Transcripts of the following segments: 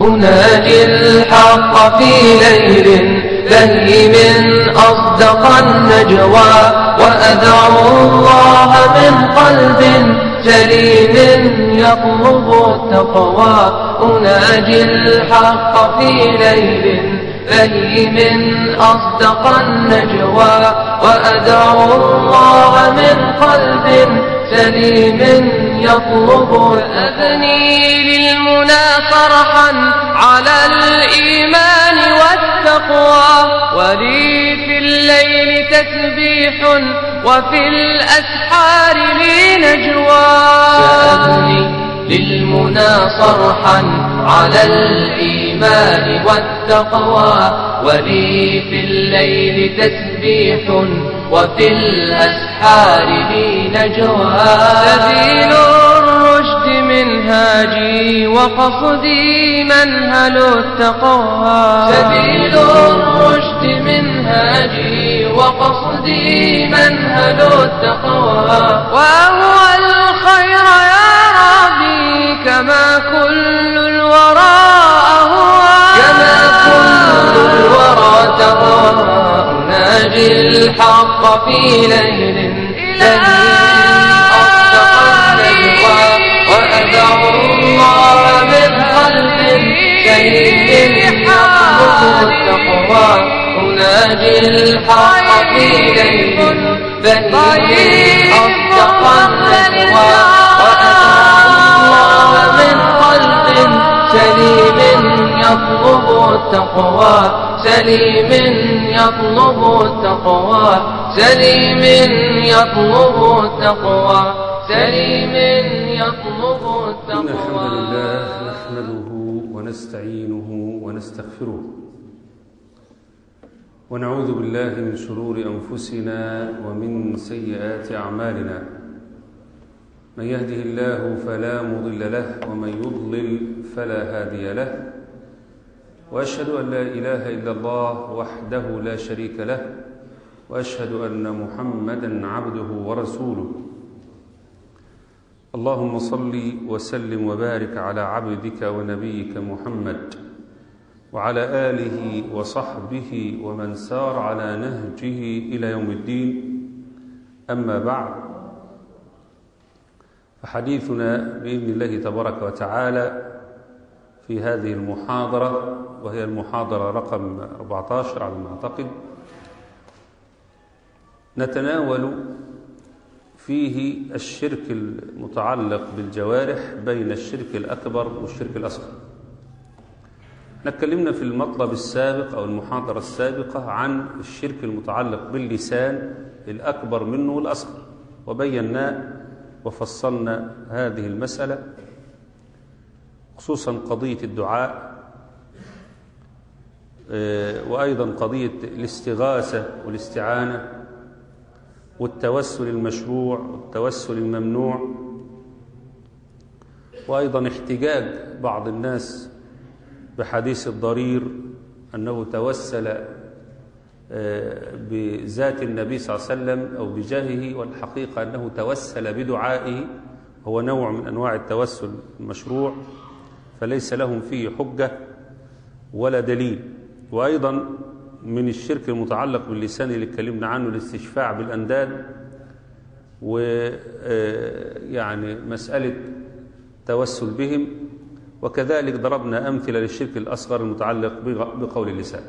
أناجي الحق في ليل بهيم أصدق النجوى وأدعو الله من قلب سليم يطلب التقوى أناجي الحق في ليل بهيم أصدق النجوى وأدعو الله من قلب سليم يطلب أبني للمنى فرحا على الإيمان والتقوى ولي في الليل تسبيح وفي الأسحار لي نجوى سأبني للمنى صرحا على الإيمان والتقوى ولي في الليل تسبيح وفي الأسحار لي نجوى سبيل الرشد منهاجي وقصدي منهل التقوى سبيل الرشد منهاجي وقصدي منهل التقوى وهو الخير يا ربي كما كل الورى أهوى كما كل الورى تهوى أناجي الحق في ليل أصدق النجوى وأدعو الله من قلب سليم يطلب التقوى أناجي الحق في ليل بهيم أصدق النجوى وأدعو الله من قلب سليم يطلب التقوى سليم يطلب التقوى سليم يطلب التقوى سليم يطلب إن الحمد التقوى لله نحمده ونستعينه ونستغفره ونعوذ بالله من شرور أنفسنا ومن سيئات أعمالنا من يهده الله فلا مضل له ومن يضلل فلا هادي له وأشهد أن لا إله إلا الله وحده لا شريك له وأشهد أن محمدا عبده ورسوله اللهم صل وسلم وبارك على عبدك ونبيك محمد وعلى آله وصحبه ومن سار على نهجه إلى يوم الدين أما بعد فحديثنا بإذن الله تبارك وتعالى في هذه المحاضرة وهي المحاضرة رقم 14 على ما أعتقد نتناول فيه الشرك المتعلق بالجوارح بين الشرك الأكبر والشرك الأصغر نتكلمنا في المطلب السابق أو المحاضرة السابقة عن الشرك المتعلق باللسان الأكبر منه والأصغر وبينا وفصلنا هذه المسألة خصوصا قضية الدعاء آه، وأيضا قضية الاستغاثة والاستعانة والتوسل المشروع والتوسل الممنوع وأيضا احتجاج بعض الناس بحديث الضرير أنه توسل آه، بذات النبي صلى الله عليه وسلم أو بجاهه والحقيقة أنه توسل بدعائه هو نوع من أنواع التوسل المشروع فليس لهم فيه حجة ولا دليل وأيضا من الشرك المتعلق باللسان اللي اتكلمنا عنه الاستشفاع بالأنداد ويعني مسألة توسل بهم وكذلك ضربنا أمثلة للشرك الأصغر المتعلق بغ- بقول اللسان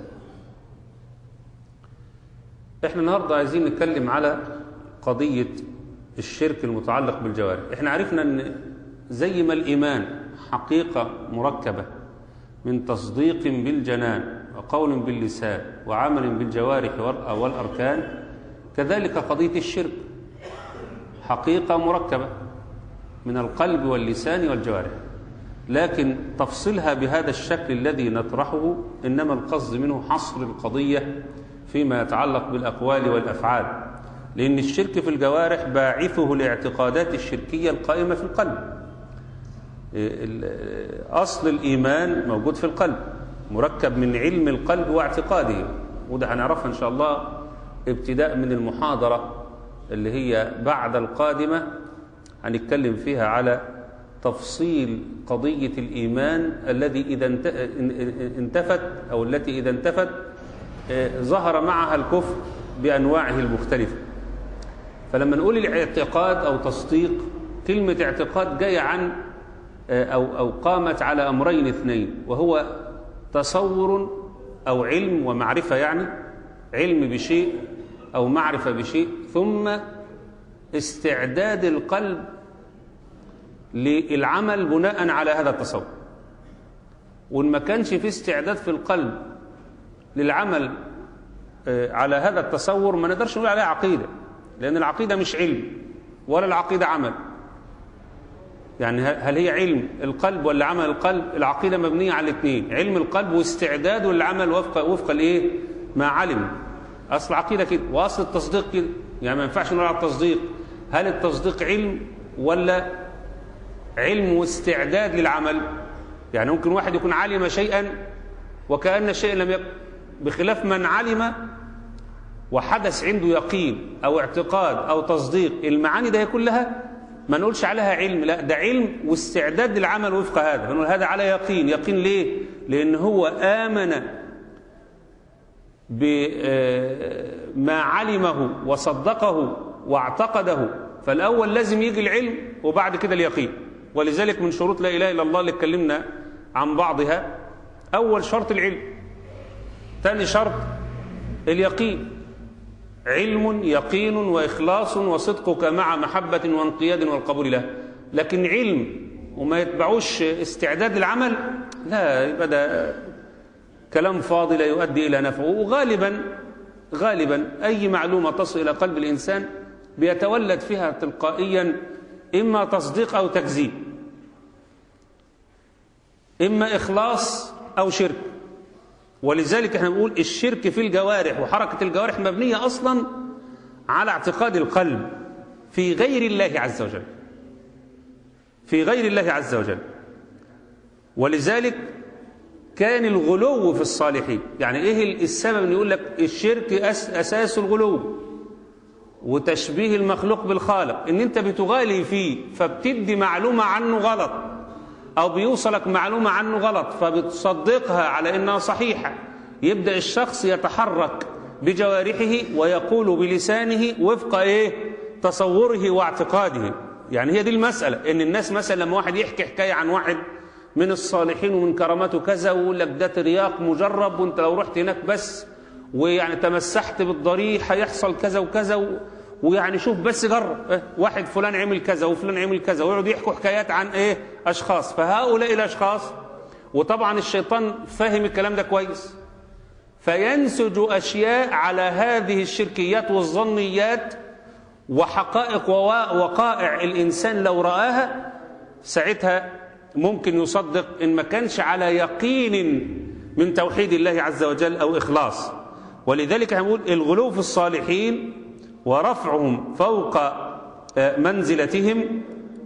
احنا النهاردة عايزين نتكلم على قضية الشرك المتعلق بالجوارح احنا عرفنا ان زي ما الإيمان حقيقة مركبة من تصديق بالجنان وقول باللسان وعمل بالجوارح والأ- والأركان كذلك قضية الشرك حقيقة مركبة من القلب واللسان والجوارح لكن تفصيلها بهذا الشكل الذي نطرحه إنما القصد منه حصر القضية فيما يتعلق بالأقوال والأفعال لأن الشرك في الجوارح باعثه الاعتقادات الشركية القائمة في القلب ال- أصل الإيمان موجود في القلب مركب من علم القلب واعتقاده وده هنعرفها إن شاء الله ابتداء من المحاضرة اللي هي بعد القادمة هنتكلم فيها على تفصيل قضية الإيمان الذي إذا انت- ان- انتفت أو التي إذا انتفت آه، ظهر معها الكفر بأنواعه المختلفة فلما نقول الاعتقاد أو تصديق كلمة اعتقاد جاية عن آه، أو, أو قامت على أمرين اثنين وهو تصور أو علم ومعرفة يعني علم بشيء أو معرفة بشيء ثم استعداد القلب للعمل بناء على هذا التصور وإن ما كانش في استعداد في القلب للعمل آه، على هذا التصور ما نقدرش نقول عليها عقيدة لأن العقيدة مش علم ولا العقيدة عمل يعني ه- هل هي علم القلب ولا عمل القلب العقيدة مبنية على الاثنين علم القلب واستعداده للعمل وفق وفق الايه ما علم اصل العقيدة كده واصل التصديق كده يعني ما ينفعش نقول على التصديق هل التصديق علم ولا علم واستعداد للعمل يعني ممكن واحد يكون علم شيئا وكأن الشيء لم يكن بخلاف من علم وحدث عنده يقين أو اعتقاد أو تصديق المعاني ده كلها ما نقولش عليها علم لا ده علم واستعداد للعمل وفق هذا فنقول هذا على يقين يقين ليه لأن هو آمن بما علمه وصدقه واعتقده فالأول لازم يجي العلم وبعد كده اليقين ولذلك من شروط لا إله إلا الله اللي اتكلمنا عن بعضها أول شرط العلم ثاني شرط اليقين علم يقين وإخلاص وصدقك مع محبة وانقياد والقبول له لكن علم وما يتبعوش استعداد للعمل لا يبقى ده كلام فاضي لا يؤدي إلى نفعه وغالبا غالبا أي معلومة تصل إلى قلب الإنسان بيتولد فيها تلقائيا إما تصديق أو تكذيب إما إخلاص أو شرك ولذلك احنا بنقول الشرك في الجوارح وحركة الجوارح مبنية أصلا على اعتقاد القلب في غير الله عز وجل في غير الله عز وجل ولذلك كان الغلو في الصالحين يعني ايه السبب ان يقول لك الشرك أس اساس الغلو وتشبيه المخلوق بالخالق ان انت بتغالي فيه فبتدي معلومة عنه غلط او بيوصلك معلومة عنه غلط فبتصدقها على انها صحيحة يبدأ الشخص يتحرك بجوارحه ويقول بلسانه وفق ايه تصوره واعتقاده يعني هي دي المسألة ان الناس مثلا لما واحد يحكي حكاية عن واحد من الصالحين ومن كراماته كذا ويقول لك ده ترياق مجرب وانت لو رحت هناك بس ويعني تمسحت بالضريح هيحصل كذا وكذا و... ويعني شوف بس جرب إيه واحد فلان عمل كذا وفلان عمل كذا ويقعدوا يحكوا حكايات عن ايه اشخاص فهؤلاء الاشخاص وطبعا الشيطان فاهم الكلام ده كويس فينسج اشياء على هذه الشركيات والظنيات وحقائق ووقائع الانسان لو راها ساعتها ممكن يصدق ان ما كانش على يقين من توحيد الله عز وجل او اخلاص ولذلك هنقول الغلو في الصالحين ورفعهم فوق منزلتهم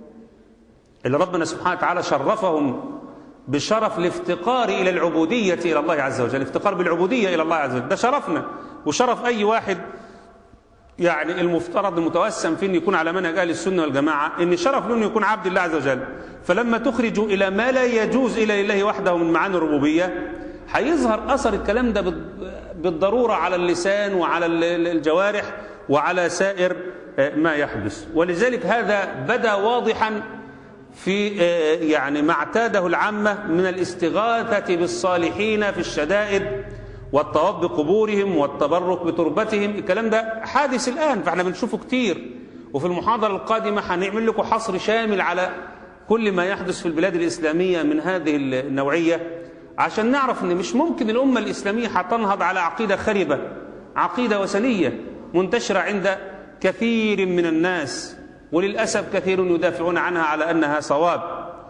اللي ربنا سبحانه وتعالى شرفهم بشرف الافتقار إلى العبودية إلى الله عز وجل الافتقار بالعبودية إلى الله عز وجل ده شرفنا وشرف أي واحد يعني المفترض المتوسم في أن يكون على منهج أهل السنة والجماعة أن شرف له أن يكون عبد الله عز وجل فلما تخرجوا إلى ما لا يجوز إلى الله وحده من معاني الربوبية هيظهر أثر الكلام ده بالضرورة على اللسان وعلى الجوارح وعلى سائر ما يحدث ولذلك هذا بدا واضحا في يعني ما اعتاده العامة من الاستغاثة بالصالحين في الشدائد والطواف بقبورهم والتبرك بتربتهم الكلام ده حادث الآن فاحنا بنشوفه كتير وفي المحاضرة القادمة هنعمل لكم حصر شامل على كل ما يحدث في البلاد الإسلامية من هذه النوعية عشان نعرف ان مش ممكن الأمة الإسلامية هتنهض على عقيدة خربة عقيدة وثنية منتشرة عند كثير من الناس وللأسف كثير يدافعون عنها على أنها صواب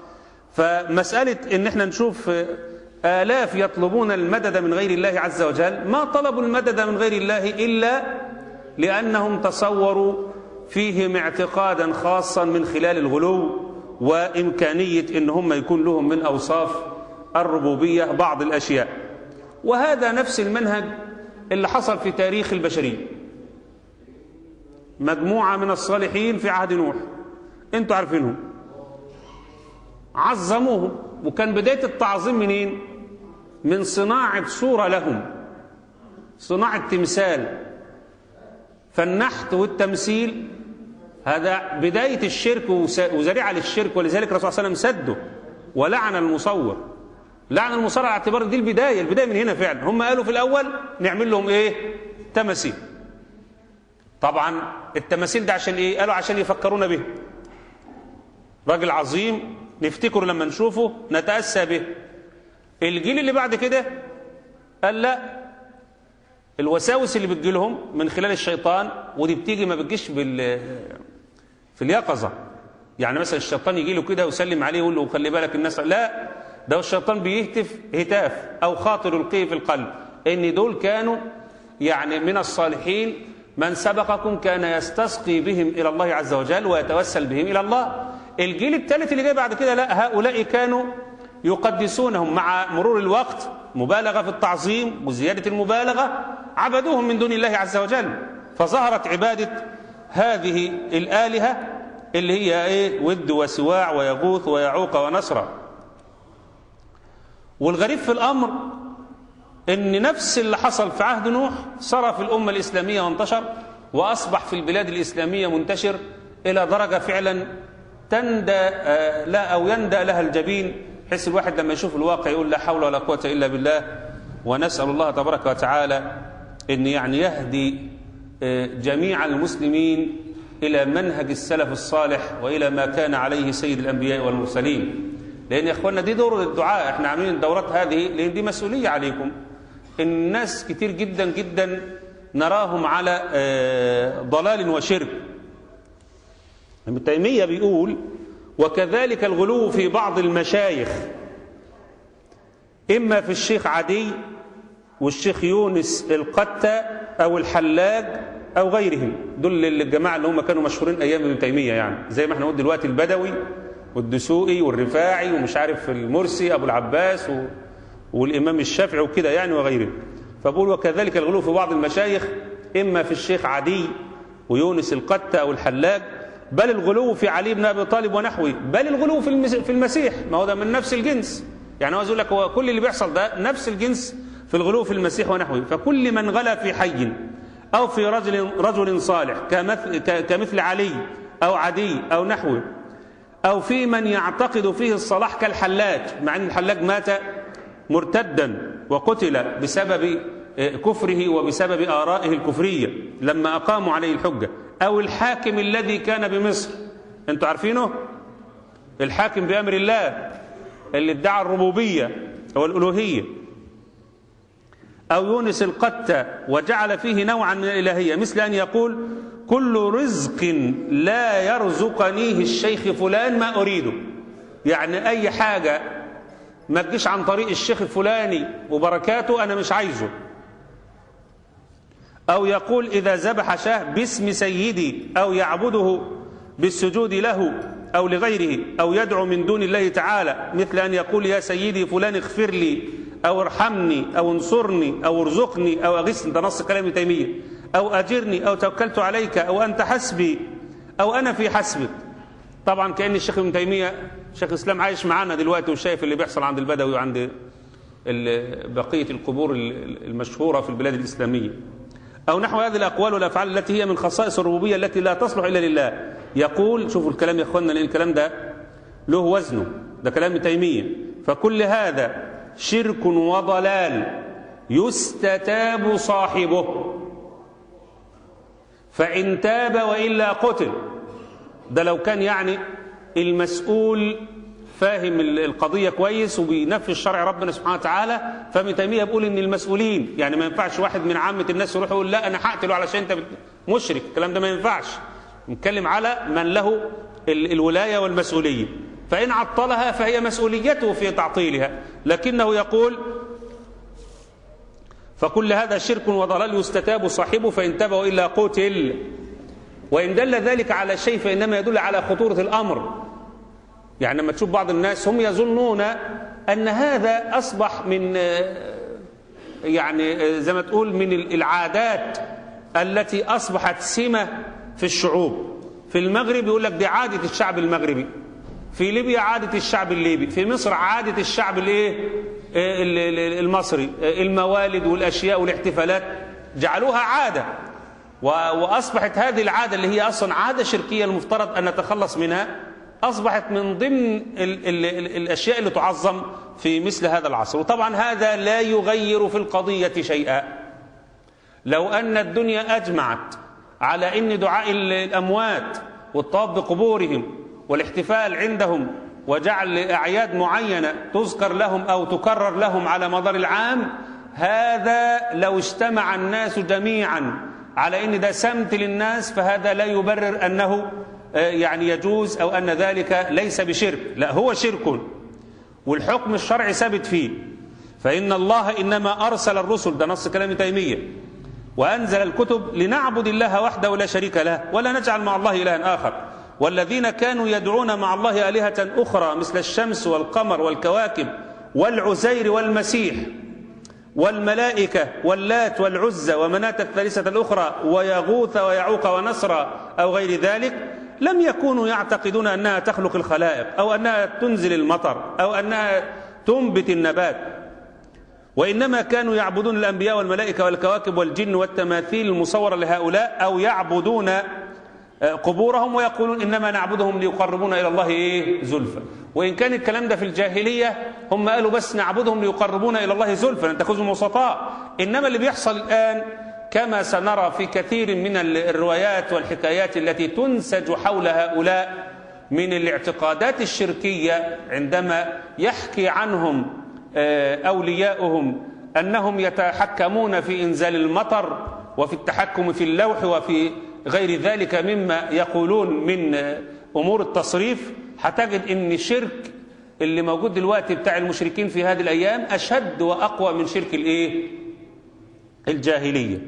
فمسألة ان احنا نشوف آلاف يطلبون المدد من غير الله عز وجل ما طلبوا المدد من غير الله إلا لأنهم تصوروا فيهم اعتقادا خاصا من خلال الغلو وإمكانية ان هم يكون لهم من أوصاف الربوبية بعض الأشياء وهذا نفس المنهج اللي حصل في تاريخ البشرية مجموعة من الصالحين في عهد نوح انتوا عارفينهم عظموهم وكان بداية التعظيم منين من صناعة صورة لهم صناعة تمثال فالنحت والتمثيل هذا بداية الشرك وذريعة للشرك ولذلك الرسول صلى الله عليه وسلم سده ولعن المصور لعن المصور على اعتبار دي البداية البداية من هنا فعلا هم قالوا في الأول نعمل لهم إيه تماثيل طبعا التماثيل ده عشان إيه قالوا عشان يفكرونا به راجل عظيم نفتكره لما نشوفه نتأسى به الجيل اللي بعد كده قال لا الوساوس اللي بتجي لهم من خلال الشيطان ودي بتيجي ما بتجيش بال في اليقظة يعني مثلا الشيطان يجي له كده ويسلم عليه ويقول له خلي بالك الناس لا ده الشيطان بيهتف هتاف أو خاطر يلقيه في القلب إن دول كانوا يعني من الصالحين من سبقكم كان يستسقي بهم إلى الله عز وجل ويتوسل بهم إلى الله الجيل الثالث اللي جاي بعد كده لا هؤلاء كانوا يقدسونهم مع مرور الوقت مبالغة في التعظيم وزيادة المبالغة عبدوهم من دون الله عز وجل فظهرت عبادة هذه الآلهة اللي هي إيه ود وسواع ويغوث ويعوق ونصر والغريب في الأمر ان نفس اللي حصل في عهد نوح صار في الأمة الإسلامية وانتشر وأصبح في البلاد الإسلامية منتشر إلى درجة فعلا تندى لا أو يندى لها الجبين حس الواحد لما يشوف الواقع يقول لا حول ولا قوة إلا بالله ونسأل الله تبارك وتعالى أن يعني يهدي جميع المسلمين إلى منهج السلف الصالح وإلى ما كان عليه سيد الأنبياء والمرسلين لأن يا إخواننا دي دور الدعاء إحنا عاملين الدورات هذه لأن دي مسؤولية عليكم الناس كتير جدا جدا نراهم على ضلال وشرك ابن تيمية بيقول وكذلك الغلو في بعض المشايخ إما في الشيخ عدي والشيخ يونس القتة أو الحلاج أو غيرهم دول الجماعة اللي هم كانوا مشهورين أيام ابن تيمية يعني زي ما احنا قلنا دلوقتي البدوي والدسوقي والرفاعي ومش عارف المرسي أبو العباس و... والإمام الشافعي وكده يعني وغيره فبقول وكذلك الغلو في بعض المشايخ إما في الشيخ عدي ويونس القتة أو الحلاج بل الغلو في علي بن أبي طالب ونحوه بل الغلو في في المسيح ما هو ده من نفس الجنس يعني عاوز اقول لك هو كل اللي بيحصل ده نفس الجنس في الغلو في المسيح ونحوه فكل من غلا في حي أو في رجل رجل صالح كمثل, كمثل علي أو عدي أو نحوه أو في من يعتقد فيه الصلاح كالحلاج مع أن الحلاج مات مرتدا وقتل بسبب كفره وبسبب آرائه الكفرية لما أقاموا عليه الحجة أو الحاكم الذي كان بمصر أنتوا عارفينه الحاكم بأمر الله اللي ادعى الربوبية أو الألوهية أو يونس القتة وجعل فيه نوعا من الإلهية مثل أن يقول كل رزق لا يرزقنيه الشيخ فلان ما أريده يعني أي حاجة ما تجيش عن طريق الشيخ الفلاني وبركاته أنا مش عايزه أو يقول إذا ذبح شاه باسم سيدي أو يعبده بالسجود له أو لغيره أو يدعو من دون الله تعالى مثل أن يقول يا سيدي فلان اغفر لي أو ارحمني أو انصرني أو ارزقني أو أغثني ده نص كلام تيمية أو أجرني أو توكلت عليك أو أنت حسبي أو أنا في حسبك طبعا كأن الشيخ ابن تيمية شيخ الإسلام عايش معانا دلوقتي وشايف اللي بيحصل عند البدوي وعند بقية القبور المشهورة في البلاد الإسلامية أو نحو هذه الأقوال والأفعال التي هي من خصائص الربوبية التي لا تصلح إلا لله يقول شوفوا الكلام يا أخوانا لأن الكلام ده له وزنه ده كلام ابن تيمية فكل هذا شرك وضلال يستتاب صاحبه فإن تاب وإلا قتل ده لو كان يعني المسؤول فاهم القضية كويس وبينفذ شرع ربنا سبحانه وتعالى فابن تيمية بيقول ان المسؤولين يعني ما ينفعش واحد من عامة الناس يروح يقول لا انا هقتله علشان انت مشرك الكلام ده ما ينفعش نتكلم على من له الولاية والمسؤولية فإن عطلها فهي مسؤوليته في تعطيلها لكنه يقول فكل هذا شرك وضلال يستتاب صاحبه فإن تاب وإلا قتل وإن دل ذلك على شيء فإنما يدل على خطورة الأمر يعني لما تشوف بعض الناس هم يظنون أن هذا أصبح من يعني زي ما تقول من العادات التي أصبحت سمة في الشعوب في المغرب يقول لك دي عادة الشعب المغربي في ليبيا عادة الشعب الليبي في مصر عادة الشعب الايه المصري الموالد والأشياء والاحتفالات جعلوها عادة وأصبحت هذه العادة اللي هي أصلا عادة شركية المفترض أن نتخلص منها أصبحت من ضمن ال ال ال الأشياء اللي تعظم في مثل هذا العصر وطبعا هذا لا يغير في القضية شيئا لو أن الدنيا أجمعت على أن دعاء الأموات والطواف بقبورهم والاحتفال عندهم وجعل أعياد معينة تذكر لهم أو تكرر لهم على مدار العام هذا لو اجتمع الناس جميعا على أن ده سمت للناس فهذا لا يبرر أنه يعني يجوز أو أن ذلك ليس بشرك لا هو شرك والحكم الشرعي ثابت فيه فإن الله إنما أرسل الرسل ده نص كلام تيمية وأنزل الكتب لنعبد الله وحده ولا شريك له ولا نجعل مع الله إلها آخر والذين كانوا يدعون مع الله آلهة أخرى مثل الشمس والقمر والكواكب والعزير والمسيح والملائكة واللات والعزى ومناة الثالثة الأخرى ويغوث ويعوق ونصر أو غير ذلك لم يكونوا يعتقدون أنها تخلق الخلائق أو أنها تنزل المطر أو أنها تنبت النبات وإنما كانوا يعبدون الأنبياء والملائكة والكواكب والجن والتماثيل المصورة لهؤلاء أو يعبدون قبورهم ويقولون إنما نعبدهم ليقربونا إلى الله إيه زلفى وإن كان الكلام ده في الجاهلية هم قالوا بس نعبدهم ليقربونا إلى الله زلفى نتخذهم وسطاء إنما اللي بيحصل الآن كما سنرى في كثير من الروايات والحكايات التي تنسج حول هؤلاء من الاعتقادات الشركية عندما يحكي عنهم أولياؤهم أنهم يتحكمون في إنزال المطر وفي التحكم في اللوح وفي غير ذلك مما يقولون من أمور التصريف هتجد أن الشرك اللي موجود دلوقتي بتاع المشركين في هذه الأيام أشد وأقوى من شرك الإيه؟ الجاهلية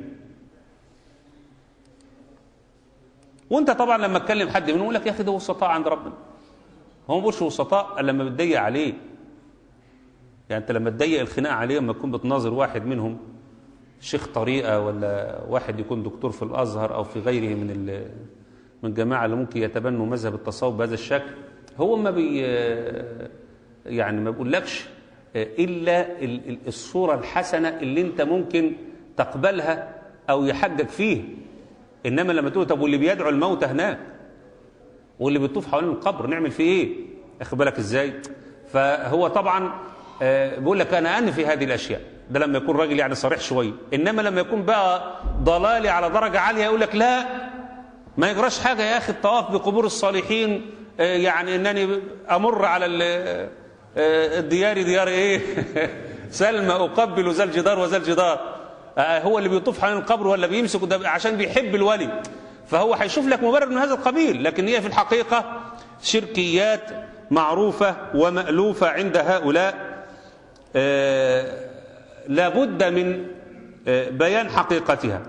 وانت طبعا لما تكلم حد منهم يقول لك يا اخي ده وسطاء عند ربنا هو ما بيقولش وسطاء الا لما بتضيق عليه يعني انت لما تضيق الخناقه عليه لما تكون بتناظر واحد منهم شيخ طريقه ولا واحد يكون دكتور في الازهر او في غيره من من الجماعه اللي ممكن يتبنوا مذهب التصوف بهذا الشكل هو ما بي يعني ما بيقولكش الا الصوره الحسنه اللي انت ممكن تقبلها او يحجج فيه انما لما تقول طب واللي بيدعو الموتى هناك واللي بيطوف حوالين القبر نعمل فيه ايه اخد بالك ازاي فهو طبعا بيقول لك انا انفي هذه الاشياء ده لما يكون راجل يعني صريح شويه انما لما يكون بقى ضلالي على درجه عاليه يقول لك لا ما يجراش حاجه يا اخي الطواف بقبور الصالحين يعني انني امر على الديار ديار ايه سلمى اقبل ذا الجدار وذا الجدار هو اللي بيطوف حوالين القبر ولا بيمسك ده عشان بيحب الولي فهو هيشوف لك مبرر من هذا القبيل لكن هي في الحقيقه شركيات معروفه ومالوفه عند هؤلاء لابد من بيان حقيقتها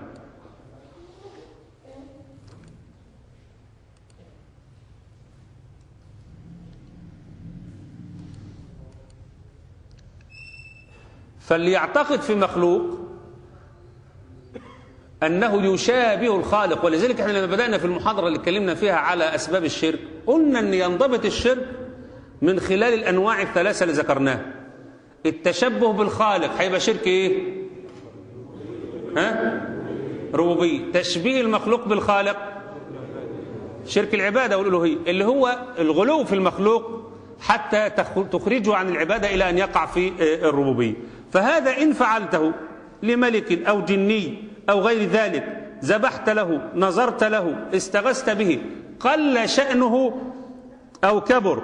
فاللي يعتقد في مخلوق أنه يشابه الخالق ولذلك احنا لما بدأنا في المحاضرة اللي اتكلمنا فيها على أسباب الشرك قلنا أن ينضبط الشرك من خلال الأنواع الثلاثة اللي ذكرناها التشبه بالخالق هيبقى شرك ايه ها ربوبيه تشبيه المخلوق بالخالق شرك العباده والالوهيه اللي هو الغلو في المخلوق حتى تخرجه عن العباده الى ان يقع في الربوبيه فهذا ان فعلته لملك او جني او غير ذلك ذبحت له نظرت له استغثت به قل شانه او كبر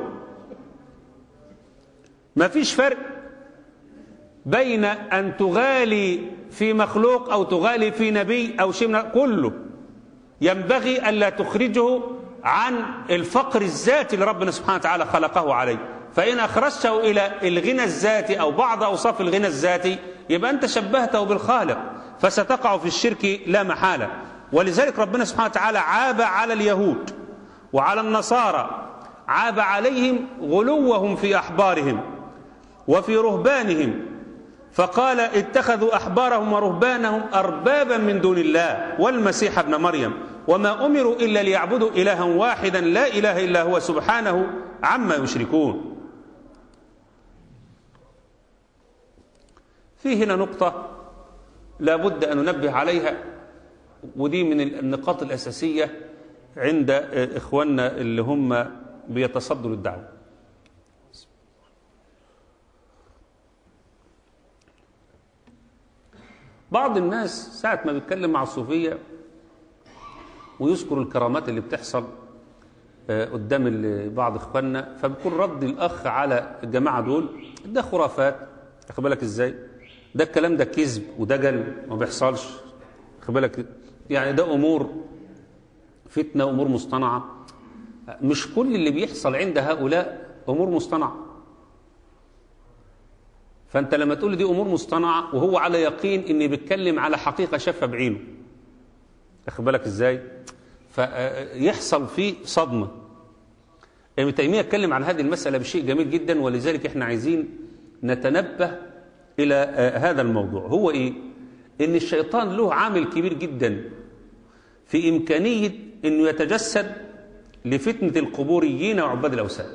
ما فيش فرق بين أن تغالي في مخلوق أو تغالي في نبي أو شيء من كله ينبغي ألا تخرجه عن الفقر الذاتي اللي ربنا سبحانه وتعالى خلقه عليه فإن أخرجته إلى الغنى الذاتي أو بعض أوصاف الغنى الذاتي يبقى أنت شبهته بالخالق فستقع في الشرك لا محالة ولذلك ربنا سبحانه وتعالى عاب على اليهود وعلى النصارى عاب عليهم غلوهم في أحبارهم وفي رهبانهم فقال اتخذوا احبارهم ورهبانهم اربابا من دون الله والمسيح ابن مريم وما امروا الا ليعبدوا الها واحدا لا اله الا هو سبحانه عما يشركون في هنا نقطة لابد أن ننبه عليها ودي من النقاط الأساسية عند إخواننا اللي هم بيتصدوا للدعوة بعض الناس ساعة ما بيتكلم مع الصوفية ويذكر الكرامات اللي بتحصل قدام بعض اخواننا فبيكون رد الاخ على الجماعه دول ده خرافات واخد بالك ازاي ده الكلام ده كذب ودجل ما بيحصلش واخد بالك يعني ده امور فتنه امور مصطنعه مش كل اللي بيحصل عند هؤلاء امور مصطنعه فانت لما تقول دي امور مصطنعه وهو على يقين ان بيتكلم على حقيقه شافها بعينه واخد بالك ازاي فيحصل فيه صدمه ابن تيميه اتكلم عن هذه المساله بشيء جميل جدا ولذلك احنا عايزين نتنبه الى هذا الموضوع هو ايه ان الشيطان له عامل كبير جدا في امكانيه انه يتجسد لفتنه القبوريين وعباد الاوثان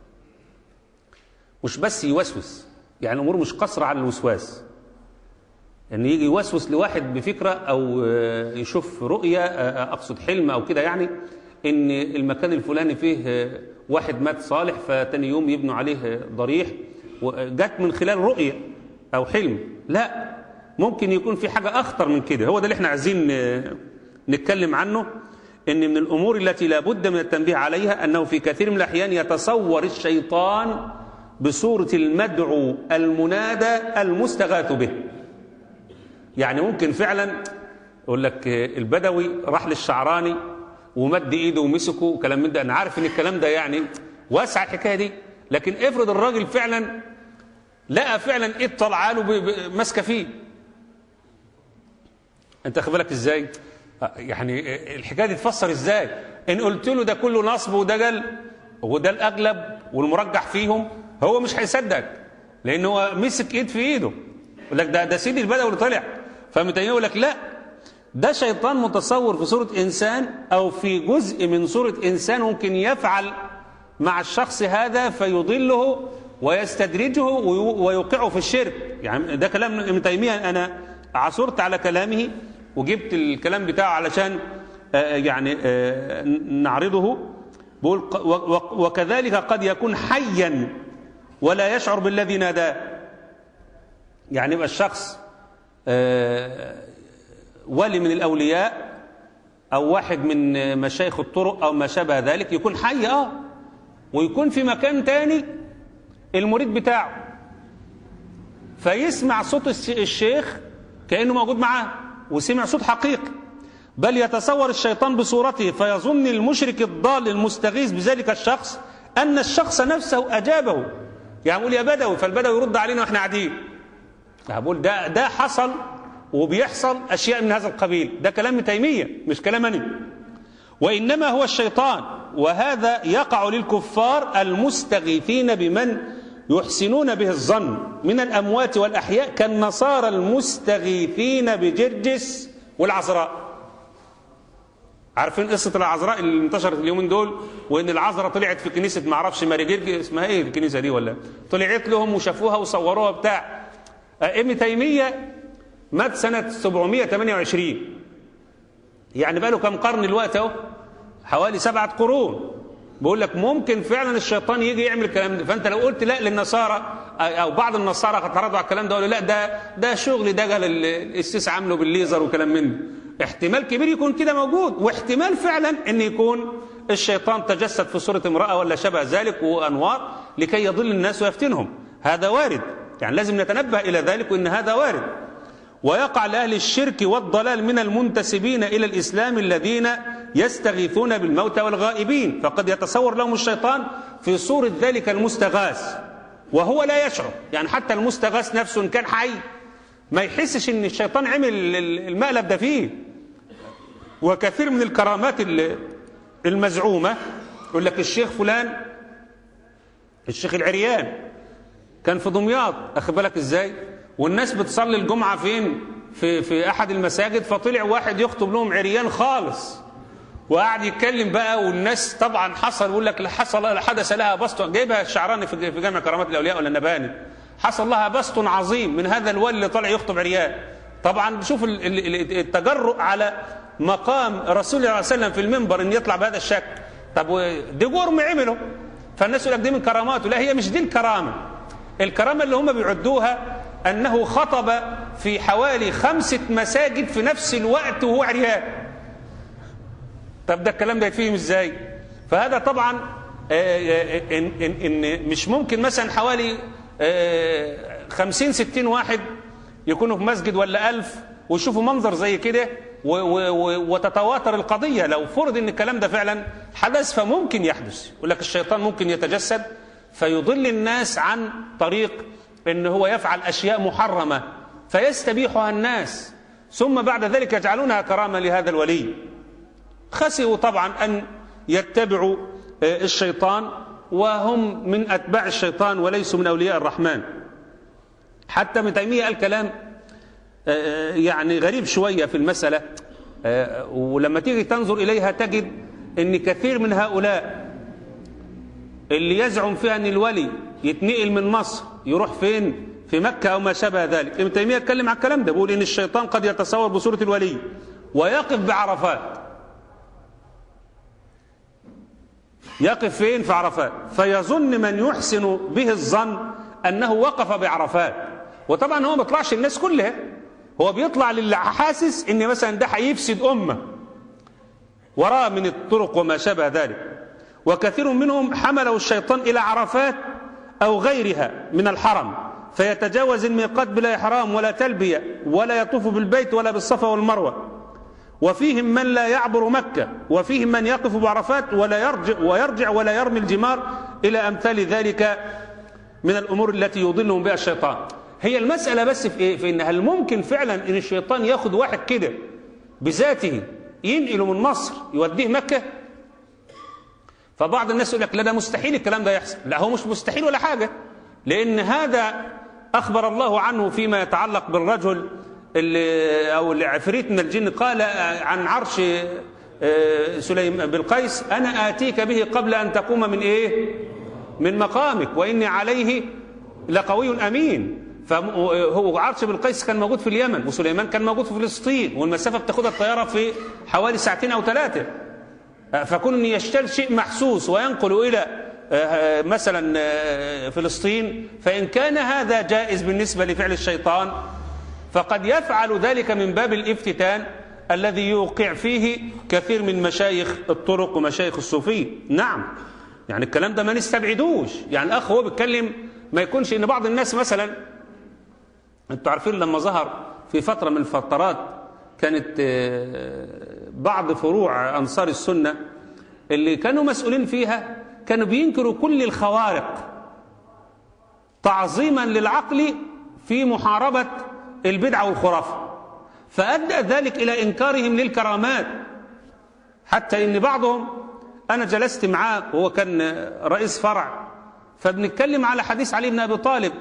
مش بس يوسوس يعني الامور مش قصره على الوسواس ان يجي يوسوس لواحد بفكره او يشوف رؤيه اقصد حلم او كده يعني ان المكان الفلاني فيه واحد مات صالح فتاني يوم يبنوا عليه ضريح جت من خلال رؤيه او حلم لا ممكن يكون في حاجه اخطر من كده هو ده اللي احنا عايزين نتكلم عنه ان من الامور التي لا بد من التنبيه عليها انه في كثير من الاحيان يتصور الشيطان بصوره المدعو المنادى المستغاث به يعني ممكن فعلا يقول لك البدوي راح للشعراني ومد ايده ومسكه وكلام من ده انا عارف ان الكلام ده يعني واسع الحكايه دي لكن افرض الراجل فعلا لقى فعلا ايد طالعه له ماسكه فيه انت خد بالك ازاي يعني الحكايه دي تفسر ازاي ان قلت له ده كله نصب ودجل وده الاغلب والمرجح فيهم هو مش هيصدق لان هو مسك ايد في ايده يقول لك ده ده سيدي البدوي اللي طلع فمتيميه يقول لك لا ده شيطان متصور في صورة إنسان أو في جزء من صورة إنسان ممكن يفعل مع الشخص هذا فيضله ويستدرجه ويوقعه في الشرك يعني ده كلام ابن تيمية أنا عثرت على كلامه وجبت الكلام بتاعه علشان يعني نعرضه بقول وكذلك قد يكون حيا ولا يشعر بالذي ناداه يعني يبقى الشخص ولي من الأولياء أو واحد من مشايخ الطرق أو ما شابه ذلك يكون حي آه ويكون في مكان تاني المريد بتاعه فيسمع صوت الشيخ كأنه موجود معاه وسمع صوت حقيقي بل يتصور الشيطان بصورته فيظن المشرك الضال المستغيث بذلك الشخص أن الشخص نفسه أجابه يعني يقول يا بدوي فالبدوي يرد علينا واحنا قاعدين بقول ده ده حصل وبيحصل أشياء من هذا القبيل ده كلام ابن تيمية مش كلام أنا وإنما هو الشيطان وهذا يقع للكفار المستغيثين بمن يحسنون به الظن من الأموات والأحياء كالنصارى المستغيثين بجرجس والعذراء عارفين قصة العذراء اللي انتشرت اليومين دول وإن العذراء طلعت في كنيسة معرفش ماري جرجس اسمها إيه الكنيسة دي ولا طلعت لهم وشافوها وصوروها بتاع ابن تيمية مات سنة 728 يعني بقى له كم قرن الوقت اهو حوالي سبعة قرون بقول لك ممكن فعلا الشيطان يجي يعمل الكلام ده فانت لو قلت لا للنصارى او بعض النصارى اعترضوا على الكلام ده وقالوا لا ده ده شغل دجل السيس عامله بالليزر وكلام من ده احتمال كبير يكون كده موجود واحتمال فعلا ان يكون الشيطان تجسد في صورة امرأة ولا شبه ذلك وانوار لكي يضل الناس ويفتنهم هذا وارد يعني لازم نتنبه الى ذلك وان هذا وارد ويقع لأهل الشرك والضلال من المنتسبين إلى الإسلام الذين يستغيثون بالموتى والغائبين فقد يتصور لهم الشيطان في صورة ذلك المستغاث وهو لا يشعر يعني حتى المستغاث نفسه إن كان حي ما يحسش إن الشيطان عمل المقلب ده فيه وكثير من الكرامات المزعومة يقول لك الشيخ فلان الشيخ العريان كان في دمياط أخذ بالك إزاي والناس بتصلي الجمعة فين في, في أحد المساجد فطلع واحد يخطب لهم عريان خالص وقعد يتكلم بقى والناس طبعا حصل يقول لك حصل حدث لها بسط جايبها الشعراني في في جامع كرامات الاولياء ولا النباني حصل لها بسط عظيم من هذا الولي اللي طالع يخطب عريان طبعا شوف ال- ال- التجرؤ على مقام رسول الله صلى الله عليه وسلم في المنبر ان يطلع بهذا الشكل طب و- دي جرم عمله فالناس يقول لك دي من كراماته لا هي مش دي الكرامه الكرامه اللي هم بيعدوها انه خطب في حوالي خمسه مساجد في نفس الوقت وهو عريان طب ده الكلام ده يتفهم ازاي فهذا طبعا آه، آه، إن, إن, إن مش ممكن مثلا حوالي آه، خمسين ستين واحد يكونوا في مسجد ولا ألف ويشوفوا منظر زي كده و- و- و- وتتواتر القضية لو فرض ان الكلام ده فعلا حدث فممكن يحدث يقول لك الشيطان ممكن يتجسد فيضل الناس عن طريق ان هو يفعل اشياء محرمة فيستبيحها الناس ثم بعد ذلك يجعلونها كرامة لهذا الولي خسروا طبعا أن يتبعوا آه، الشيطان وهم من أتباع الشيطان وليسوا من أولياء الرحمن حتى ابن تيمية قال كلام آه، يعني غريب شوية في المسألة آه، ولما تيجي تنظر إليها تجد أن كثير من هؤلاء اللي يزعم فيها أن الولي يتنقل من مصر يروح فين في مكة أو ما شابه ذلك ابن تيمية اتكلم عن الكلام ده بيقول إن الشيطان قد يتصور بصورة الولي ويقف بعرفات يقف فين في عرفات فيظن من يحسن به الظن أنه وقف بعرفات وطبعا هو ما بيطلعش الناس كلها هو بيطلع للي حاسس ان مثلا ده هيفسد امه وراه من الطرق وما شابه ذلك وكثير منهم حمله الشيطان الى عرفات او غيرها من الحرم فيتجاوز الميقات بلا احرام ولا تلبيه ولا يطوف بالبيت ولا بالصفا والمروه وفيهم من لا يعبر مكة وفيهم من يقف بعرفات ولا يرجع ويرجع ولا يرمي الجمار إلى أمثال ذلك من الأمور التي يضلهم بها الشيطان هي المسألة بس في إيه؟ في إن هل ممكن فعلا إن الشيطان ياخد واحد كده بذاته ينقله من مصر يوديه مكة فبعض الناس يقول لك لا ده مستحيل الكلام ده يحصل لا هو مش مستحيل ولا حاجة لأن هذا أخبر الله عنه فيما يتعلق بالرجل اللي أو العفريت من الجن قال عن عرش آه، سليم بالقيس أنا آتيك به قبل أن تقوم من إيه من مقامك وإني عليه لقوي أمين فهو عرش بالقيس كان موجود في اليمن وسليمان كان موجود في فلسطين والمسافة بتاخدها الطيارة في حوالي ساعتين أو ثلاثة فكون أن يشتري شيء محسوس وينقل إلى آه، مثلا آه، فلسطين فإن كان هذا جائز بالنسبة لفعل الشيطان فقد يفعل ذلك من باب الافتتان الذي يوقع فيه كثير من مشايخ الطرق ومشايخ الصوفية نعم يعني الكلام ده ما نستبعدوش يعني الأخ هو بيتكلم ما يكونش إن بعض الناس مثلا انتوا عارفين لما ظهر في فترة من الفترات كانت آه، بعض فروع أنصار السنة اللي كانوا مسؤولين فيها كانوا بينكروا كل الخوارق تعظيما للعقل في محاربة البدعة والخرافة فأدى ذلك إلى إنكارهم للكرامات حتى إن بعضهم أنا جلست معاه وهو كان رئيس فرع فبنتكلم على حديث علي بن أبي طالب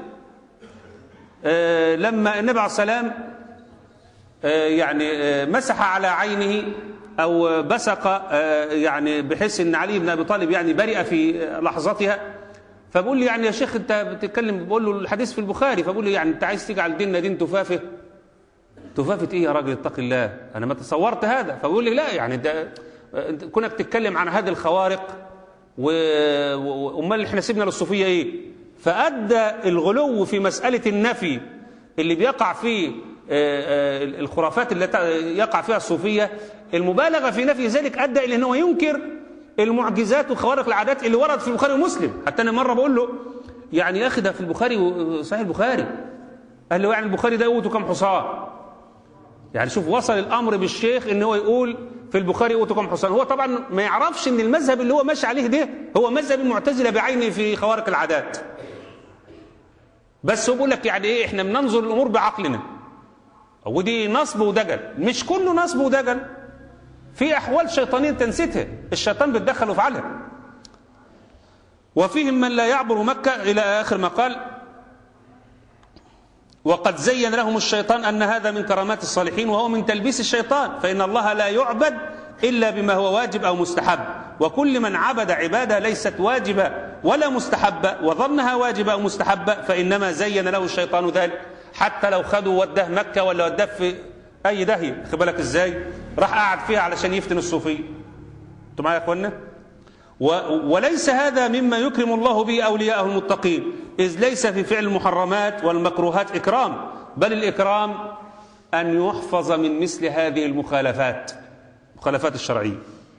آه، لما النبي عليه السلام آه، يعني آه، مسح على عينه أو بسق آه، يعني بحيث أن علي بن أبي طالب يعني برئ في لحظتها فبقول لي يعني يا شيخ أنت بتتكلم بقول له الحديث في البخاري فبقول لي يعني أنت عايز تجعل ديننا دين تفافه تفافة إيه يا راجل اتق الله أنا ما تصورت هذا فبقول لي لا يعني ده أنت كونك تتكلم عن هذه الخوارق و- و- وأمال إحنا سيبنا للصوفية إيه فأدى الغلو في مسألة النفي اللي بيقع فيه آه، آه، الخرافات التي يقع فيها الصوفية المبالغة في نفي ذلك أدى إلى أنه ينكر المعجزات وخوارق العادات اللي وردت في البخاري ومسلم حتى أنا مرة بقول له يعني يا أخي ده في البخاري و- صحيح البخاري قال له يعني البخاري ده قوته كم حصان يعني شوف وصل الامر بالشيخ ان هو يقول في البخاري اوتكم حسان هو طبعا ما يعرفش ان المذهب اللي هو ماشي عليه ده هو مذهب المعتزله بعينه في خوارق العادات بس هو بيقول لك يعني ايه احنا بننظر الامور بعقلنا ودي نصب ودجل مش كله نصب ودجل في احوال شيطانيه تنسيتها الشيطان بيتدخل ويفعلها وفيهم من لا يعبر مكه الى اخر ما قال وقد زين لهم الشيطان أن هذا من كرامات الصالحين وهو من تلبيس الشيطان فإن الله لا يعبد إلا بما هو واجب أو مستحب وكل من عبد عبادة ليست واجبة ولا مستحبة وظنها واجبة أو مستحبة فإنما زين له الشيطان ذلك حتى لو خدوا وداه مكة ولا وداه في أي داهية خد بالك إزاي راح قاعد فيها علشان يفتن الصوفية أنتوا معايا يا إخوانا و وليس هذا مما يكرم الله به أولياءه المتقين إذ ليس في فعل المحرمات والمكروهات إكرام بل الإكرام أن يحفظ من مثل هذه المخالفات المخالفات الشرعية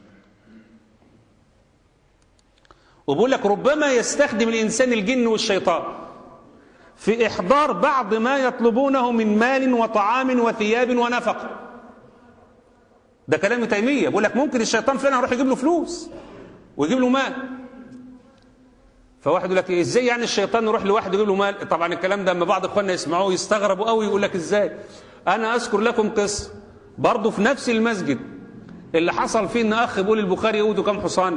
وبقول لك ربما يستخدم الإنسان الجن والشيطان في إحضار بعض ما يطلبونه من مال وطعام وثياب ونفقه ده كلام تيمية بقول لك ممكن الشيطان فعلا يروح يجيب له فلوس ويجيب له مال فواحد يقول لك ازاي يعني الشيطان يروح لواحد يجيب له مال طبعا الكلام ده اما بعض اخواننا يسمعوه يستغربوا قوي يقول لك ازاي انا اذكر لكم قصه برضه في نفس المسجد اللي حصل فيه ان اخ بيقول البخاري يقودوا كام حصان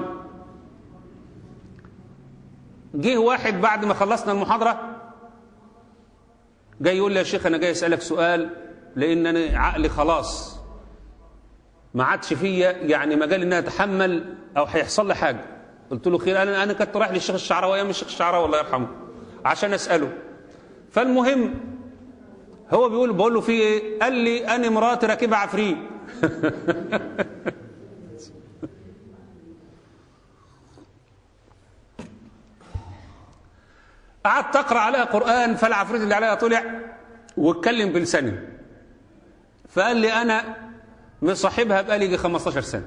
جه واحد بعد ما خلصنا المحاضره جاي يقول لي يا شيخ انا جاي اسالك سؤال لان انا عقلي خلاص ما عادش فيا يعني مجال ان اتحمل او هيحصل لي حاجه قلت له خير انا انا كنت رايح للشيخ الشعراوي ايام الشيخ الشعراوي الله يرحمه عشان اساله فالمهم هو بيقول بقول له في ايه قال لي انا مراتي راكبه عفريت قعدت اقرا عليها قران فالعفريت اللي عليها طلع واتكلم بلساني فقال لي انا مصاحبها بقالي يجي 15 سنه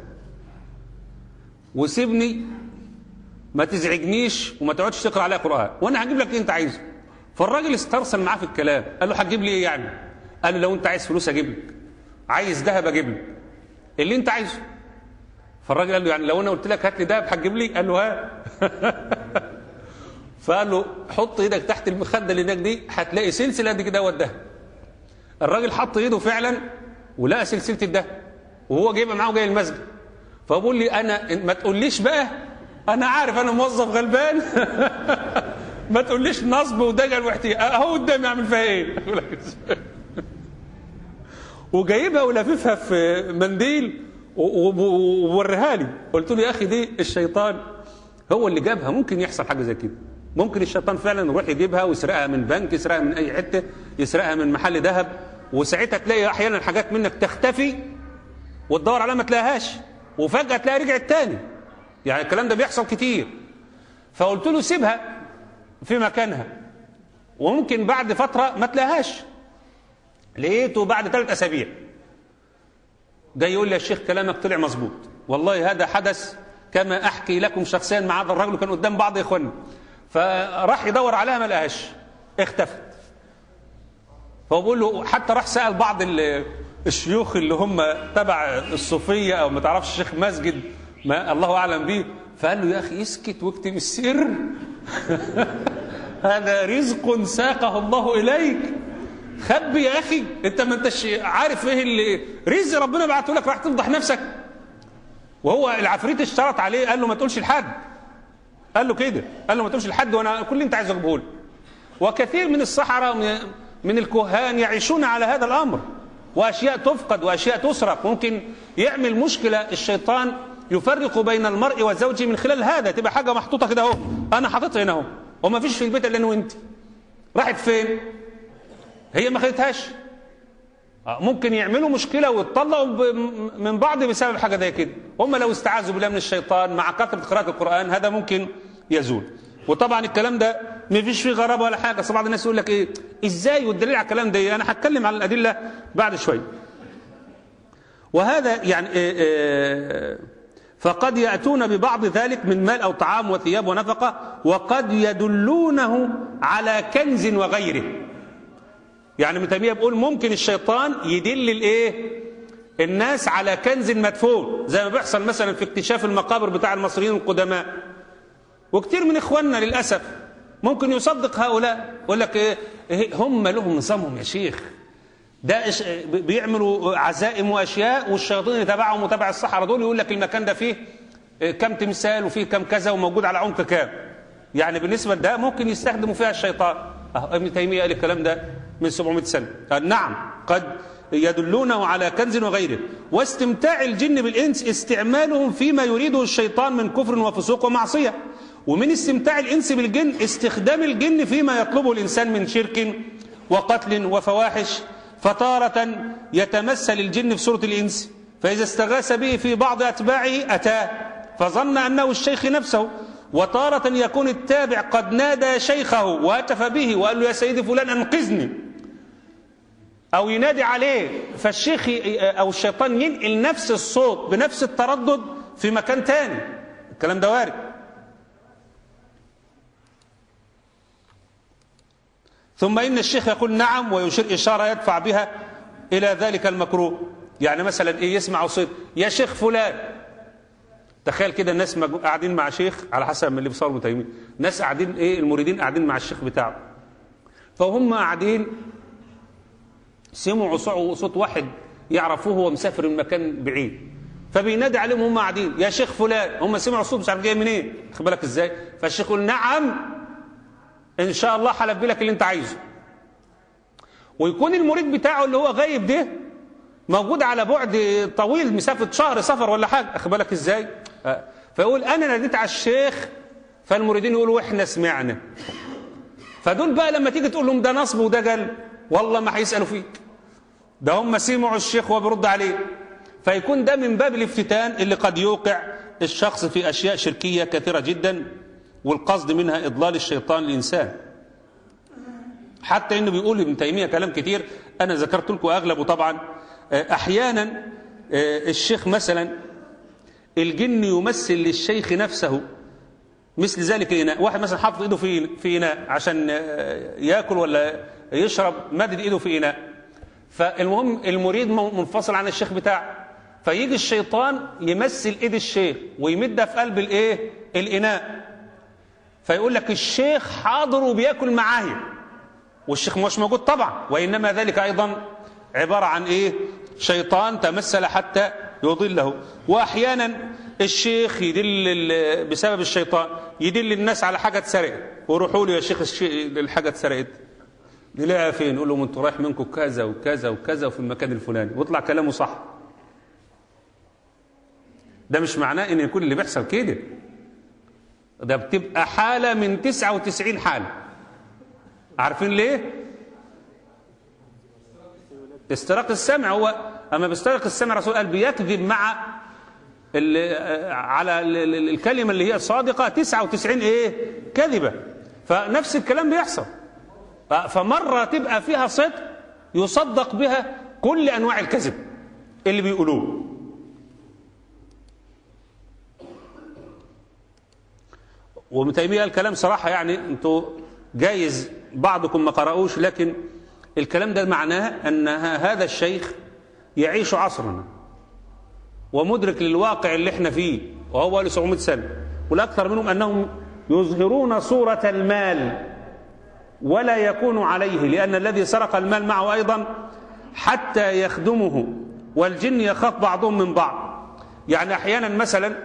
وسيبني ما تزعجنيش وما تقعدش تقرا عليها قران وانا هجيب لك اللي انت عايزه فالراجل استرسل معاه في الكلام قال له هتجيب لي ايه يعني قال له لو انت عايز فلوس اجيب لك عايز ذهب اجيب لك اللي انت عايزه فالراجل قال له يعني لو انا قلت لك هات لي ذهب هتجيب لي قال له ها فقال له حط ايدك تحت المخده اللي هناك دي هتلاقي سلسله قد كده والدهب الراجل حط ايده فعلا ولقى سلسله الدهب وهو جايبها معاه وجاي المسجد فبقول لي انا ما تقوليش بقى انا عارف انا موظف غلبان ما تقوليش نصب ودجل واحتياج اهو قدامي اعمل فيها ايه وجايبها ولاففها في منديل ووريها لي قلت له يا اخي دي الشيطان هو اللي جابها ممكن يحصل حاجه زي كده ممكن الشيطان فعلا يروح يجيبها ويسرقها من بنك يسرقها من اي حته يسرقها من محل ذهب وساعتها تلاقي احيانا حاجات منك تختفي وتدور عليها ما تلاقيهاش وفجاه تلاقي رجعت تاني يعني الكلام ده بيحصل كتير فقلت له سيبها في مكانها وممكن بعد فتره ما تلاقيهاش لقيته بعد ثلاث اسابيع جاي يقول لي يا شيخ كلامك طلع مظبوط والله هذا حدث كما احكي لكم شخصيا مع هذا الرجل كان قدام بعض اخواننا فراح يدور عليها ما لقاهاش اختفت فهو بيقول له حتى راح سال بعض الشيوخ اللي هم تبع الصوفيه او ما تعرفش شيخ مسجد ما الله اعلم به فقال له يا اخي اسكت واكتم السر هذا رزق ساقه الله اليك خبي يا اخي انت ما انتش عارف ايه اللي رزق ربنا بعته لك راح تفضح نفسك وهو العفريت اشترط عليه قال له ما تقولش لحد قال له كده قال له ما تقولش لحد وانا كل اللي انت عايزه اجيبه لك وكثير من السحرة من الكهان يعيشون على هذا الامر واشياء تفقد واشياء تسرق ممكن يعمل مشكله الشيطان يفرق بين المرء وزوجه من خلال هذا تبقى حاجه محطوطه كده اهو انا حاططها هنا اهو وما فيش في البيت الا انا وانت راحت فين هي ما خدتهاش ممكن يعملوا مشكلة ويتطلقوا من بعض بسبب حاجة زي كده هم لو استعاذوا بالله من الشيطان مع كثرة قراءة القرآن هذا ممكن يزول وطبعا الكلام ده ما فيش فيه غرابة ولا حاجة أصل بعض الناس يقول لك إيه إزاي والدليل على الكلام ده أنا هتكلم عن الأدلة بعد شوية وهذا يعني إيه إيه فقد يأتون ببعض ذلك من مال أو طعام وثياب ونفقة وقد يدلونه على كنز وغيره يعني ابن تيميه بيقول ممكن الشيطان يدل الايه الناس على كنز مدفون زي ما بيحصل مثلا في اكتشاف المقابر بتاع المصريين القدماء وكتير من اخواننا للاسف ممكن يصدق هؤلاء يقول لك إيه هم لهم نظامهم يا شيخ ده بيعملوا عزائم واشياء والشياطين يتابعهم وتابع الصحراء دول يقول لك المكان ده فيه كم تمثال وفيه كم كذا وموجود على عمق كام يعني بالنسبه لده ممكن يستخدموا فيها الشيطان ابن تيميه قال الكلام ده من 700 سنة قال نعم قد يدلونه على كنز وغيره واستمتاع الجن بالإنس استعمالهم فيما يريده الشيطان من كفر وفسوق ومعصية ومن استمتاع الإنس بالجن استخدام الجن فيما يطلبه الإنسان من شرك وقتل وفواحش فتارة يتمثل الجن في صورة الإنس فإذا استغاث به في بعض أتباعه أتاه فظن أنه الشيخ نفسه وتارة يكون التابع قد نادى شيخه وهتف به وقال له يا سيدي فلان أنقذني أو ينادي عليه فالشيخ أو الشيطان ينقل نفس الصوت بنفس التردد في مكان تاني الكلام ده وارد ثم إن الشيخ يقول نعم ويشير إشارة يدفع بها إلى ذلك المكروه يعني مثلا إيه يسمع صوت يا شيخ فلان تخيل كده الناس قاعدين مع شيخ على حسب من اللي بيصور متيمين ناس قاعدين ايه المريدين قاعدين مع الشيخ بتاعه فهم قاعدين سمعوا صوت واحد يعرفوه هو مسافر من مكان بعيد فبينادي عليهم هم قاعدين يا شيخ فلان هم سمعوا صوت مش عارف جاي منين إيه؟ خد بالك ازاي فالشيخ يقول نعم ان شاء الله هلبي لك اللي انت عايزه ويكون المريد بتاعه اللي هو غايب ده موجود على بعد طويل مسافه شهر سفر ولا حاجه اخد بالك ازاي فيقول انا ناديت على الشيخ فالمريدين يقولوا احنا سمعنا فدول بقى لما تيجي تقول لهم ده نصب وده قال والله ما هيسالوا فيك ده هم سمعوا الشيخ وهو بيرد عليه فيكون ده من باب الافتتان اللي قد يوقع الشخص في اشياء شركيه كثيره جدا والقصد منها اضلال الشيطان الانسان حتى انه بيقول ابن تيميه كلام كتير انا ذكرت لكم اغلبه طبعا احيانا الشيخ مثلا الجن يمثل للشيخ نفسه مثل ذلك الإناء واحد مثلا حاطط إيده في في إناء عشان يأكل ولا يشرب مدد إيده في إناء فالمهم المريد منفصل عن الشيخ بتاعه فيجي الشيطان يمثل إيد الشيخ ويمدها في قلب الإيه الإناء فيقول لك الشيخ حاضر وبياكل معايا والشيخ مش موجود طبعا وإنما ذلك أيضا عبارة عن إيه شيطان تمثل حتى يضله واحيانا الشيخ يدل بسبب الشيطان يدل الناس على حاجه اتسرقت ويروحوا له يا شيخ الحاجه اتسرقت نلاقيها فين يقول لهم انتوا رايح منكم كذا وكذا وكذا وفي المكان الفلاني ويطلع كلامه صح ده مش معناه ان يكون اللي بيحصل كده ده بتبقى حاله من 99 حاله عارفين ليه استراق السمع هو اما بيسترق السمع الرسول قال بيكذب مع على الكلمه اللي هي صادقه 99 ايه كذبه فنفس الكلام بيحصل فمره تبقى فيها صدق يصدق بها كل انواع الكذب اللي بيقولوه وابن تيميه قال كلام صراحه يعني انتوا جايز بعضكم ما قرأوش لكن الكلام ده معناه ان هذا الشيخ يعيش عصرنا ومدرك للواقع اللي احنا فيه وهو له 700 سنه والاكثر منهم انهم يظهرون صوره المال ولا يكون عليه لان الذي سرق المال معه ايضا حتى يخدمه والجن يخاف بعضهم من بعض يعني احيانا مثلا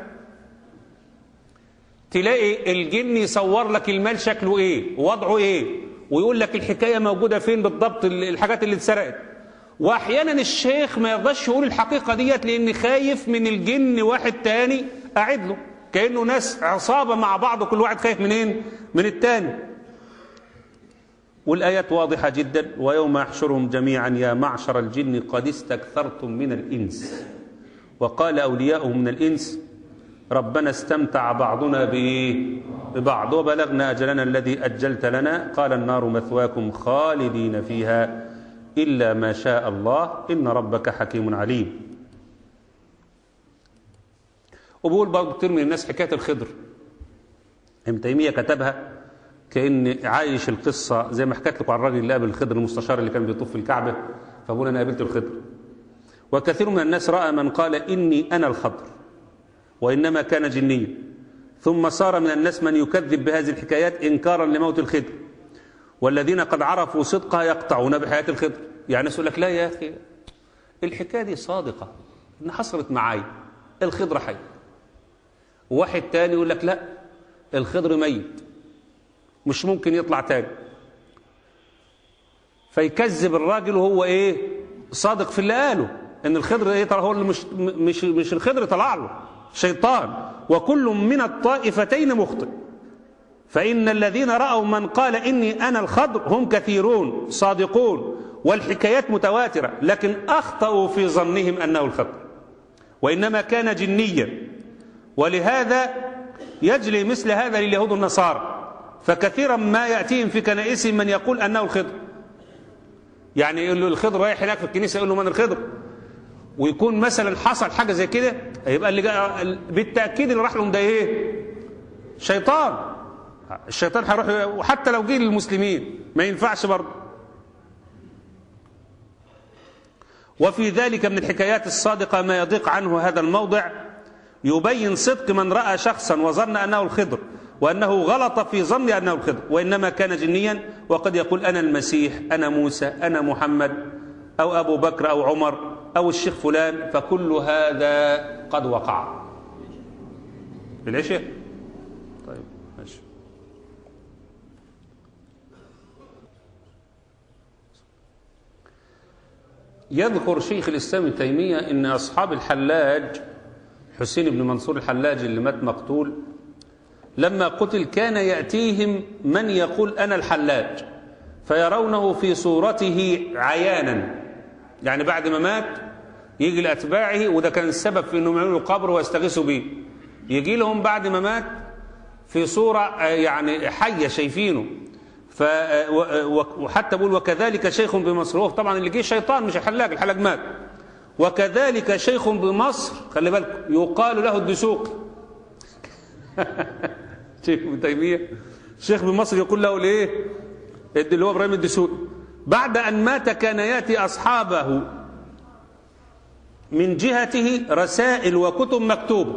تلاقي الجن يصور لك المال شكله ايه ووضعه ايه ويقول لك الحكايه موجوده فين بالضبط الحاجات اللي اتسرقت واحيانا الشيخ ما يرضاش يقول الحقيقه ديت لان خايف من الجن واحد تاني قاعد له كانه ناس عصابه مع بعض وكل واحد خايف منين من التاني والايات واضحه جدا ويوم يحشرهم جميعا يا معشر الجن قد استكثرتم من الانس وقال اولياؤهم من الانس ربنا استمتع بعضنا ببعض وبلغنا اجلنا الذي اجلت لنا قال النار مثواكم خالدين فيها إلا ما شاء الله إن ربك حكيم عليم وبقول برضه كتير من الناس حكاية الخضر ابن تيمية كتبها كأن عايش القصة زي ما حكيت لكم عن الراجل اللي قابل الخضر المستشار اللي كان بيطوف في الكعبة فبقول أنا قابلت الخضر وكثير من الناس رأى من قال إني أنا الخضر وإنما كان جنيا ثم صار من الناس من يكذب بهذه الحكايات إنكارا لموت الخضر والذين قد عرفوا صدقها يقطعون بحياة الخضر يعني يقول لك لا يا أخي الحكاية دي صادقة إن حصلت معاي الخضر حي وواحد تاني يقول لك لا الخضر ميت مش ممكن يطلع تاني فيكذب الراجل وهو ايه صادق في اللي قاله ان الخضر ايه هو اللي مش مش مش الخضر طلع له شيطان وكل من الطائفتين مخطئ فإن الذين رأوا من قال إني أنا الخضر هم كثيرون صادقون والحكايات متواترة لكن أخطأوا في ظنهم أنه الخضر وإنما كان جنيا ولهذا يجلي مثل هذا لليهود والنصارى فكثيرا ما يأتيهم في كنائسهم من يقول أنه الخضر يعني يقول له الخضر رايح هناك في الكنيسة يقول له من الخضر ويكون مثلا حصل حاجة زي كده يبقى اللي جاء بالتأكيد اللي راح لهم ده ايه شيطان الشيطان هيروح وحتى لو جه للمسلمين ما ينفعش برضه وفي ذلك من الحكايات الصادقة ما يضيق عنه هذا الموضع يبين صدق من رأى شخصا وظن أنه الخضر وأنه غلط في ظن أنه الخضر وإنما كان جنيا وقد يقول أنا المسيح أنا موسى أنا محمد أو أبو بكر أو عمر أو الشيخ فلان فكل هذا قد وقع بالعشاء طيب ماشي يذكر شيخ الإسلام ابن تيمية أن أصحاب الحلاج حسين بن منصور الحلاج اللي مات مقتول لما قتل كان يأتيهم من يقول أنا الحلاج فيرونه في صورته عيانا يعني بعد ما مات يجي لأتباعه وده كان السبب في أنهم يعملوا قبر ويستغيثوا به يجي لهم بعد ما مات في صورة يعني حية شايفينه ف وحتى بقول وكذلك شيخ بمصر هو طبعا اللي جه شيطان مش الحلاج الحلاج مات وكذلك شيخ بمصر خلي بالك يقال له الدسوق شيخ ابن تيميه شيخ بمصر يقول له الايه اللي هو ابراهيم الدسوقي بعد ان مات كان ياتي اصحابه من جهته رسائل وكتب مكتوبه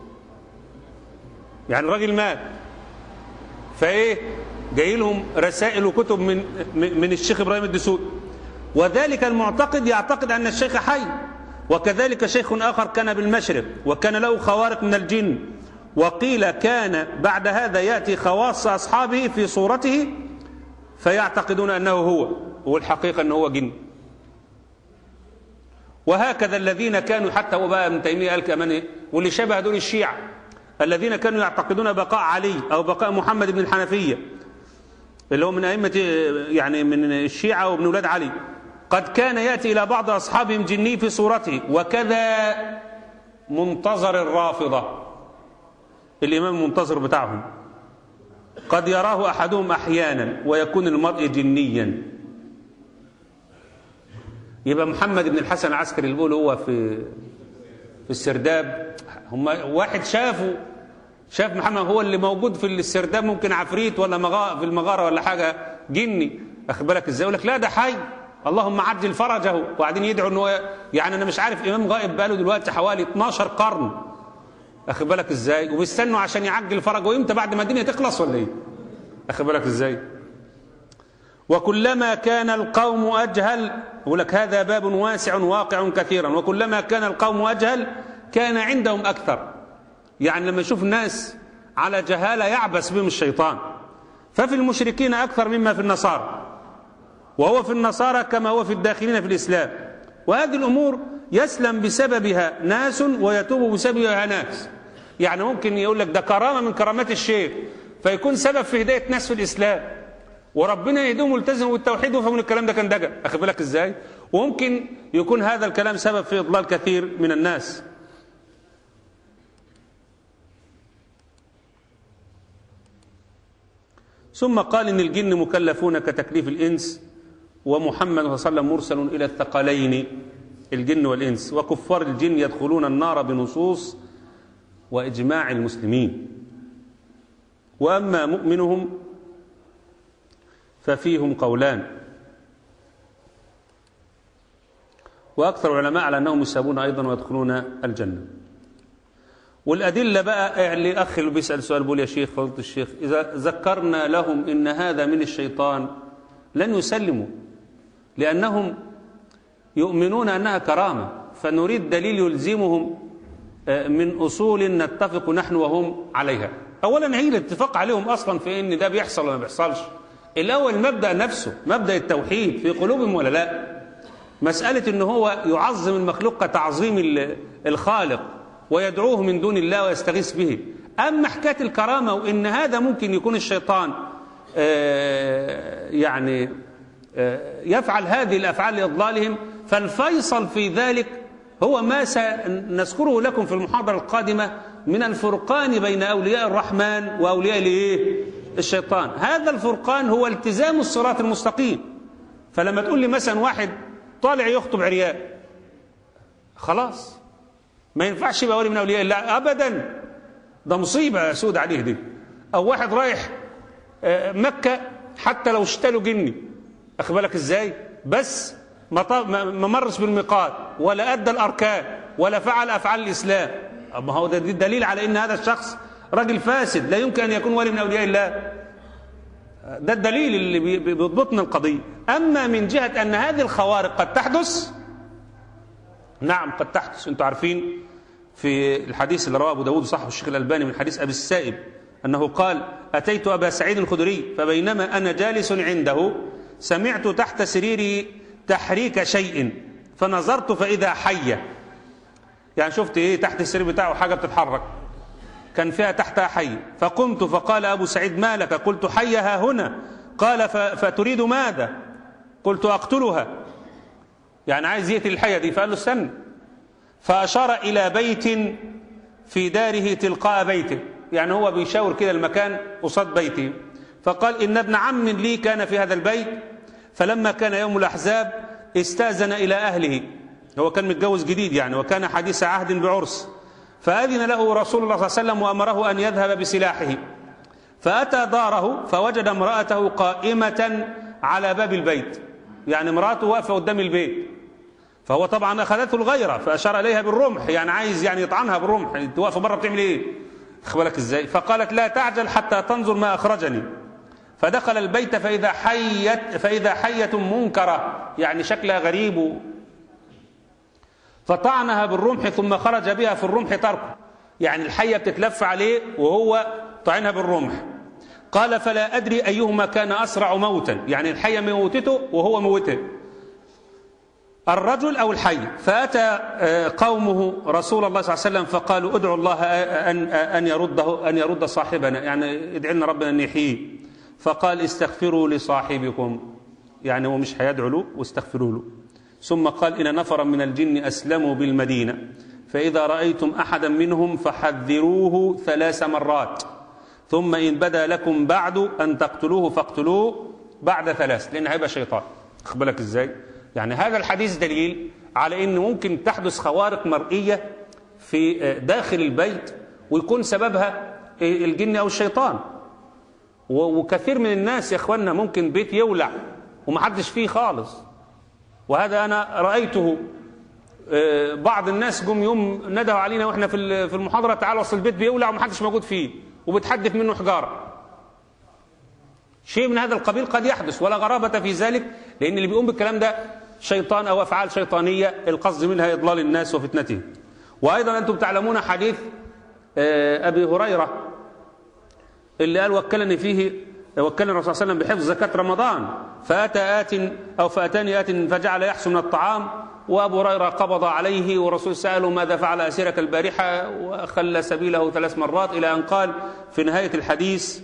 يعني الراجل مات فايه جاي لهم رسائل وكتب من من الشيخ ابراهيم الدسوقي وذلك المعتقد يعتقد ان الشيخ حي وكذلك شيخ اخر كان بالمشرق وكان له خوارق من الجن وقيل كان بعد هذا ياتي خواص اصحابه في صورته فيعتقدون انه هو والحقيقه انه هو جن وهكذا الذين كانوا حتى هو بقى ابن تيميه قال كمان ايه واللي شبه دول الشيعه الذين كانوا يعتقدون بقاء علي او بقاء محمد بن الحنفيه اللي هو من ائمه يعني من الشيعه وابن اولاد علي قد كان ياتي الى بعض اصحابهم جني في صورته وكذا منتظر الرافضه الامام المنتظر بتاعهم قد يراه احدهم احيانا ويكون المرء جنيا يبقى محمد بن الحسن العسكري اللي بيقول هو في في السرداب هم واحد شافه شاف محمد هو اللي موجود في السرداب ممكن عفريت ولا مغا في المغاره ولا حاجه جني اخد بالك ازاي يقول لك لا ده حي اللهم عجل فرجه وقاعدين يدعوا ان هو يعني انا مش عارف امام غائب بقاله دلوقتي حوالي 12 قرن اخد بالك ازاي وبيستنوا عشان يعجل فرجه وامتى بعد ما الدنيا تخلص ولا ايه اخد بالك ازاي وكلما كان القوم اجهل يقول لك هذا باب واسع واقع كثيرا وكلما كان القوم اجهل كان عندهم اكثر يعني لما يشوف الناس على جهاله يعبس بهم الشيطان ففي المشركين اكثر مما في النصارى وهو في النصارى كما هو في الداخلين في الاسلام وهذه الامور يسلم بسببها ناس ويتوب بسببها ناس يعني ممكن يقول لك ده كرامه من كرامات الشيخ فيكون سبب في هدايه ناس في الاسلام وربنا يهديهم ويلتزموا بالتوحيد ويفهموا الكلام ده كان دجا اخد بالك ازاي وممكن يكون هذا الكلام سبب في اضلال كثير من الناس ثم قال ان الجن مكلفون كتكليف الانس ومحمد صلى الله عليه وسلم مرسل الى الثقلين الجن والانس وكفار الجن يدخلون النار بنصوص واجماع المسلمين واما مؤمنهم ففيهم قولان واكثر العلماء على انهم يسابون ايضا ويدخلون الجنه والأدلة بقى اللي أخ اللي بيسأل سؤال بيقول يا شيخ فضيلة الشيخ إذا ذكرنا لهم إن هذا من الشيطان لن يسلموا لأنهم يؤمنون أنها كرامة فنريد دليل يلزمهم من أصول نتفق نحن وهم عليها أولا هي الاتفاق عليهم أصلا في إن ده بيحصل ولا ما بيحصلش الأول المبدأ نفسه مبدأ التوحيد في قلوبهم ولا لا مسألة ان هو يعظم المخلوق كتعظيم ال- الخالق ويدعوه من دون الله ويستغيث به أما حكاية الكرامة وإن هذا ممكن يكون الشيطان آه، يعني آه، يفعل هذه الأفعال لإضلالهم فالفيصل في ذلك هو ما سنذكره لكم في المحاضرة القادمة من الفرقان بين أولياء الرحمن وأولياء الإيه؟ الشيطان هذا الفرقان هو التزام الصراط المستقيم فلما تقول لي مثلا واحد طالع يخطب عريان خلاص ما ينفعش يبقى ولي من أولياء الله أبدا ده مصيبة سود عليه دي أو واحد رايح آه، مكة حتى لو اشتلوا جني أخد بالك إزاي بس ما ط- ما ما مرش بالميقات ولا أدى الأركان ولا فعل أفعال الإسلام ما هو ده دليل على أن هذا الشخص راجل فاسد لا يمكن أن يكون ولي من أولياء الله ده الدليل اللي بي- بي- بيضبطنا القضية أما من جهة أن هذه الخوارق قد تحدث نعم قد تحدث أنتم عارفين في الحديث اللي رواه أبو داود صاحب الشيخ الألباني من حديث أبي السائب أنه قال أتيت أبا سعيد الخدري فبينما أنا جالس عنده سمعت تحت سريري تحريك شيء فنظرت فإذا حية يعني شفت إيه تحت السرير بتاعه حاجة بتتحرك كان فيها تحتها حي فقمت فقال أبو سعيد ما لك قلت حيها هنا قال ف- فتريد ماذا قلت أقتلها يعني عايز يقتل الحية دي فقال له استنى فأشار إلى بيت في داره تلقاء بيته يعني هو بيشاور كده المكان قصاد بيته فقال إن ابن عم لي كان في هذا البيت فلما كان يوم الأحزاب استأذن إلى أهله هو كان متجوز جديد يعني وكان حديث عهد بعرس فأذن له رسول الله صلى الله عليه وسلم وأمره أن يذهب بسلاحه فأتى داره فوجد امرأته قائمة على باب البيت يعني امرأته واقفة قدام البيت فهو طبعا أخذته الغيرة فأشار إليها بالرمح يعني عايز يعني يطعنها بالرمح أنت واقفة بره بتعمل إيه خد بالك إزاي فقالت لا تعجل حتى تنظر ما أخرجني فدخل البيت فإذا حية فإذا حية منكرة يعني شكلها غريب و- فطعنها بالرمح ثم خرج بها في الرمح تركه يعني الحية بتتلف عليه وهو طعنها بالرمح قال فلا أدري أيهما كان أسرع موتا يعني الحية موتته وهو موته الرجل أو الحي فأتى آه، قومه رسول الله صلى الله عليه وسلم فقالوا ادعوا الله أن أن يرده أن يرد صاحبنا يعني ادعي لنا ربنا أن يحييه فقال استغفروا لصاحبكم يعني هو مش هيدعو له واستغفروا له ثم قال إن نفرا من الجن أسلموا بالمدينة فإذا رأيتم أحدا منهم فحذروه ثلاث مرات ثم إن بدا لكم بعد أن تقتلوه فاقتلوه بعد ثلاث لأن هيبقى شيطان خد بالك إزاي يعني هذا الحديث دليل على أن ممكن تحدث خوارق مرئية في داخل البيت ويكون سببها الجن أو الشيطان و- وكثير من الناس يا اخوانا ممكن بيت يولع ومحدش فيه خالص وهذا انا رايته آه، بعض الناس جم يوم ندهوا علينا واحنا في ال- في المحاضره تعالوا اصل البيت بيولع ومحدش موجود فيه وبتحدف منه حجاره شيء من هذا القبيل قد يحدث ولا غرابه في ذلك لان اللي بيقوم بالكلام ده شيطان او افعال شيطانيه القصد منها اضلال الناس وفتنتهم وايضا انتم تعلمون حديث آه، ابي هريره اللي قال وكلني فيه وكلني الرسول صلى الله عليه وسلم بحفظ زكاة رمضان فأتى آت أو فأتاني آت فجعل يحسن من الطعام وأبو هريرة قبض عليه والرسول سأله ماذا فعل أسيرك البارحة وخلى سبيله ثلاث مرات إلى أن قال في نهاية الحديث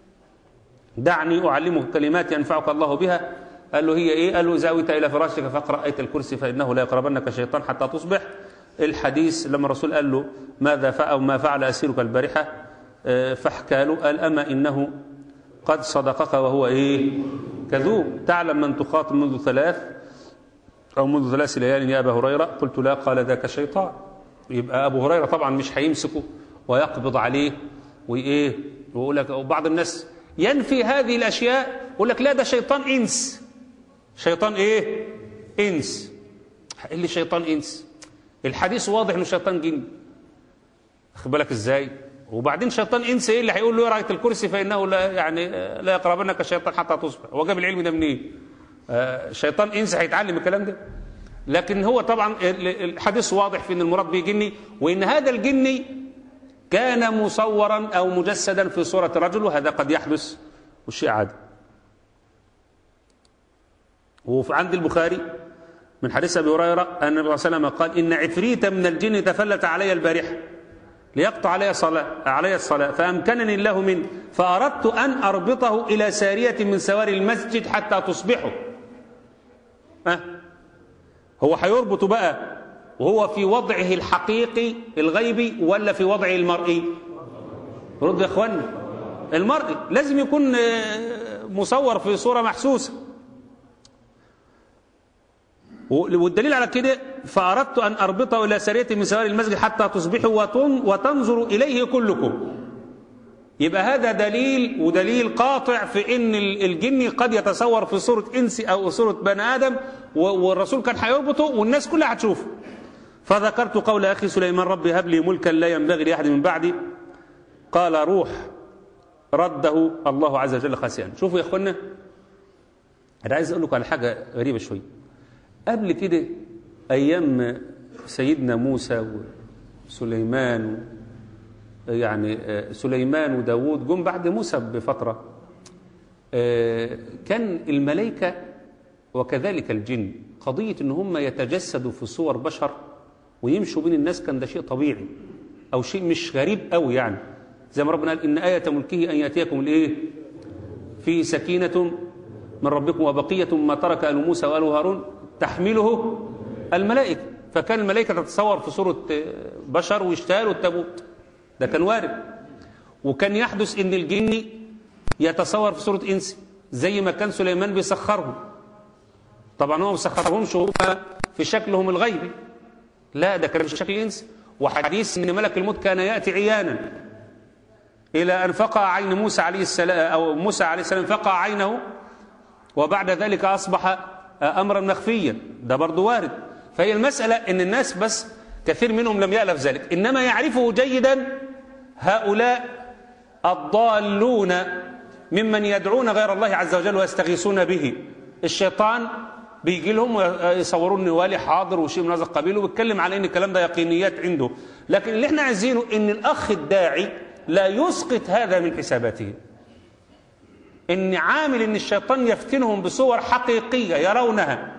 دعني أعلمك كلمات ينفعك الله بها قال له هي إيه قال له زاويت إلى فراشك فاقرأ آية الكرسي فإنه لا يقربنك شيطان حتى تصبح الحديث لما الرسول قال له ماذا فعل أو ما فعل أسيرك البارحة آه، فحكى له قال أما إنه قد صدقك وهو إيه كذوب تعلم من تخاطب منذ ثلاث أو منذ ثلاث ليال يا أبا هريرة قلت لا قال ذاك شيطان يبقى أبو هريرة طبعا مش هيمسكه ويقبض عليه وإيه ويقول لك وبعض الناس ينفي هذه الأشياء يقول لك لا ده شيطان إنس شيطان إيه إنس إيه اللي شيطان إنس الحديث واضح إنه شيطان جن خد بالك إزاي وبعدين شيطان إنس إيه اللي هيقول له رأيت الكرسي فإنه لا يعني آه، لا يقربنك الشيطان حتى تصبح هو جاب العلم ده منين آه، شيطان إنس هيتعلم الكلام ده لكن هو طبعا ال- الحديث واضح في ان المراد به جني وان هذا الجني كان مصورا او مجسدا في صوره رجل وهذا قد يحدث والشيء عادي وعند البخاري من حديث أبي هريرة أن النبي صلى الله عليه وسلم قال إن عفريتا من الجن تفلت علي البارحة ليقطع علي صلاة علي الصلاة فأمكنني الله منه فأردت أن أربطه إلى سارية من سواري المسجد حتى تصبحوا أه؟ هو هيربط بقى وهو في وضعه الحقيقي الغيبي ولا في وضعه المرئي رد يا اخوانا المرئي لازم يكون مصور في صورة محسوسة والدليل على كده فأردت أن أربطه إلى سرية من سواري المسجد حتى تصبحوا وتنظروا إليه كلكم يبقى هذا دليل ودليل قاطع في ان الجني قد يتصور في صورة انس او صورة بني ادم والرسول كان هيربطه والناس كلها هتشوفه فذكرت قول اخي سليمان ربي هب لي ملكا لا ينبغي لاحد من بعدي قال روح رده الله عز وجل خاسئا شوفوا يا اخوانا انا عايز اقول لكم على حاجه غريبه شويه قبل كده ايام سيدنا موسى وسليمان يعني سليمان وداود جم بعد موسى بفترة كان الملائكة وكذلك الجن قضية ان هم يتجسدوا في صور بشر ويمشوا بين الناس كان ده شيء طبيعي او شيء مش غريب قوي يعني زي ما ربنا قال ان آية ملكه ان ياتيكم الايه في سكينة من ربكم وبقية ما ترك آل موسى وآل هارون تحمله الملائكة فكان الملائكة تتصور في صورة بشر ويشتغلوا التابوت ده كان وارد وكان يحدث ان الجن يتصور في صورة انس زي ما كان سليمان بيسخرهم طبعا هو ما بيسخرهمش هم في شكلهم الغيبي لا ده كان في شكل انس وحديث ان ملك الموت كان ياتي عيانا الى ان فقع عين موسى عليه السلام او موسى عليه السلام فقع عينه وبعد ذلك اصبح امرا مخفيا ده برضه وارد فهي المساله ان الناس بس كثير منهم لم يألف ذلك إنما يعرفه جيدا هؤلاء الضالون ممن يدعون غير الله عز وجل ويستغيثون به الشيطان بيجي لهم ويصورون ان والي حاضر وشيء من هذا القبيل وبيتكلم على ان الكلام ده يقينيات عنده لكن اللي احنا عايزينه ان الاخ الداعي لا يسقط هذا من حساباته ان عامل ان الشيطان يفتنهم بصور حقيقيه يرونها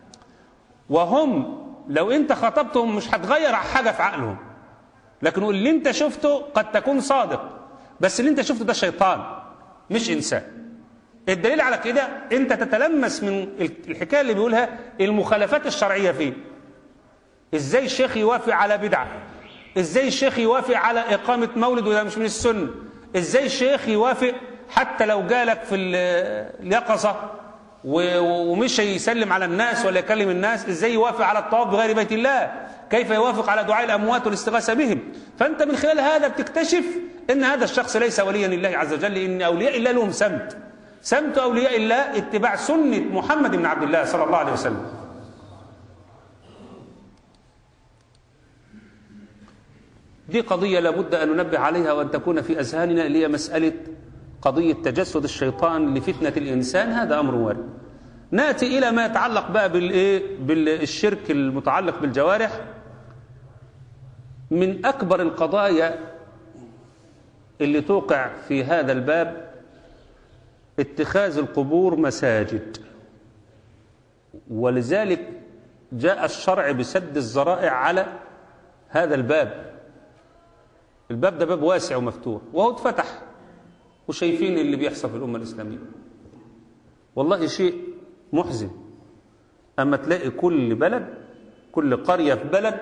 وهم لو انت خطبتهم مش هتغير حاجه في عقلهم لكن اللي انت شفته قد تكون صادق بس اللي انت شفته ده شيطان مش انسان الدليل على كده انت تتلمس من الحكايه اللي بيقولها المخالفات الشرعيه فيه ازاي الشيخ يوافق على بدعه ازاي الشيخ يوافق على اقامه مولد وده مش من السنه ازاي الشيخ يوافق حتى لو جالك في اليقظه ومش يسلم على الناس ولا يكلم الناس ازاي يوافق على الطواف بغير بيت الله كيف يوافق على دعاء الاموات والاستغاثه بهم فانت من خلال هذا بتكتشف ان هذا الشخص ليس وليا لله عز وجل ان اولياء الله لهم سمت سمت اولياء الله اتباع سنه محمد بن عبد الله صلى الله عليه وسلم دي قضيه لابد ان ننبه عليها وان تكون في اذهاننا اللي هي مساله قضية تجسد الشيطان لفتنة الإنسان هذا أمر وارد نأتي إلى ما يتعلق بقى بالإيه بالشرك المتعلق بالجوارح من أكبر القضايا اللي توقع في هذا الباب اتخاذ القبور مساجد ولذلك جاء الشرع بسد الذرائع على هذا الباب الباب ده باب واسع ومفتوح وهو اتفتح وشايفين اللي بيحصل في الأمة الإسلامية والله شيء محزن أما تلاقي كل بلد كل قرية في بلد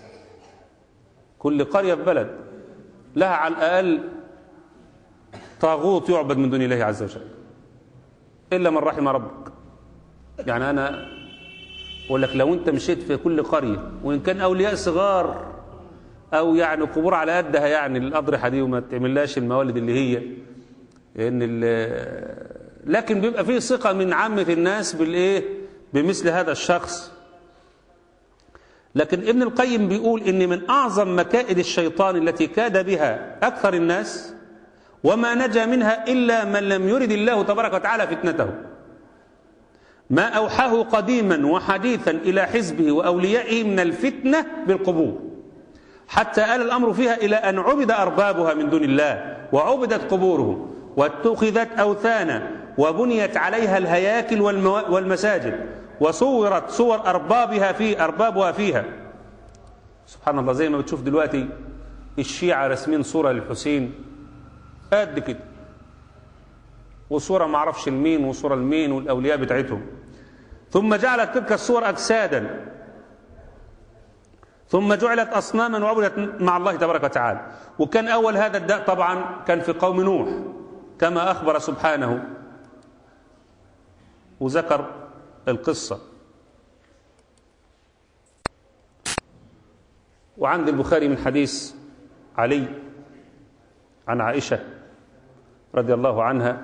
كل قرية في بلد لها على الأقل طاغوت يعبد من دون الله عز وجل إلا من رحم ربك يعني أنا أقول لك لو أنت مشيت في كل قرية وإن كان أولياء صغار أو يعني قبور على قدها يعني الأضرحة دي وما تعملهاش الموالد اللي هي ان لكن بيبقى فيه ثقه من عامه الناس بالايه بمثل هذا الشخص لكن ابن القيم بيقول ان من اعظم مكائد الشيطان التي كاد بها اكثر الناس وما نجا منها الا من لم يرد الله تبارك وتعالى فتنته ما اوحاه قديما وحديثا الى حزبه واوليائه من الفتنه بالقبور حتى آل الامر فيها الى ان عبد اربابها من دون الله وعبدت قبورهم واتخذت أوثانا وبنيت عليها الهياكل والمساجد وصورت صور أربابها في أربابها فيها سبحان الله زي ما بتشوف دلوقتي الشيعة رسمين صورة للحسين قد كده وصورة ما اعرفش لمين وصورة لمين والأولياء بتاعتهم ثم جعلت تلك الصور أجسادا ثم جعلت أصناما وعبدت مع الله تبارك وتعالى وكان أول هذا الداء طبعا كان في قوم نوح كما أخبر سبحانه وذكر القصة وعند البخاري من حديث علي عن عائشة رضي الله عنها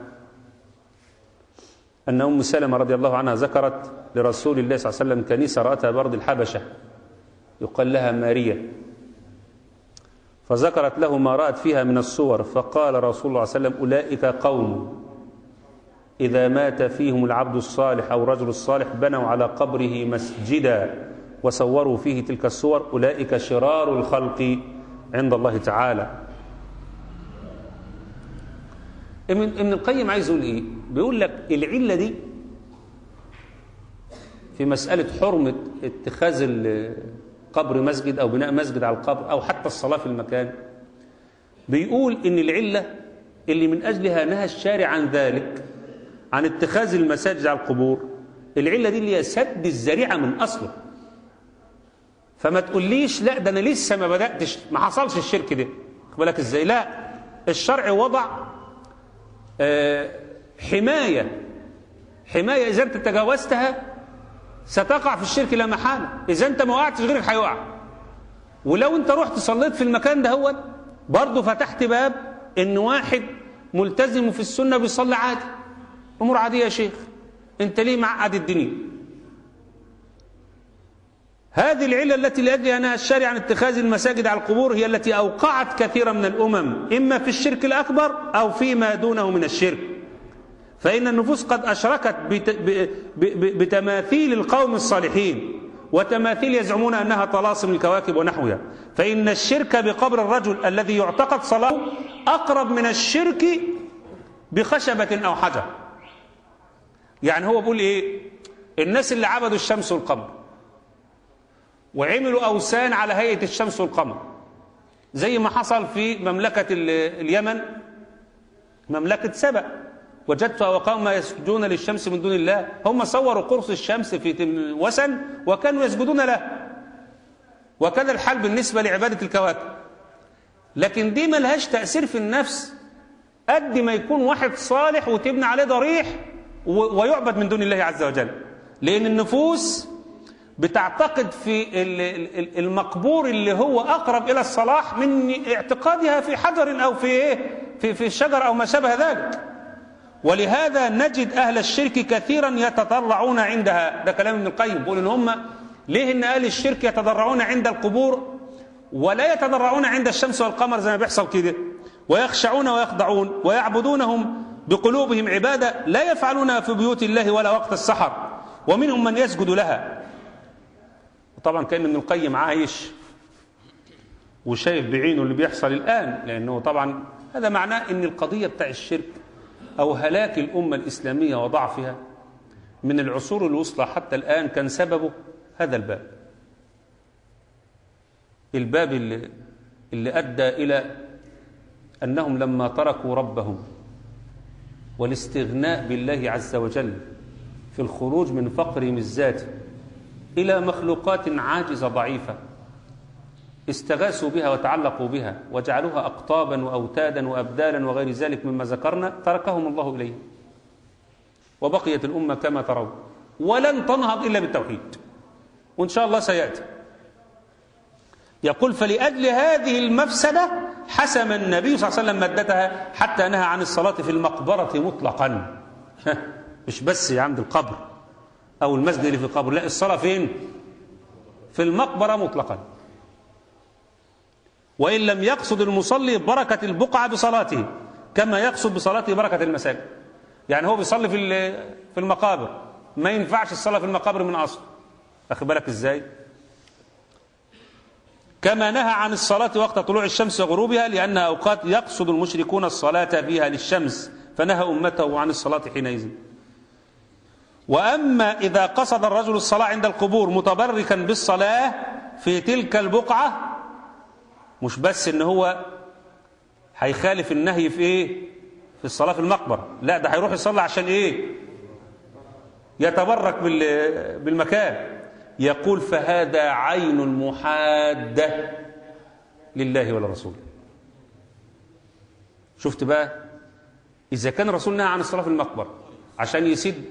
أن أم سلمة رضي الله عنها ذكرت لرسول الله صلى الله عليه وسلم كنيسة رأتها بأرض الحبشة يقال لها ماريا فذكرت له ما رأت فيها من الصور فقال رسول الله صلى الله عليه وسلم أولئك قوم إذا مات فيهم العبد الصالح أو الرجل الصالح بنوا على قبره مسجدا وصوروا فيه تلك الصور أولئك شرار الخلق عند الله تعالى ابن القيم عايز يقول ايه بيقول لك العله دي في مساله حرمه اتخاذ القبر مسجد او بناء مسجد على القبر او حتى الصلاه في المكان بيقول ان العله اللي من اجلها نهى الشارع عن ذلك عن اتخاذ المساجد على القبور العله دي اللي هي سد الذريعه من اصله فما تقوليش لا ده انا لسه ما بداتش ما حصلش الشرك ده خد بالك ازاي لا الشرع وضع آه حمايه حمايه اذا انت تجاوزتها ستقع في الشرك لا محاله اذا انت ما وقعتش غيرك هيقع ولو انت رحت صليت في المكان ده هو برضه فتحت باب ان واحد ملتزم في السنه بيصلي عادي امور عاديه يا شيخ انت ليه معقد الدنيا هذه العلة التي لأجلها نهى الشارع عن اتخاذ المساجد على القبور هي التي أوقعت كثيرا من الأمم إما في الشرك الأكبر أو فيما دونه من الشرك فإن النفوس قد أشركت بتماثيل القوم الصالحين وتماثيل يزعمون أنها طلاسم الكواكب ونحوها فإن الشرك بقبر الرجل الذي يعتقد صلاته أقرب من الشرك بخشبة أو حجر يعني هو بيقول إيه الناس اللي عبدوا الشمس والقمر وعملوا أوثان على هيئة الشمس والقمر زي ما حصل في مملكة اليمن مملكة سبأ وجدت وقوم يسجدون للشمس من دون الله هم صوروا قرص الشمس في وسن وكانوا يسجدون له وكذا الحال بالنسبة لعبادة الكواكب لكن دي ملهاش تأثير في النفس قد ما يكون واحد صالح وتبنى عليه ضريح ويعبد من دون الله عز وجل لأن النفوس بتعتقد في المقبور اللي هو أقرب إلى الصلاح من اعتقادها في حجر أو في إيه في في شجر أو ما شابه ذلك ولهذا نجد أهل الشرك كثيرا يتضرعون عندها ده كلام ابن القيم بيقول إن هم ليه إن أهل الشرك يتضرعون عند القبور ولا يتضرعون عند الشمس والقمر زي ما بيحصل كده ويخشعون ويخضعون ويعبدونهم بقلوبهم عبادة لا يفعلونها في بيوت الله ولا وقت السحر ومنهم من يسجد لها وطبعا كان ابن القيم عايش وشايف بعينه اللي بيحصل الآن لأنه طبعا هذا معناه أن القضية بتاع الشرك أو هلاك الأمة الإسلامية وضعفها من العصور الوسطى حتى الآن كان سببه هذا الباب الباب اللي, اللي أدى إلى أنهم لما تركوا ربهم والاستغناء بالله عز وجل في الخروج من فقرهم الذاتي إلى مخلوقات عاجزة ضعيفة استغاثوا بها وتعلقوا بها وجعلوها أقطابا وأوتادا وأبدالا وغير ذلك مما ذكرنا تركهم الله إليه وبقيت الأمة كما ترون ولن تنهض إلا بالتوحيد وإن شاء الله سيأتي يقول فلأجل هذه المفسدة حسم النبي صلى الله عليه وسلم مادتها حتى نهى عن الصلاة في المقبرة مطلقا مش بس عند القبر أو المسجد اللي في القبر لا الصلاة فين في المقبرة مطلقا وإن لم يقصد المصلي بركة البقعة بصلاته كما يقصد بصلاته بركة المساجد يعني هو بيصلي في في المقابر ما ينفعش الصلاة في المقابر من أصل أخي بالك إزاي كما نهى عن الصلاة وقت طلوع الشمس وغروبها لأنها أوقات يقصد المشركون الصلاة فيها للشمس فنهى أمته عن الصلاة حينئذ وأما إذا قصد الرجل الصلاة عند القبور متبركا بالصلاة في تلك البقعة مش بس إن هو هيخالف النهي في إيه في الصلاة في المقبرة لا ده هيروح يصلي عشان إيه يتبرك بال- بالمكان يقول فهذا عين محادة لله ولرسوله شفت بقى إذا كان الرسول نهى عن الصلاة في المقبرة عشان يسد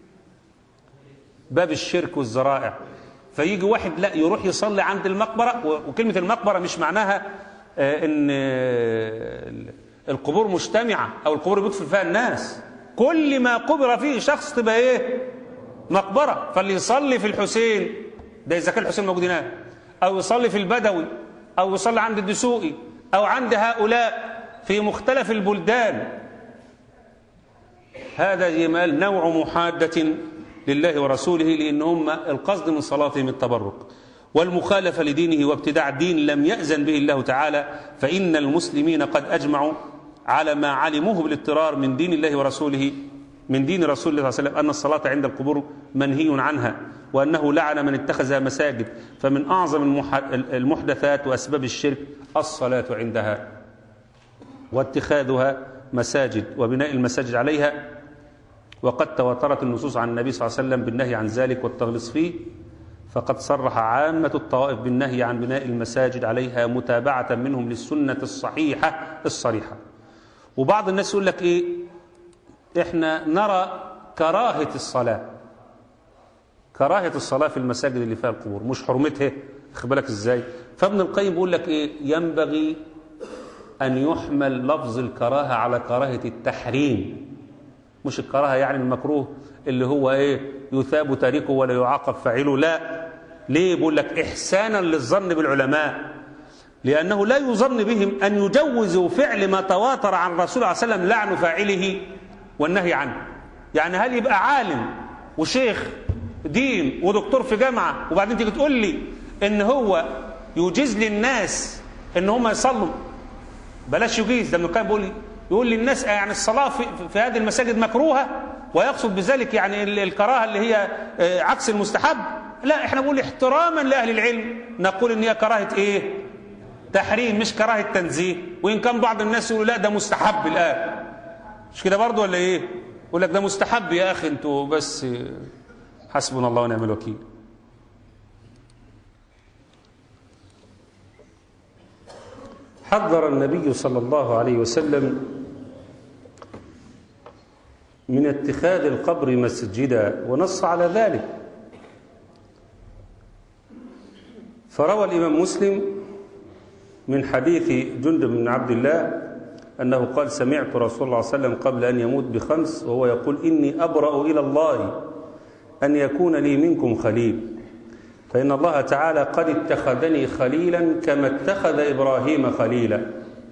باب الشرك والذرائع فيجي واحد لا يروح يصلي عند المقبرة و- وكلمة المقبرة مش معناها آه، ان آه، القبور مجتمعة او القبور بيدفن فيها الناس كل ما قبر فيه شخص تبقى ايه مقبرة فاللي يصلي في الحسين ده اذا كان الحسين موجود هناك او يصلي في البدوي او يصلي عند الدسوقي او عند هؤلاء في مختلف البلدان هذا جمال نوع محادة لله ورسوله لأن هم القصد من صلاتهم التبرك والمخالفة لدينه وابتداع دين لم يأذن به الله تعالى فإن المسلمين قد أجمعوا على ما علموه بالاضطرار من دين الله ورسوله من دين رسول الله صلى الله عليه وسلم أن الصلاة عند القبور منهي عنها وأنه لعن من اتخذها مساجد فمن أعظم المح- المحدثات وأسباب الشرك الصلاة عندها واتخاذها مساجد وبناء المساجد عليها وقد تواترت النصوص عن النبي صلى الله عليه وسلم بالنهي عن ذلك والتغليظ فيه فقد صرح عامة الطوائف بالنهي عن بناء المساجد عليها متابعة منهم للسنة الصحيحة الصريحة وبعض الناس يقول لك ايه احنا نرى كراهة الصلاة كراهة الصلاة في المساجد اللي فيها القبور مش حرمتها خد بالك ازاي فابن القيم بيقول لك ايه ينبغي أن يحمل لفظ الكراهة على كراهة التحريم مش الكراهة يعني المكروه اللي هو ايه يثاب تاركه ولا يعاقب فاعله لا ليه بيقول لك إحسانا للظن بالعلماء لأنه لا يظن بهم أن يجوزوا فعل ما تواتر عن الرسول صلى الله عليه وسلم لعن فاعله والنهي عنه يعني هل يبقى عالم وشيخ دين ودكتور في جامعة وبعدين تيجي تقول لي ان هو يجيز للناس ان هم يصلوا بلاش يجيز ده ابن القيم بيقول يقول للناس يعني الصلاة في, في هذه المساجد مكروهة ويقصد بذلك يعني ال- الكراهة اللي هي آه، عكس المستحب لا احنا بنقول احتراما لأهل العلم نقول ان هي كراهة ايه تحريم مش كراهة تنزيه وإن كان بعض الناس يقولوا لا ده مستحب الآن مش كده برضو ولا ايه يقول لك ده مستحب يا أخي انتوا بس آه، حسبنا الله ونعم الوكيل حذر النبي صلى الله عليه وسلم من اتخاذ القبر مسجدا ونص على ذلك فروى الإمام مسلم من حديث جندب بن عبد الله أنه قال سمعت رسول الله صلى الله عليه وسلم قبل أن يموت بخمس وهو يقول إني أبرأ إلى الله أن يكون لي منكم خليل فإن الله تعالى قد اتخذني خليلا كما اتخذ إبراهيم خليلا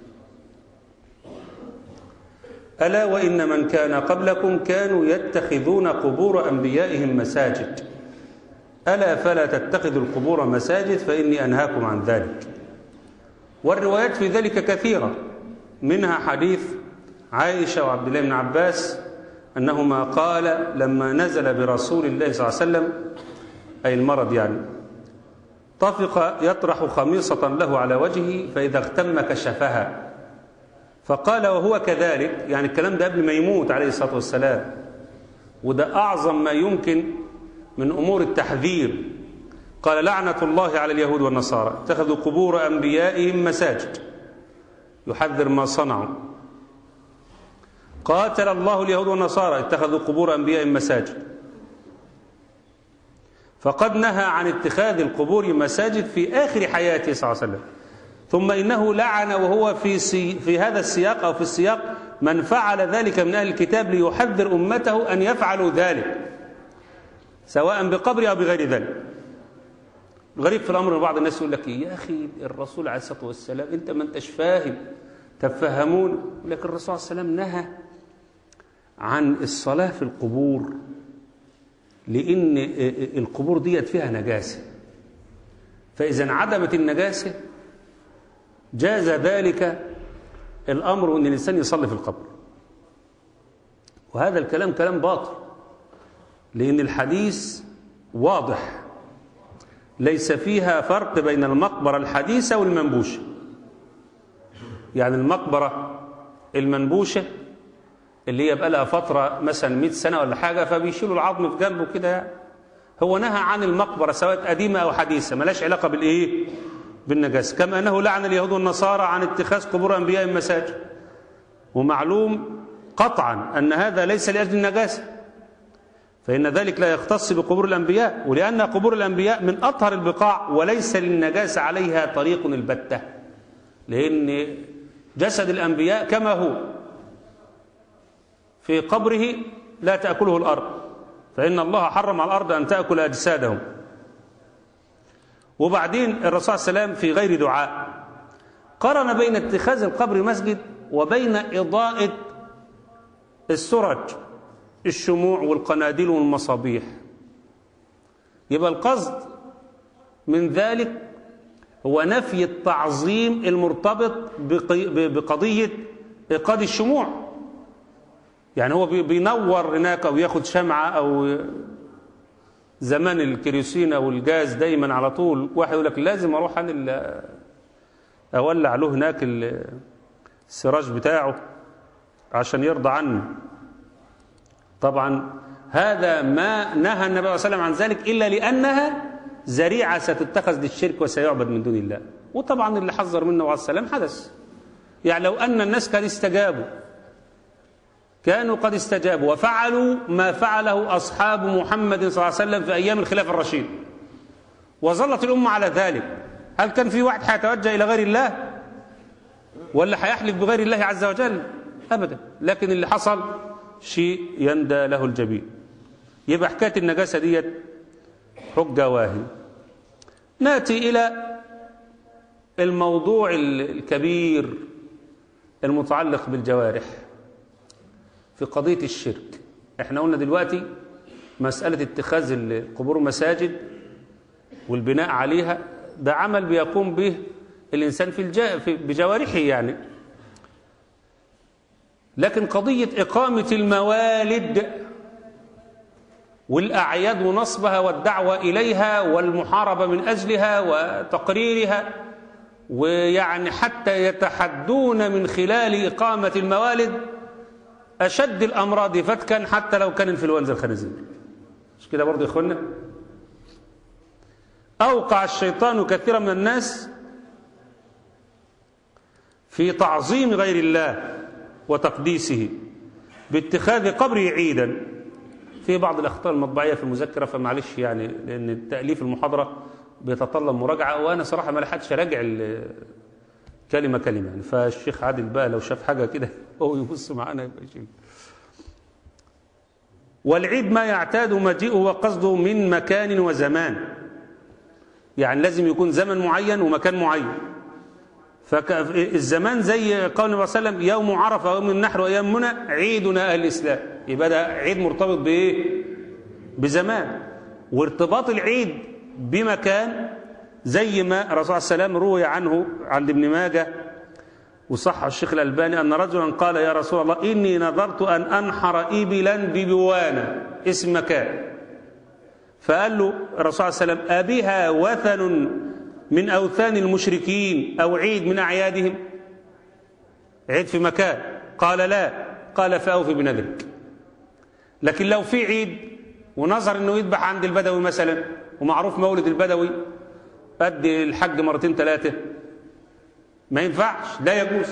ألا وإن من كان قبلكم كانوا يتخذون قبور أنبيائهم مساجد ألا فلا تتخذوا القبور مساجد فإني أنهاكم عن ذلك والروايات في ذلك كثيرة منها حديث عائشة وعبد الله بن عباس أنهما قال لما نزل برسول الله صلى الله عليه وسلم أي المرض يعني طفق يطرح خميصة له على وجهه فإذا اغتم كشفها فقال وهو كذلك يعني الكلام ده قبل ما يموت عليه الصلاة والسلام وده أعظم ما يمكن من أمور التحذير قال لعنة الله على اليهود والنصارى اتخذوا قبور أنبيائهم مساجد يحذر ما صنعوا قاتل الله اليهود والنصارى اتخذوا قبور أنبيائهم مساجد فقد نهى عن اتخاذ القبور مساجد في آخر حياته صلى الله عليه وسلم ثم إنه لعن وهو في, سي في هذا السياق أو في السياق من فعل ذلك من أهل الكتاب ليحذر أمته أن يفعلوا ذلك سواء بقبر أو بغير ذلك الغريب في الأمر أن بعض الناس يقول لك يا أخي الرسول عليه الصلاة والسلام أنت ما أنتش فاهم تفهمون يقول لك الرسول عليه السلام نهى عن الصلاة في القبور لأن القبور ديت فيها نجاسة فإذا انعدمت النجاسة جاز ذلك الأمر أن الإنسان يصلي في القبر وهذا الكلام كلام باطل لأن الحديث واضح ليس فيها فرق بين المقبرة الحديثة والمنبوشة يعني المقبرة المنبوشة اللي هي بقى لها فترة مثلا 100 سنة ولا حاجة فبيشيلوا العظم في جنبه كده يعني. هو نهى عن المقبرة سواء قديمة أو حديثة ملاش علاقة بالإيه بالنجاسة كما أنه لعن اليهود والنصارى عن اتخاذ قبور أنبياء مساجد ومعلوم قطعا أن هذا ليس لأجل النجاسة فإن ذلك لا يختص بقبور الأنبياء ولأن قبور الأنبياء من أطهر البقاع وليس للنجاسة عليها طريق البتة لأن جسد الأنبياء كما هو في قبره لا تأكله الأرض فإن الله حرم على الأرض أن تأكل أجسادهم وبعدين الرسول صلى الله عليه وسلم في غير دعاء قرن بين اتخاذ القبر مسجد وبين إضاءة السرج الشموع والقناديل والمصابيح يبقى القصد من ذلك هو نفي التعظيم المرتبط بقضية إيقاد الشموع يعني هو بينور هناك أو ياخد شمعة أو زمان الكيروسين أو الجاز دايما على طول واحد يقول لك لازم أروح أنا أولع له هناك السراج بتاعه عشان يرضى عنه طبعا هذا ما نهى النبي صلى الله عليه وسلم عن ذلك إلا لأنها ذريعة ستتخذ للشرك وسيعبد من دون الله وطبعا اللي حذر منه عليه السلام حدث يعني لو أن الناس قد استجابوا كانوا قد استجابوا وفعلوا ما فعله أصحاب محمد صلى الله عليه وسلم في أيام الخلافة الرشيد وظلت الأمة على ذلك هل كان في واحد حيتوجه إلى غير الله ولا هيحلف بغير الله عز وجل أبدا لكن اللي حصل شيء يندى له الجبين يبقى حكاية النجاسة ديت حجة واهي ناتي إلى الموضوع الكبير المتعلق بالجوارح في قضية الشرك احنا قلنا دلوقتي مسألة اتخاذ القبور مساجد والبناء عليها ده عمل بيقوم به الإنسان في, الجا في بجوارحه يعني لكن قضية إقامة الموالد والأعياد ونصبها والدعوة إليها والمحاربة من أجلها وتقريرها ويعني حتى يتحدون من خلال إقامة الموالد أشد الأمراض فتكا حتى لو كان انفلونزا الخنازير مش كده برضه يا إخوانا أوقع الشيطان كثيرا من الناس في تعظيم غير الله وتقديسه باتخاذ قبره عيدا في بعض الأخطاء المطبعية في المذكرة فمعلش يعني لأن تأليف المحاضرة بيتطلب مراجعة وأنا صراحة ما لحقتش أراجع كلمة كلمة يعني فالشيخ عادل بقى لو شاف حاجة كده هو يبص معانا يبقى يشيل والعيد ما يعتاد مجيئه وقصده من مكان وزمان يعني لازم يكون زمن معين ومكان معين فالزمان زي قول النبي صلى الله عليه وسلم يوم عرفه ويوم النحر وايام منى عيدنا اهل الاسلام يبقى ده عيد مرتبط بايه بزمان وارتباط العيد بمكان زي ما الرسول صلى الله عليه وسلم روي عنه عند ابن ماجه وصح الشيخ الألباني أن رجلا قال يا رسول الله إني نظرت أن أنحر إبلا ببوانا اسم مكان فقال له الرسول صلى الله عليه وسلم أبها وثن من أوثان المشركين أو عيد من أعيادهم عيد في مكان قال لا قال فأوفي بنذرك لكن لو في عيد ونظر أنه يذبح عند البدوي مثلا ومعروف مولد البدوي قد الحج مرتين ثلاثة ما ينفعش لا يجوز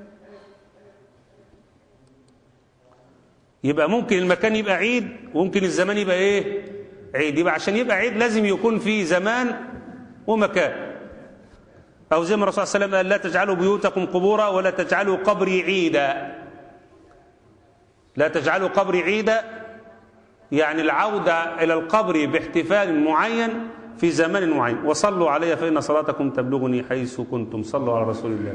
يبقى ممكن المكان يبقى عيد وممكن الزمان يبقى ايه عيد يبقى عشان يبقى عيد لازم يكون في زمان ومكان أو زي ما الرسول صلى الله عليه وسلم قال لا تجعلوا بيوتكم قبورا ولا تجعلوا قبري عيدا لا تجعلوا قبري عيدا يعني العودة إلى القبر باحتفال معين في زمان معين وصلوا علي فإن صلاتكم تبلغني حيث كنتم صلوا على رسول الله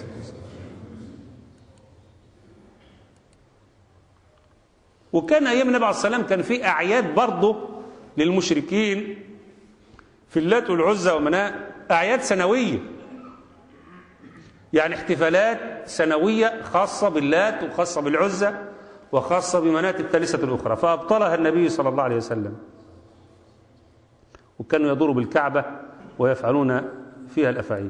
وكان أيام النبي عليه الصلاة والسلام كان في أعياد برضه للمشركين في اللات والعزى ومناء أعياد سنوية يعني احتفالات سنوية خاصة باللات وخاصة بالعزى وخاصة بمنات الثالثة الأخرى فأبطلها النبي صلى الله عليه وسلم وكانوا يدوروا بالكعبة ويفعلون فيها الأفاعيل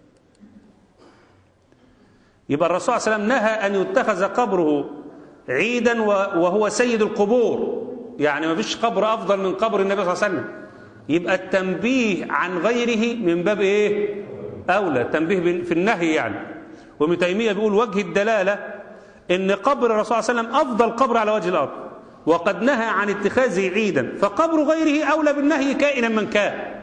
يبقى الرسول صلى الله عليه وسلم نهى أن يتخذ قبره عيدا وهو سيد القبور يعني ما فيش قبر أفضل من قبر النبي صلى الله عليه وسلم يبقى التنبيه عن غيره من باب إيه أولى تنبيه في النهي يعني وابن تيمية بيقول وجه الدلالة إن قبر الرسول صلى الله عليه وسلم أفضل قبر على وجه الأرض وقد نهى عن اتخاذه عيدا فقبر غيره أولى بالنهي كائنا من كان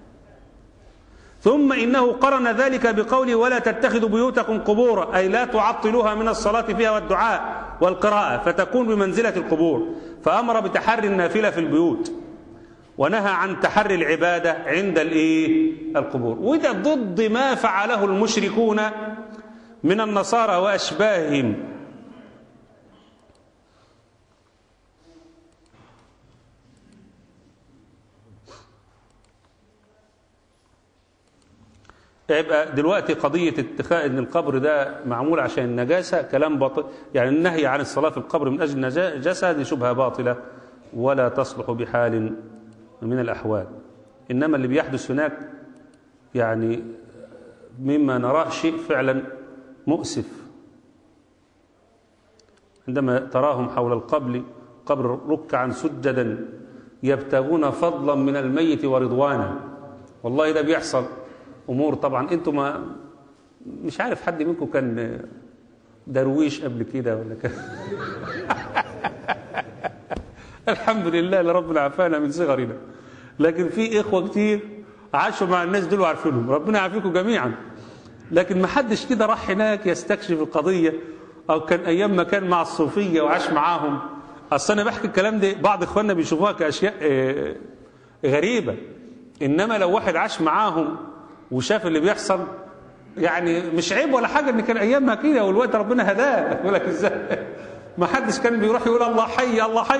ثم إنه قرن ذلك بقوله ولا تتخذوا بيوتكم قبورا أي لا تعطلوها من الصلاة فيها والدعاء والقراءة فتكون بمنزلة القبور فأمر بتحري النافلة في البيوت ونهى عن تحري العبادة عند الإيه؟ القبور وده ضد ما فعله المشركون من النصارى وأشباههم يبقى دلوقتي قضية اتخاذ ان القبر ده معمول عشان النجاسة كلام باطل يعني النهي عن الصلاة في القبر من أجل النجاسة دي شبهة باطلة ولا تصلح بحال من الأحوال إنما اللي بيحدث هناك يعني مما نراه شيء فعلا مؤسف عندما تراهم حول القبر قبر ركعا سجدا يبتغون فضلا من الميت ورضوانا والله ده بيحصل امور طبعا انتم ما مش عارف حد منكم كان درويش قبل كده ولا كان الحمد لله اللي ربنا عافانا من صغرنا لكن في اخوه كتير عاشوا مع الناس دول وعارفينهم ربنا يعافيكم جميعا لكن ما حدش كده راح هناك يستكشف القضيه او كان ايام ما كان مع الصوفيه وعاش معاهم اصل انا بحكي الكلام ده بعض اخواننا بيشوفوها كاشياء غريبه انما لو واحد عاش معاهم وشاف اللي بيحصل يعني مش عيب ولا حاجه ان كان ايامها كده والوقت ربنا هداه يقول لك ازاي ما حدش كان بيروح يقول الله حي الله حي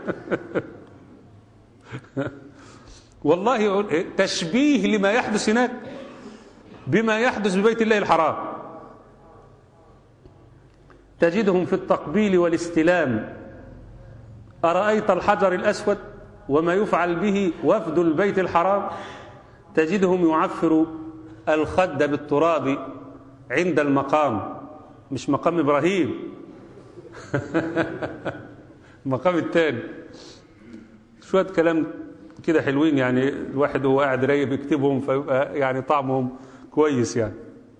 والله تشبيه لما يحدث هناك بما يحدث ببيت الله الحرام تجدهم في التقبيل والاستلام أرأيت الحجر الأسود وما يفعل به وفد البيت الحرام تجدهم يعفر الخد بالتراب عند المقام مش مقام إبراهيم المقام الثاني شوية كلام كده حلوين يعني الواحد وهو قاعد رايق بيكتبهم فيبقى يعني طعمهم كويس يعني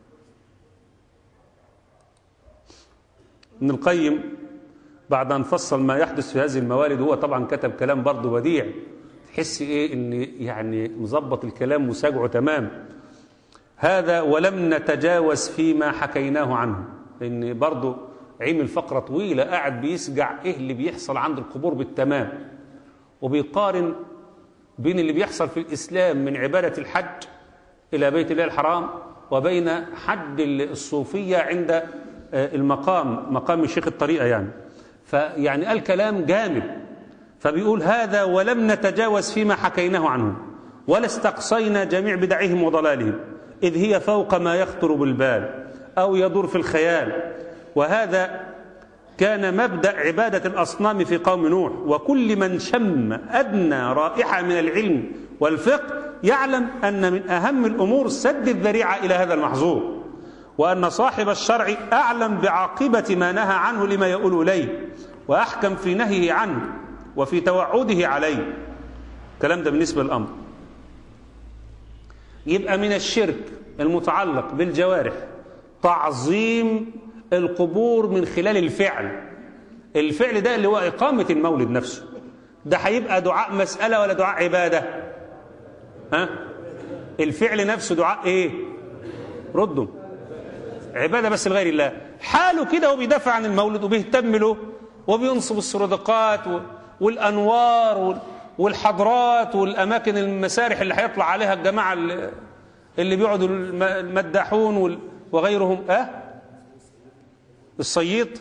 ابن القيم بعد أن فصل ما يحدث في هذه الموالد هو طبعا كتب كلام برضه بديع تحس ايه ان يعني مظبط الكلام وساجعه تمام هذا ولم نتجاوز فيما حكيناه عنه لان برضه عيم الفقره طويله قاعد بيسجع ايه اللي بيحصل عند القبور بالتمام وبيقارن بين اللي بيحصل في الاسلام من عباده الحج الى بيت الله الحرام وبين حد الصوفيه عند المقام مقام الشيخ الطريقه يعني فيعني قال كلام جامد فبيقول هذا ولم نتجاوز فيما حكيناه عنهم ولا استقصينا جميع بدعهم وضلالهم إذ هي فوق ما يخطر بالبال أو يدور في الخيال وهذا كان مبدأ عبادة الأصنام في قوم نوح وكل من شم أدنى رائحة من العلم والفقه يعلم أن من أهم الأمور سد الذريعة إلى هذا المحظور وأن صاحب الشرع أعلم بعاقبة ما نهى عنه لما يؤول إليه وأحكم في نهيه عنه وفي توعده عليه الكلام ده بالنسبة للأمر يبقى من الشرك المتعلق بالجوارح تعظيم القبور من خلال الفعل الفعل ده اللي هو إقامة المولد نفسه ده هيبقى دعاء مسألة ولا دعاء عبادة ها الفعل نفسه دعاء ايه ردوا عبادة بس لغير الله حاله كده وبيدافع عن المولد وبيهتم له وبينصب السردقات والأنوار والحضرات والأماكن المسارح اللي هيطلع عليها الجماعة اللي بيقعدوا المداحون وغيرهم أه الصييط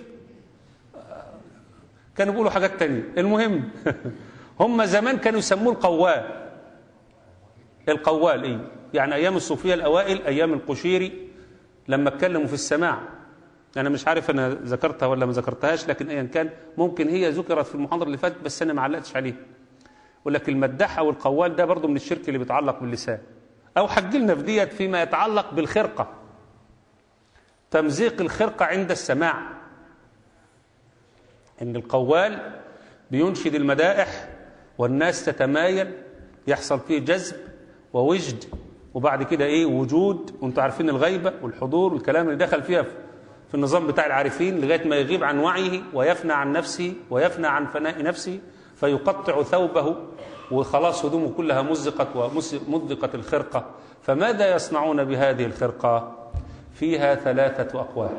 كانوا بيقولوا حاجات تانية المهم هم زمان كانوا يسموه القوال القوال ايه يعني ايام الصوفيه الاوائل ايام القشيري لما اتكلموا في السماع أنا مش عارف أنا ذكرتها ولا ما ذكرتهاش لكن أيا كان ممكن هي ذكرت في المحاضرة اللي فاتت بس أنا ما علقتش عليها يقول لك المداح أو القوال ده برضه من الشرك اللي بيتعلق باللسان أو حجلنا في ديت فيما يتعلق بالخرقة تمزيق الخرقة عند السماع إن القوال بينشد المدائح والناس تتمايل يحصل فيه جذب ووجد وبعد كده ايه وجود وانتوا عارفين الغيبة والحضور والكلام اللي دخل فيها في النظام بتاع العارفين لغاية ما يغيب عن وعيه ويفنى عن نفسه ويفنى عن فناء نفسه فيقطع ثوبه وخلاص هدومه كلها مزقت ومزقت الخرقة فماذا يصنعون بهذه الخرقة فيها ثلاثة أقوال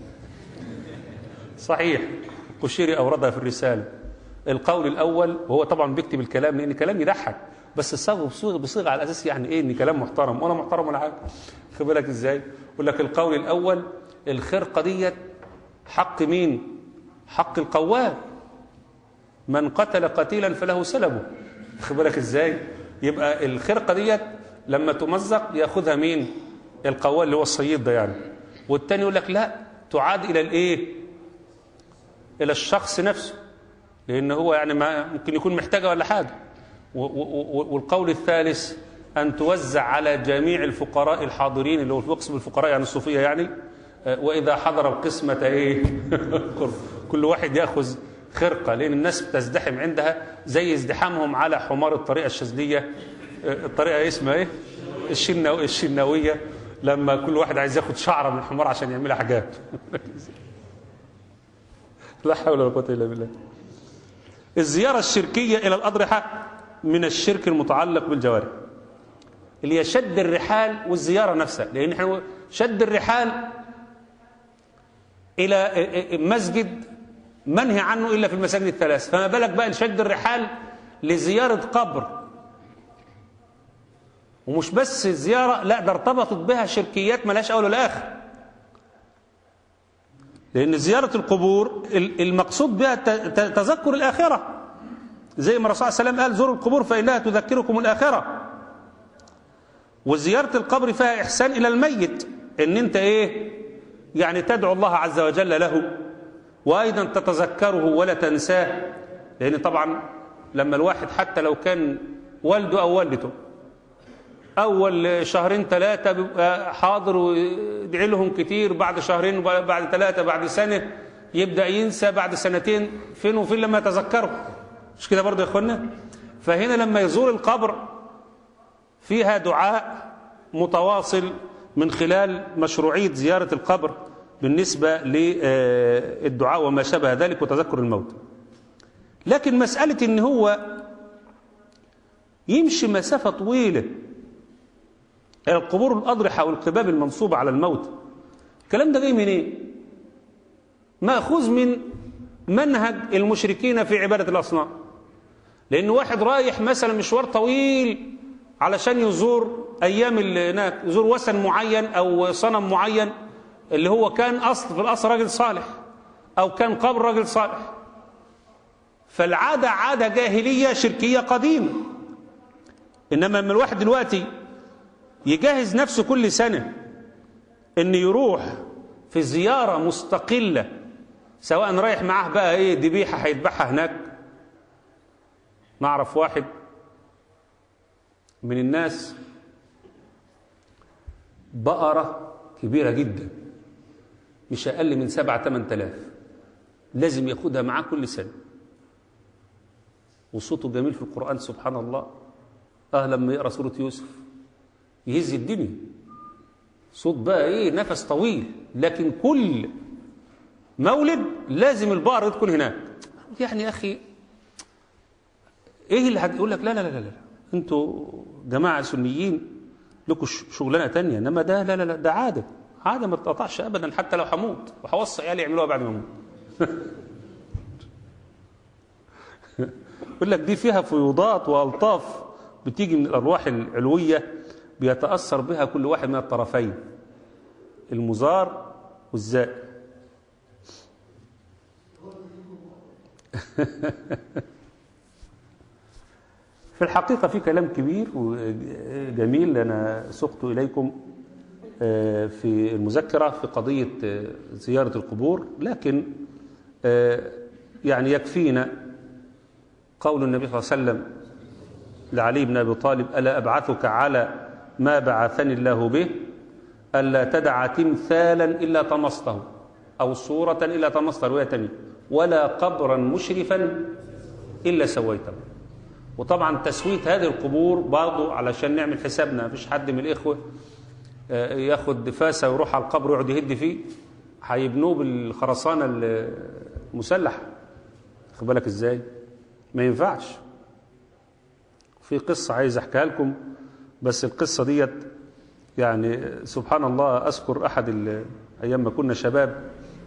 صحيح قشيري أوردها في الرسالة القول الأول وهو طبعا بيكتب الكلام لأن كلام يضحك بس صاغه بصيغه بصيغه على اساس يعني ايه ان كلام محترم وانا محترم ولا حاجه خد بالك ازاي يقول لك القول الاول الخرقه ديت حق مين حق القوال من قتل قتيلا فله سلبه خد بالك ازاي يبقى الخرقه ديت لما تمزق ياخذها مين القوال اللي هو الصيد ده يعني والتاني يقول لك لا تعاد الى الايه الى الشخص نفسه لان هو يعني ما ممكن يكون محتاجه ولا حاجه والقول الثالث أن توزع على جميع الفقراء الحاضرين اللي هو بيقسم الفقراء يعني الصوفية يعني وإذا حضر القسمة إيه كل واحد يأخذ خرقة لأن الناس بتزدحم عندها زي ازدحامهم على حمار الطريقة الشاذلية الطريقة اسمها إيه الشنو الشناوية لما كل واحد عايز ياخد شعرة من الحمار عشان يعملها حاجات لا حول ولا قوة إلا بالله الزيارة الشركية إلى الأضرحة من الشرك المتعلق بالجوارح اللي هي شد الرحال والزيارة نفسها لأن احنا شد الرحال إلى مسجد منهي عنه إلا في المساجد الثلاث فما بالك بقى شد الرحال لزيارة قبر ومش بس الزيارة لا ده ارتبطت بها شركيات ملاش أول ولا آخر لأن زيارة القبور المقصود بها تذكر الآخرة زي ما الرسول صلى الله عليه وسلم قال زوروا القبور فإنها تذكركم الآخرة وزيارة القبر فيها إحسان إلى الميت إن أنت إيه يعني تدعو الله عز وجل له وأيضا تتذكره ولا تنساه لأن طبعا لما الواحد حتى لو كان والده أو والدته أول شهرين ثلاثة بيبقى حاضر ويدعي لهم كتير بعد شهرين بعد ثلاثة بعد سنة يبدأ ينسى بعد سنتين فين وفين لما يتذكره مش كده برضه يا اخوانا فهنا لما يزور القبر فيها دعاء متواصل من خلال مشروعية زيارة القبر بالنسبة للدعاء وما شابه ذلك وتذكر الموت لكن مسألة ان هو يمشي مسافة طويلة إلى القبور الأضرحة والقباب المنصوبة على الموت الكلام ده جاي منين إيه؟ مأخوذ من منهج المشركين في عبادة الأصنام لأن واحد رايح مثلا مشوار طويل علشان يزور أيام اللي هناك يزور وثن معين أو صنم معين اللي هو كان أصل في الأصل راجل صالح أو كان قبر راجل صالح فالعادة عادة جاهلية شركية قديمة إنما من الواحد دلوقتي يجهز نفسه كل سنة إن يروح في زيارة مستقلة سواء رايح معاه بقى إيه ذبيحة هيذبحها هناك نعرف واحد من الناس بقرة كبيرة جدا مش أقل من سبعة تمن تلاف لازم ياخدها معاه كل سنة وصوته جميل في القرآن سبحان الله آه لما يقرأ سورة يوسف يهز الدنيا صوت بقى ايه نفس طويل لكن كل مولد لازم البقرة تكون هناك يعني يا أخي ايه اللي هتقول لك لا لا لا لا انتوا جماعة سنيين لكم شغلانة تانية انما ده لا لا لا ده عادة عادة ما بتقطعش ابدا حتى لو هموت وهوصي عيالي يعملوها بعد ما اموت يقول لك دي فيها فيوضات والطاف بتيجي من الارواح العلويه بيتاثر بها كل واحد من الطرفين المزار والزائر في الحقيقة في كلام كبير وجميل أنا سقت إليكم آه، في المذكرة في قضية آه، زيارة القبور لكن آه، يعني يكفينا قول النبي صلى الله عليه وسلم لعلي بن أبي طالب ألا أبعثك على ما بعثني الله به ألا تدع تمثالا إلا طمسته أو صورة إلا طمسته رواية تانية ولا قبرا مشرفا إلا سويته وطبعا تسويت هذه القبور برضه علشان نعمل حسابنا مفيش حد من الإخوة آه، ياخد فاسة ويروح على القبر ويقعد يهد فيه هيبنوه بالخرسانة المسلحة خد بالك ازاي ما ينفعش في قصة عايز احكيها لكم بس القصة ديت يعني سبحان الله اذكر احد ال- ايام ما كنا شباب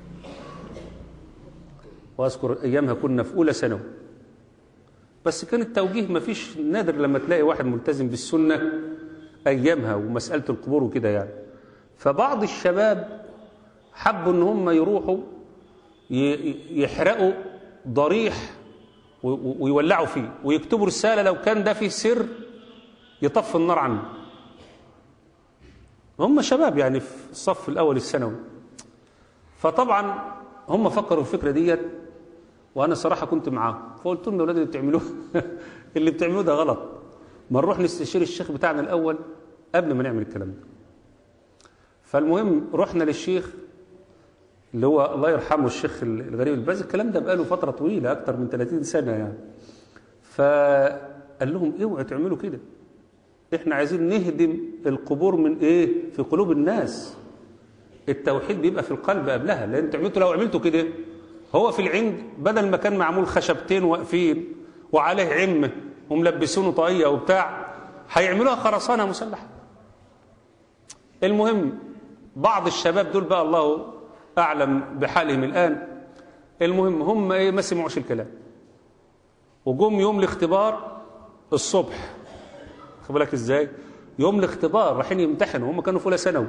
واذكر ايامها كنا في اولى ثانوي بس كان التوجيه ما فيش نادر لما تلاقي واحد ملتزم بالسنة ايامها ومسألة القبور وكده يعني فبعض الشباب حبوا ان هم يروحوا ي- يحرقوا ضريح و- و- ويولعوا فيه ويكتبوا رسالة لو كان ده فيه سر يطفي النار عنه هم شباب يعني في الصف الأول الثانوي فطبعا هم فكروا الفكرة ديت وأنا صراحة كنت معاهم فقلت لهم يا أولاد اللي بتعملوه اللي بتعملوه ده غلط ما نروح نستشير الشيخ بتاعنا الأول قبل ما نعمل الكلام ده فالمهم رحنا للشيخ اللي هو الله يرحمه الشيخ الغريب الباز الكلام ده بقاله فترة طويلة أكتر من 30 سنة يعني فقال لهم اوعوا تعملوا كده احنا عايزين نهدم القبور من ايه في قلوب الناس التوحيد بيبقى في القلب قبلها لان انتوا عملتوا لو عملتوا كده هو في العند بدل ما كان معمول خشبتين واقفين وعليه عمه وملبسونه طاقيه وبتاع هيعملوها خرسانه مسلحه المهم بعض الشباب دول بقى الله اعلم بحالهم الان المهم هم ايه ما سمعوش الكلام وجم يوم الاختبار الصبح خد بالك ازاي يوم الاختبار رايحين يمتحنوا هم كانوا في اولى ثانوي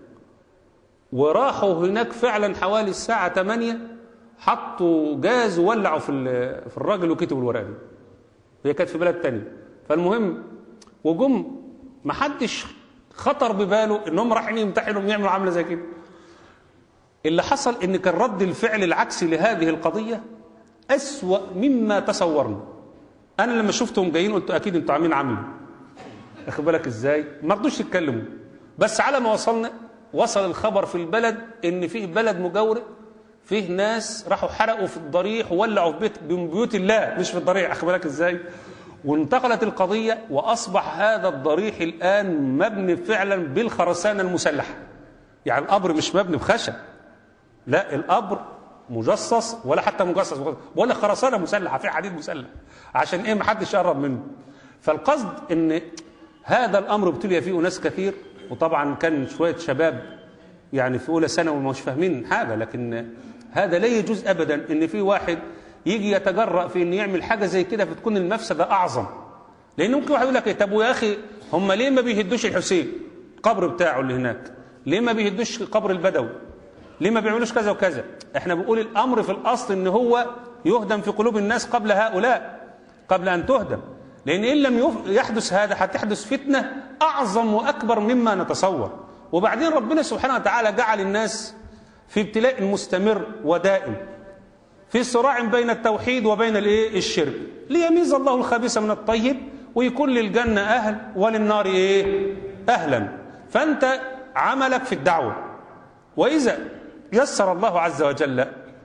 وراحوا هناك فعلا حوالي الساعه 8 حطوا جاز وولعوا في ال- في الراجل وكتبوا الورقه دي هي كانت في بلد تاني فالمهم وجم ما حدش خطر بباله ان هم رايحين يمتحنوا ويعملوا عامله زي كده اللي حصل ان كان رد الفعل العكسي لهذه القضيه اسوا مما تصورنا انا لما شفتهم جايين قلت اكيد انتوا عاملين عمل واخد بالك ازاي ما رضوش يتكلموا بس على ما وصلنا وصل الخبر في البلد ان في بلد مجاوره فيه ناس راحوا حرقوا في الضريح وولعوا في بيت من بيوت الله مش في الضريح اخد بالك ازاي وانتقلت القضيه واصبح هذا الضريح الان مبني فعلا بالخرسانه المسلحه يعني القبر مش مبني بخشب لا القبر مجصص ولا حتى مجصص ولا خرسانه مسلحه في حديد مسلح عشان ايه ما حدش يقرب منه فالقصد ان هذا الامر ابتلي فيه ناس كثير وطبعا كان شويه شباب يعني في اولى ثانوي مش فاهمين حاجه لكن هذا لا يجوز ابدا ان في واحد يجي يتجرأ في ان يعمل حاجه زي كده فتكون المفسده اعظم لان ممكن واحد يقول لك إيه، طب ويا اخي هم ليه ما بيهدوش الحسين القبر بتاعه اللي هناك ليه ما بيهدوش قبر البدوي ليه ما بيعملوش كذا وكذا احنا بنقول الامر في الاصل ان هو يهدم في قلوب الناس قبل هؤلاء قبل ان تهدم لان ان لم يف- يحدث هذا هتحدث فتنه اعظم واكبر مما نتصور وبعدين ربنا سبحانه وتعالى جعل الناس في ابتلاء مستمر ودائم في صراع بين التوحيد وبين الايه الشرك ليميز الله الخبيث من الطيب ويكون للجنه اهل وللنار ايه اهلا فانت عملك في الدعوه واذا يسر الله عز وجل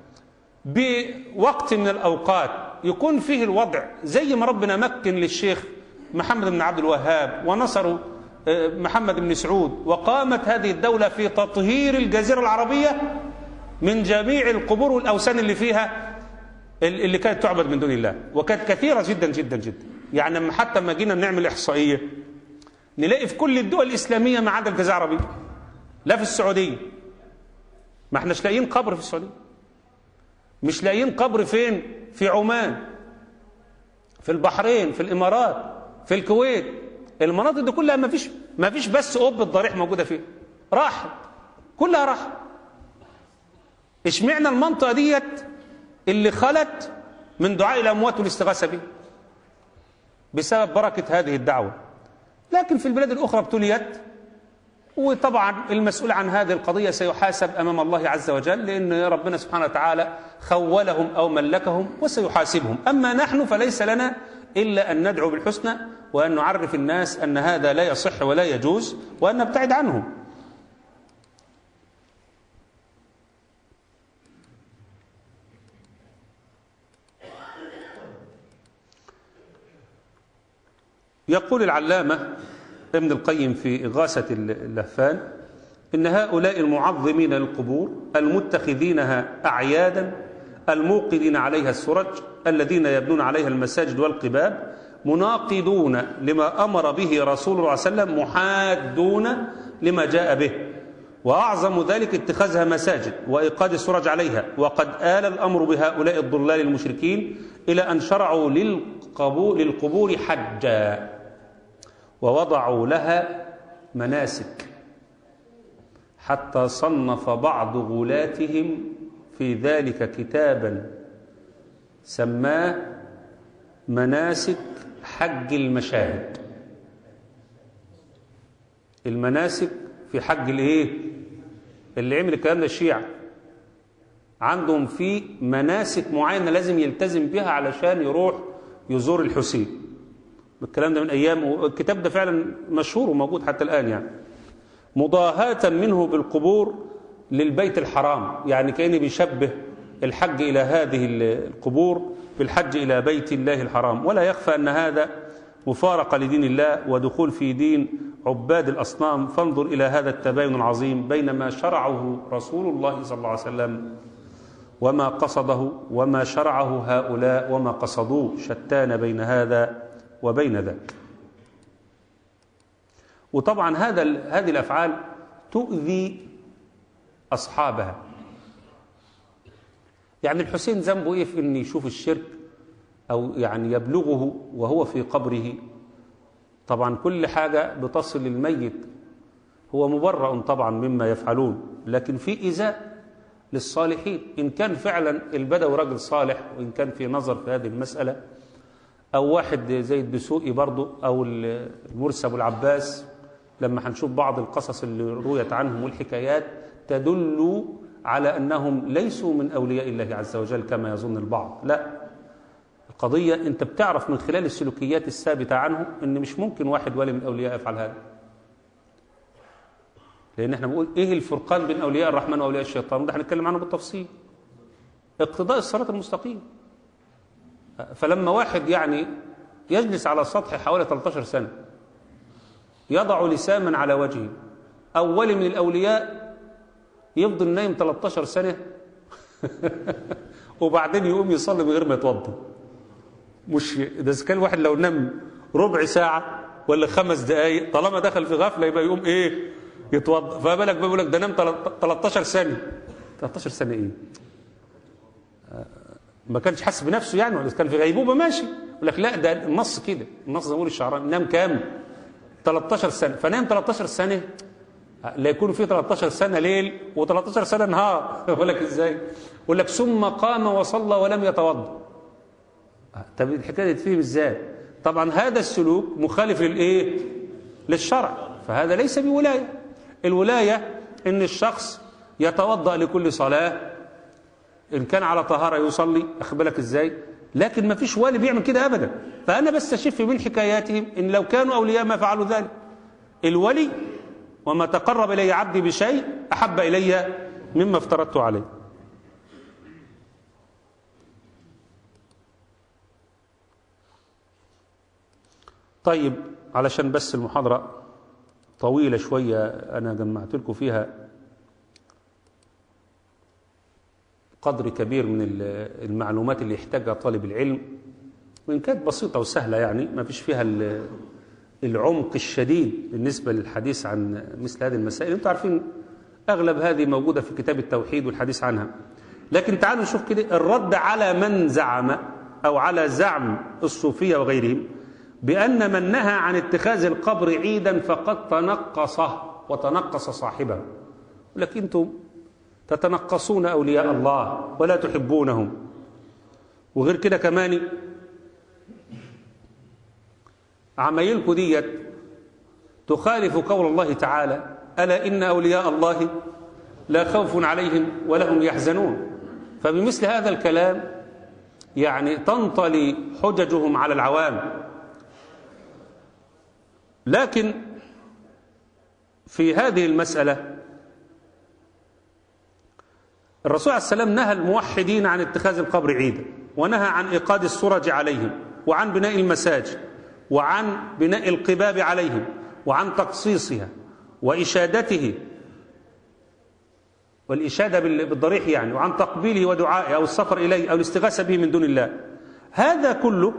بوقت من الاوقات يكون فيه الوضع زي ما ربنا مكن للشيخ محمد بن عبد الوهاب ونصروا آه، محمد بن سعود وقامت هذه الدوله في تطهير الجزيره العربيه من جميع القبور والاوثان اللي فيها اللي كانت تعبد من دون الله وكانت كثيره جدا جدا جدا يعني لما حتى ما جينا نعمل احصائيه نلاقي في كل الدول الاسلاميه ما عدا الجزيره العربيه لا في السعوديه ما احناش لاقيين قبر في السعوديه مش لاقيين قبر فين في عمان في البحرين في الامارات في الكويت المناطق دي كلها ما فيش ما فيش بس قبه ضريح موجوده فيها راحت كلها راحت اشمعنى المنطقه ديت اللي خلت من دعاء الاموات والاستغاثه به بسبب بركه هذه الدعوه لكن في البلاد الاخرى ابتليت وطبعا المسؤول عن هذه القضية سيحاسب أمام الله عز وجل لأن ربنا سبحانه وتعالى خولهم أو ملكهم وسيحاسبهم أما نحن فليس لنا إلا أن ندعو بالحسنى وأن نعرف الناس أن هذا لا يصح ولا يجوز وأن نبتعد عنه يقول العلامة ابن القيم في إغاثة اللهفان إن هؤلاء المعظمين للقبور المتخذينها أعيادا الموقدين عليها السرج الذين يبنون عليها المساجد والقباب مناقضون لما أمر به رسول الله صلى الله عليه وسلم محادون لما جاء به وأعظم ذلك اتخاذها مساجد وإيقاد السرج عليها وقد آل الأمر بهؤلاء الضلال المشركين إلى أن شرعوا للقبور, للقبور حجا ووضعوا لها مناسك حتى صنف بعض غلاتهم في ذلك كتابا سماه مناسك حج المشاهد المناسك في حج الايه اللي عمل الكلام ده الشيعة عندهم في مناسك معينة لازم يلتزم بها علشان يروح يزور الحسين الكلام ده من أيام والكتاب ده فعلا مشهور وموجود حتى الآن يعني مضاهاة منه بالقبور للبيت الحرام يعني كأنه بيشبه الحج إلى هذه القبور بالحج إلى بيت الله الحرام ولا يخفى أن هذا مفارقة لدين الله ودخول في دين عباد الأصنام فانظر إلى هذا التباين العظيم بين ما شرعه رسول الله صلى الله عليه وسلم وما قصده وما شرعه هؤلاء وما قصدوه شتان بين هذا وبين ذاك وطبعا هذا هذه الافعال تؤذي اصحابها يعني الحسين ذنبه ايه في ان يشوف الشرك او يعني يبلغه وهو في قبره طبعا كل حاجه بتصل للميت هو مبرأ طبعا مما يفعلون لكن في ايذاء للصالحين ان كان فعلا البدوي راجل صالح وان كان في نظر في هذه المساله أو واحد زي الدسوقي برضه أو المرسي أبو العباس لما هنشوف بعض القصص اللي رويت عنهم والحكايات تدل على أنهم ليسوا من أولياء الله عز وجل كما يظن البعض لا القضية أنت بتعرف من خلال السلوكيات الثابتة عنه أن مش ممكن واحد ولي من أولياء يفعل هذا لأن احنا بنقول إيه الفرقان بين أولياء الرحمن وأولياء الشيطان ده هنتكلم عنه بالتفصيل اقتضاء الصراط المستقيم فلما واحد يعني يجلس على السطح حوالي 13 سنة يضع لساما على وجهه أول من الأولياء يفضل نايم 13 سنة وبعدين يقوم يصلي من غير ما يتوضا مش ده كان واحد لو نام ربع ساعة ولا خمس دقايق طالما دخل في غفلة يبقى يقوم ايه يتوضا فبالك بيقول لك ده نام 13 سنة 13 سنة ايه ما كانش حاسس بنفسه يعني ولا كان في غيبوبه ماشي يقول لك لا ده النص كده النص زي ما بيقول الشعراني نام كام 13 سنه فنام 13 سنه لا يكون في 13 سنه ليل و13 سنه نهار يقول لك ازاي يقول لك ثم قام وصلى ولم يتوضا طب الحكايه دي تفهم ازاي طبعا هذا السلوك مخالف للايه للشرع فهذا ليس بولايه الولايه ان الشخص يتوضا لكل صلاه إن كان على طهارة يصلي أخبرك إزاي لكن ما فيش والي بيعمل كده أبدا فأنا بستشف من حكاياتهم إن لو كانوا أولياء ما فعلوا ذلك الولي وما تقرب إلي عبدي بشيء أحب إلي مما افترضت عليه طيب علشان بس المحاضرة طويلة شوية أنا جمعت لكم فيها قدر كبير من المعلومات اللي يحتاجها طالب العلم وإن كانت بسيطة وسهلة يعني ما فيش فيها العمق الشديد بالنسبة للحديث عن مثل هذه المسائل انتم عارفين أغلب هذه موجودة في كتاب التوحيد والحديث عنها لكن تعالوا نشوف كده الرد على من زعم أو على زعم الصوفية وغيرهم بأن من نهى عن اتخاذ القبر عيدا فقد تنقصه وتنقص صاحبه لكن انتم تتنقصون أولياء الله ولا تحبونهم وغير كده كمان عمايلكم ديت تخالف قول الله تعالى ألا إن أولياء الله لا خوف عليهم ولا هم يحزنون فبمثل هذا الكلام يعني تنطلي حججهم على العوام لكن في هذه المسألة الرسول عليه السلام نهى الموحدين عن اتخاذ القبر عيدا ونهى عن إيقاد السرج عليهم وعن بناء المساجد وعن بناء القباب عليهم وعن تقصيصها وإشادته والإشادة بالضريح يعني وعن تقبيله ودعائه أو السفر إليه أو الاستغاثة به من دون الله هذا كله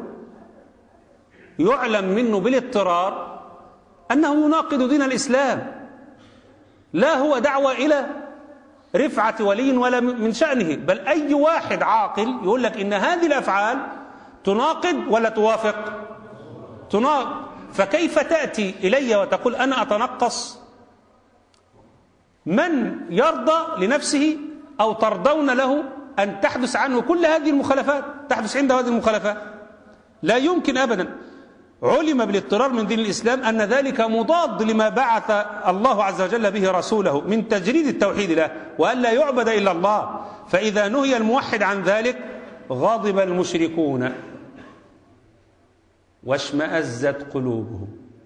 يعلم منه بالاضطرار أنه يناقض دين الإسلام لا هو دعوة إلى رفعة ولي ولا من شأنه بل أي واحد عاقل يقول لك إن هذه الأفعال تناقض ولا توافق تناقض فكيف تأتي إلي وتقول أنا أتنقص من يرضى لنفسه أو ترضون له أن تحدث عنه كل هذه المخالفات تحدث عنده هذه المخالفات لا يمكن أبدا علم بالاضطرار من دين الإسلام أن ذلك مضاد لما بعث الله عز وجل به رسوله من تجريد التوحيد له وأن لا يعبد إلا الله فإذا نهي الموحد عن ذلك غضب المشركون واشمأزت قلوبهم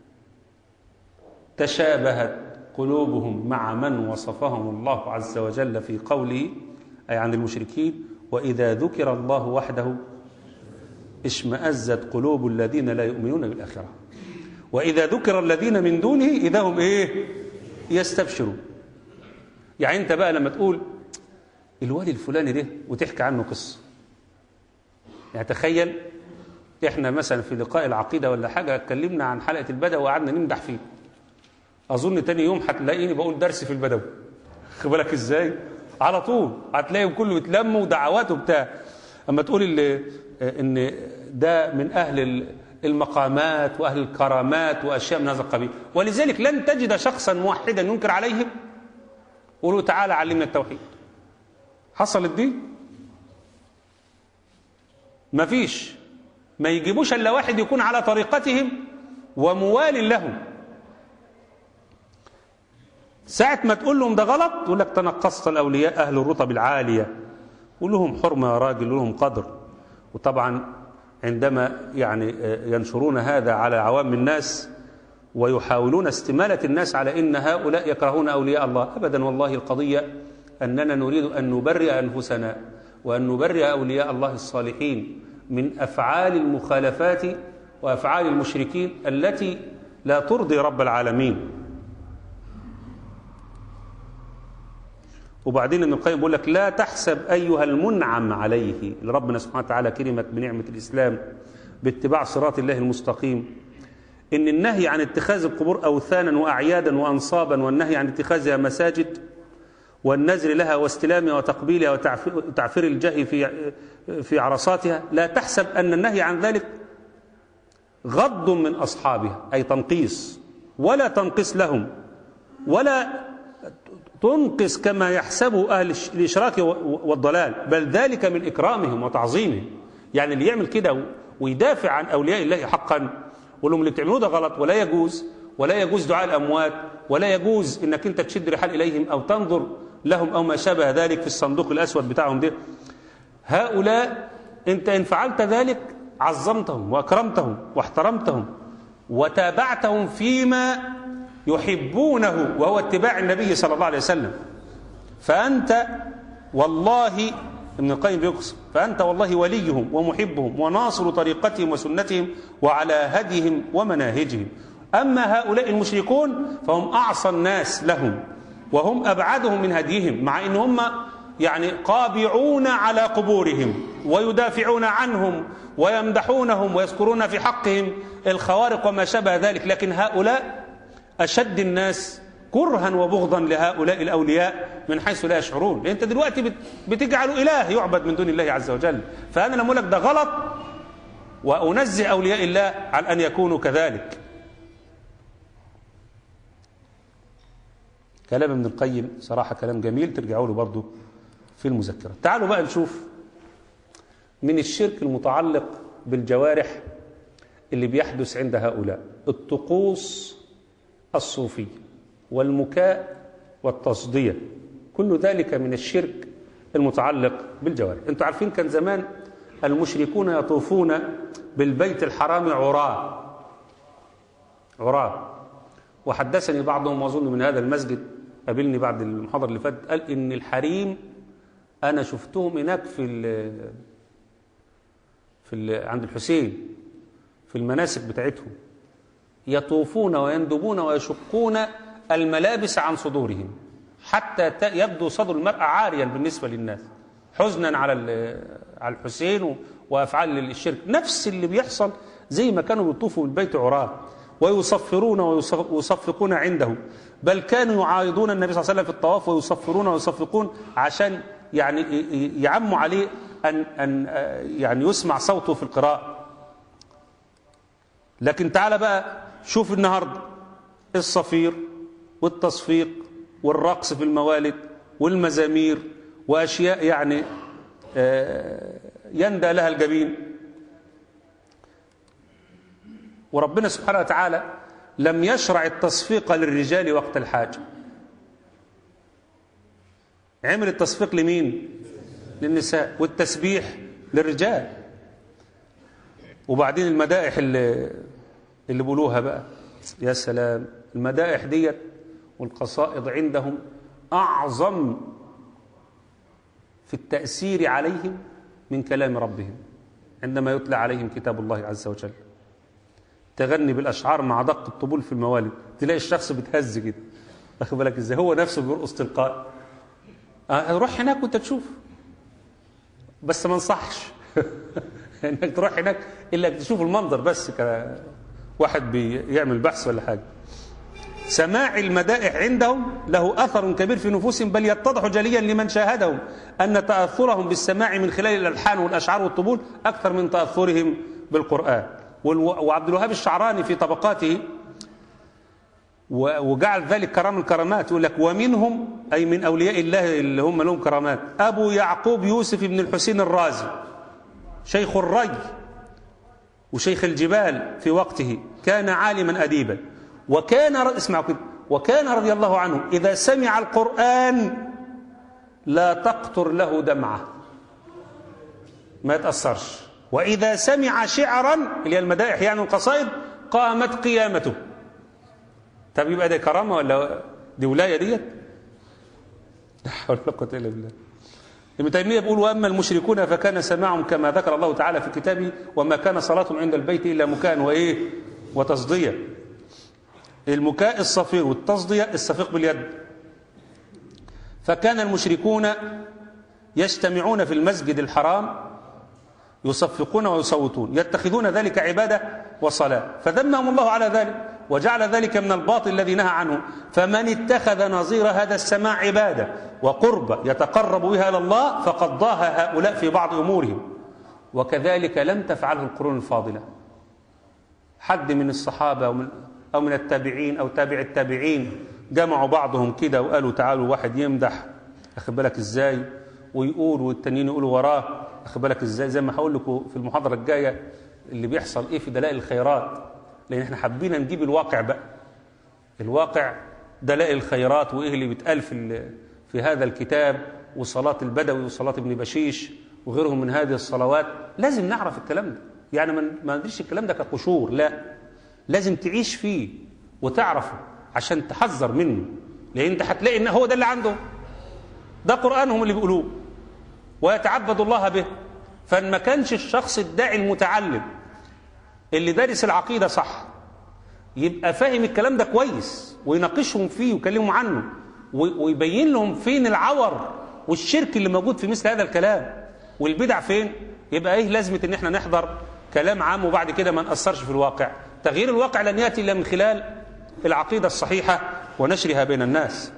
تشابهت قلوبهم مع من وصفهم الله عز وجل في قوله أي عن المشركين وإذا ذكر الله وحده اشمأزت قلوب الذين لا يؤمنون بالآخرة وإذا ذكر الذين من دونه إذا هم إيه يستبشرون يعني أنت بقى لما تقول الوالي الفلاني ده وتحكي عنه قصة يعني تخيل احنا مثلا في لقاء العقيدة ولا حاجة اتكلمنا عن حلقة البدوي وقعدنا نمدح فيه أظن تاني يوم هتلاقيني بقول درس في البدوي خد بالك ازاي على طول هتلاقيهم كله يتلموا ودعوات وبتاع اما تقول اللي ان ده من اهل المقامات واهل الكرامات واشياء من هذا القبيل ولذلك لن تجد شخصا موحدا ينكر عليهم قولوا تعالى علمنا التوحيد حصلت دي ما فيش ما يجيبوش الا واحد يكون على طريقتهم وموال لهم ساعة ما تقول لهم ده غلط يقول لك تنقصت الأولياء أهل الرتب العالية قول لهم حرمة يا راجل لهم قدر وطبعا عندما يعني ينشرون هذا على عوام الناس ويحاولون استمالة الناس على إن هؤلاء يكرهون أولياء الله أبدا والله القضية أننا نريد أن نبرئ أنفسنا وأن نبرئ أولياء الله الصالحين من أفعال المخالفات وأفعال المشركين التي لا ترضي رب العالمين وبعدين ابن القيم بيقول لك لا تحسب ايها المنعم عليه اللي ربنا سبحانه وتعالى كرمك بنعمه الاسلام باتباع صراط الله المستقيم ان النهي عن اتخاذ القبور اوثانا واعيادا وانصابا والنهي عن اتخاذها مساجد والنزر لها واستلامها وتقبيلها وتعفير الجاه في في عرصاتها لا تحسب ان النهي عن ذلك غض من اصحابها اي تنقيص ولا تنقص لهم ولا تنقص كما يحسبه أهل الإشراك والضلال بل ذلك من إكرامهم وتعظيمهم يعني اللي يعمل كده ويدافع عن أولياء الله حقا يقول لهم اللي بتعملوه ده غلط ولا يجوز ولا يجوز دعاء الأموات ولا يجوز إنك أنت تشد رحال إليهم أو تنظر لهم أو ما شابه ذلك في الصندوق الأسود بتاعهم ده هؤلاء أنت إن فعلت ذلك عظمتهم وأكرمتهم واحترمتهم وتابعتهم فيما يحبونه وهو اتباع النبي صلى الله عليه وسلم فأنت والله ابن القيم بيقسم فأنت والله وليهم ومحبهم وناصر طريقتهم وسنتهم وعلى هديهم ومناهجهم أما هؤلاء المشركون فهم أعصى الناس لهم وهم أبعدهم من هديهم مع أن هم يعني قابعون على قبورهم ويدافعون عنهم ويمدحونهم ويذكرون في حقهم الخوارق وما شابه ذلك لكن هؤلاء أشد الناس كرها وبغضا لهؤلاء الأولياء من حيث لا يشعرون لأن أنت دلوقتي بتجعل إله يعبد من دون الله عز وجل فأنا لما أقول لك ده غلط وأنزه أولياء الله عن أن يكونوا كذلك كلام ابن القيم صراحة كلام جميل ترجعوا له برضه في المذكرة تعالوا بقى نشوف من الشرك المتعلق بالجوارح اللي بيحدث عند هؤلاء الطقوس الصوفية والمكاء والتصدية كل ذلك من الشرك المتعلق بالجوارح انتوا عارفين كان زمان المشركون يطوفون بالبيت الحرام عراه عراه وحدثني بعضهم واظن من هذا المسجد قابلني بعد المحاضره اللي فاتت قال ان الحريم انا شفتهم هناك في ال في ال عند الحسين في المناسك بتاعتهم يطوفون ويندبون ويشقون الملابس عن صدورهم حتى ت- يبدو صدر المرأة عاريا بالنسبة للناس حزنا على ال- على الحسين و- وأفعال الشرك نفس اللي بيحصل زي ما كانوا بيطوفوا بالبيت عراه ويصفرون ويصف- ويصفقون عنده بل كانوا يعايضون النبي صلى الله عليه وسلم في الطواف ويصفرون ويصفقون عشان يعني ي- ي- يعموا عليه أن أن آه، يعني يسمع صوته في القراءة لكن تعال بقى شوف النهارده الصفير والتصفيق والرقص في الموالد والمزامير واشياء يعني آه، يندى لها الجبين وربنا سبحانه وتعالى لم يشرع التصفيق للرجال وقت الحاجه عمل التصفيق لمين للنساء والتسبيح للرجال وبعدين المدائح اللي اللي بيقولوها بقى يا سلام المدائح ديت والقصائد عندهم أعظم في التأثير عليهم من كلام ربهم عندما يتلى عليهم كتاب الله عز وجل تغني بالأشعار مع دق الطبول في الموالد تلاقي الشخص بتهز كده واخد بالك ازاي هو نفسه بيرقص تلقائي آه، روح هناك وانت تشوف بس ما انصحش انك تروح هناك الا تشوف المنظر بس كواحد بيعمل بحث ولا حاجه سماع المدائح عندهم له اثر كبير في نفوسهم بل يتضح جليا لمن شاهدهم ان تاثرهم بالسماع من خلال الالحان والاشعار والطبول اكثر من تاثرهم بالقران والو- وعبد الوهاب الشعراني في طبقاته و- وجعل ذلك كرام الكرامات يقول لك ومنهم أي من أولياء الله اللي هم لهم كرامات أبو يعقوب يوسف بن الحسين الرازي شيخ الري وشيخ الجبال في وقته كان عالما أديبا وكان ر- اسمعوا كده وكان رضي الله عنه إذا سمع القرآن لا تقطر له دمعة ما يتأثرش وإذا سمع شعرا اللي هي المدائح يعني القصائد قامت قيامته طب يبقى ده كرامه ولا دي ولايه ديت؟ لا حول ولا قوه الا بالله. ابن تيميه بيقول واما المشركون فكان سماعهم كما ذكر الله تعالى في كتابه وما كان صلاتهم عند البيت الا مكاء وايه؟ وتصديه. المكاء الصفير والتصديه الصفيق باليد. فكان المشركون يجتمعون في المسجد الحرام يصفقون ويصوتون يتخذون ذلك عبادة وصلاة فذمهم الله على ذلك وجعل ذلك من الباطل الذي نهى عنه فمن اتخذ نظير هذا السماع عبادة وقربة يتقرب بها إلى الله فقد ضاها هؤلاء في بعض أمورهم وكذلك لم تفعله القرون الفاضلة حد من الصحابة أو من, أو من التابعين أو تابع التابعين جمعوا بعضهم كده وقالوا تعالوا واحد يمدح أخد بالك إزاي ويقول والتانيين يقولوا وراه أخد بالك إزاي زي ما هقول لكم في المحاضرة الجاية اللي بيحصل إيه في دلائل الخيرات لأن إحنا حابين نجيب الواقع بقى الواقع دلائل الخيرات وإيه اللي بيتقال في ال- في هذا الكتاب وصلاة البدوي وصلاة ابن بشيش وغيرهم من هذه الصلوات لازم نعرف الكلام ده يعني ما ما ندريش الكلام ده كقشور لا لازم تعيش فيه وتعرفه عشان تحذر منه لان انت هتلاقي ان هو ده اللي عنده ده قرانهم اللي بيقولوه ويتعبد الله به فان ما كانش الشخص الداعي المتعلم اللي دارس العقيده صح يبقى فاهم الكلام ده كويس ويناقشهم فيه ويكلمهم عنه و- ويبين لهم فين العور والشرك اللي موجود في مثل هذا الكلام والبدع فين يبقى ايه لازمه ان احنا نحضر كلام عام وبعد كده ما ناثرش في الواقع تغيير الواقع لن ياتي الا من خلال العقيده الصحيحه ونشرها بين الناس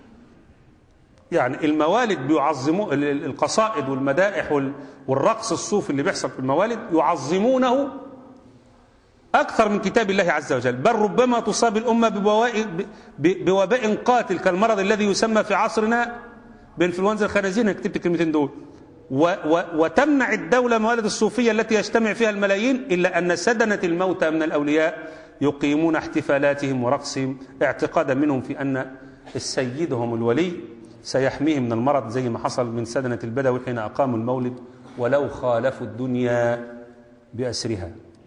يعني الموالد بيعظموا ال- ال- القصائد والمدائح وال- والرقص الصوفي اللي بيحصل في الموالد يعظمونه أكثر من كتاب الله عز وجل بل ربما تصاب الأمة ببواء ب- بوباء قاتل كالمرض الذي يسمى في عصرنا بإنفلونزا الخنازير أنا كتبت الكلمتين دول و و وتمنع الدولة موالد الصوفية التي يجتمع فيها الملايين إلا أن سدنة الموتى من الأولياء يقيمون احتفالاتهم ورقصهم اعتقادا منهم في أن السيد هم الولي سيحميهم من المرض زي ما حصل من سدنة البدوي حين أقاموا المولد ولو خالفوا الدنيا بأسرها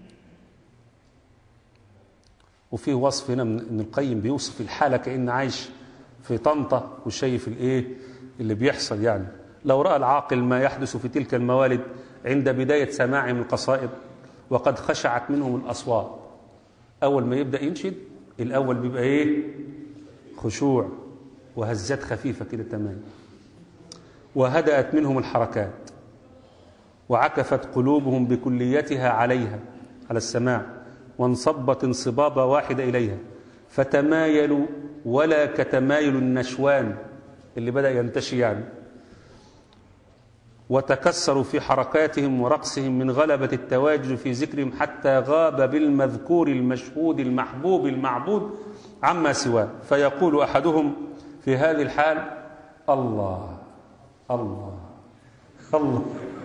وفي وصف هنا من ابن القيم بيوصف الحالة كأن عايش في طنطا وشايف الايه اللي بيحصل يعني لو رأى العاقل ما يحدث في تلك الموالد عند بداية سماعهم القصائد وقد خشعت منهم الأصوات أول ما يبدأ ينشد الأول بيبقى إيه خشوع وهزات خفيفة كده تمام وهدأت منهم الحركات وعكفت قلوبهم بكليتها عليها على السماع وانصبت انصبابة واحدة إليها فتمايلوا ولا كتمايل النشوان اللي بدأ ينتشي يعني وتكسروا في حركاتهم ورقصهم من غلبة التواجد في ذكرهم حتى غاب بالمذكور المشهود المحبوب المعبود عما سواه فيقول أحدهم في هذه الحال الله الله الله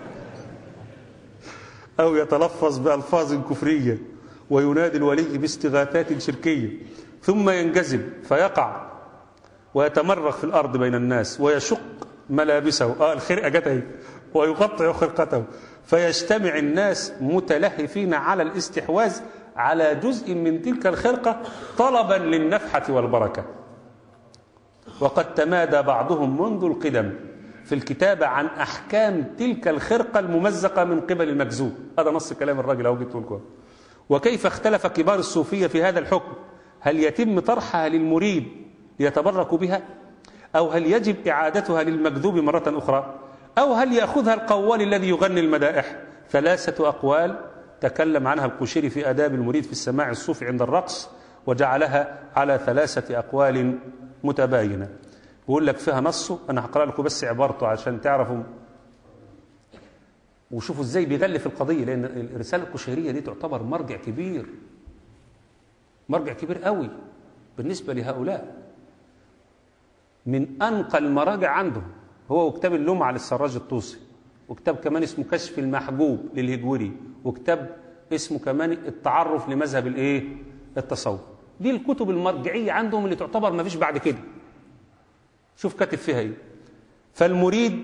أو يتلفظ بألفاظ كفرية وينادي الولي باستغاثات شركية ثم ينجذب فيقع ويتمرغ في الأرض بين الناس ويشق ملابسه آه الخرقة جت اهي ويقطع خرقته فيجتمع الناس متلهفين على الاستحواذ على جزء من تلك الخرقة طلبا للنفحة والبركة وقد تمادى بعضهم منذ القدم في الكتابة عن أحكام تلك الخرقة الممزقة من قبل المكذوب هذا نص كلام الراجل أهو جبته لكم وكيف اختلف كبار الصوفية في هذا الحكم هل يتم طرحها للمريد ليتبرك بها أو هل يجب إعادتها للمكذوب مرة أخرى أو هل يأخذها القوال الذي يغني المدائح ثلاثة أقوال تكلم عنها القشيري في آداب المريد في السماع الصوفي عند الرقص وجعلها على ثلاثة أقوال متباينة بقول لك فيها نصه أنا هقرأ لكم بس عبارته عشان تعرفوا وشوفوا ازاي بيغلف القضية لأن الرسالة القشيرية دي تعتبر مرجع كبير مرجع كبير قوي بالنسبة لهؤلاء من أنقى المراجع عندهم هو وكتاب اللمعة للسراج الطوسي وكتاب كمان اسمه كشف المحجوب للهجوري وكتاب اسمه كمان التعرف لمذهب الايه التصوف دي الكتب المرجعية عندهم اللي تعتبر ما فيش بعد كده شوف كاتب فيها ايه فالمريد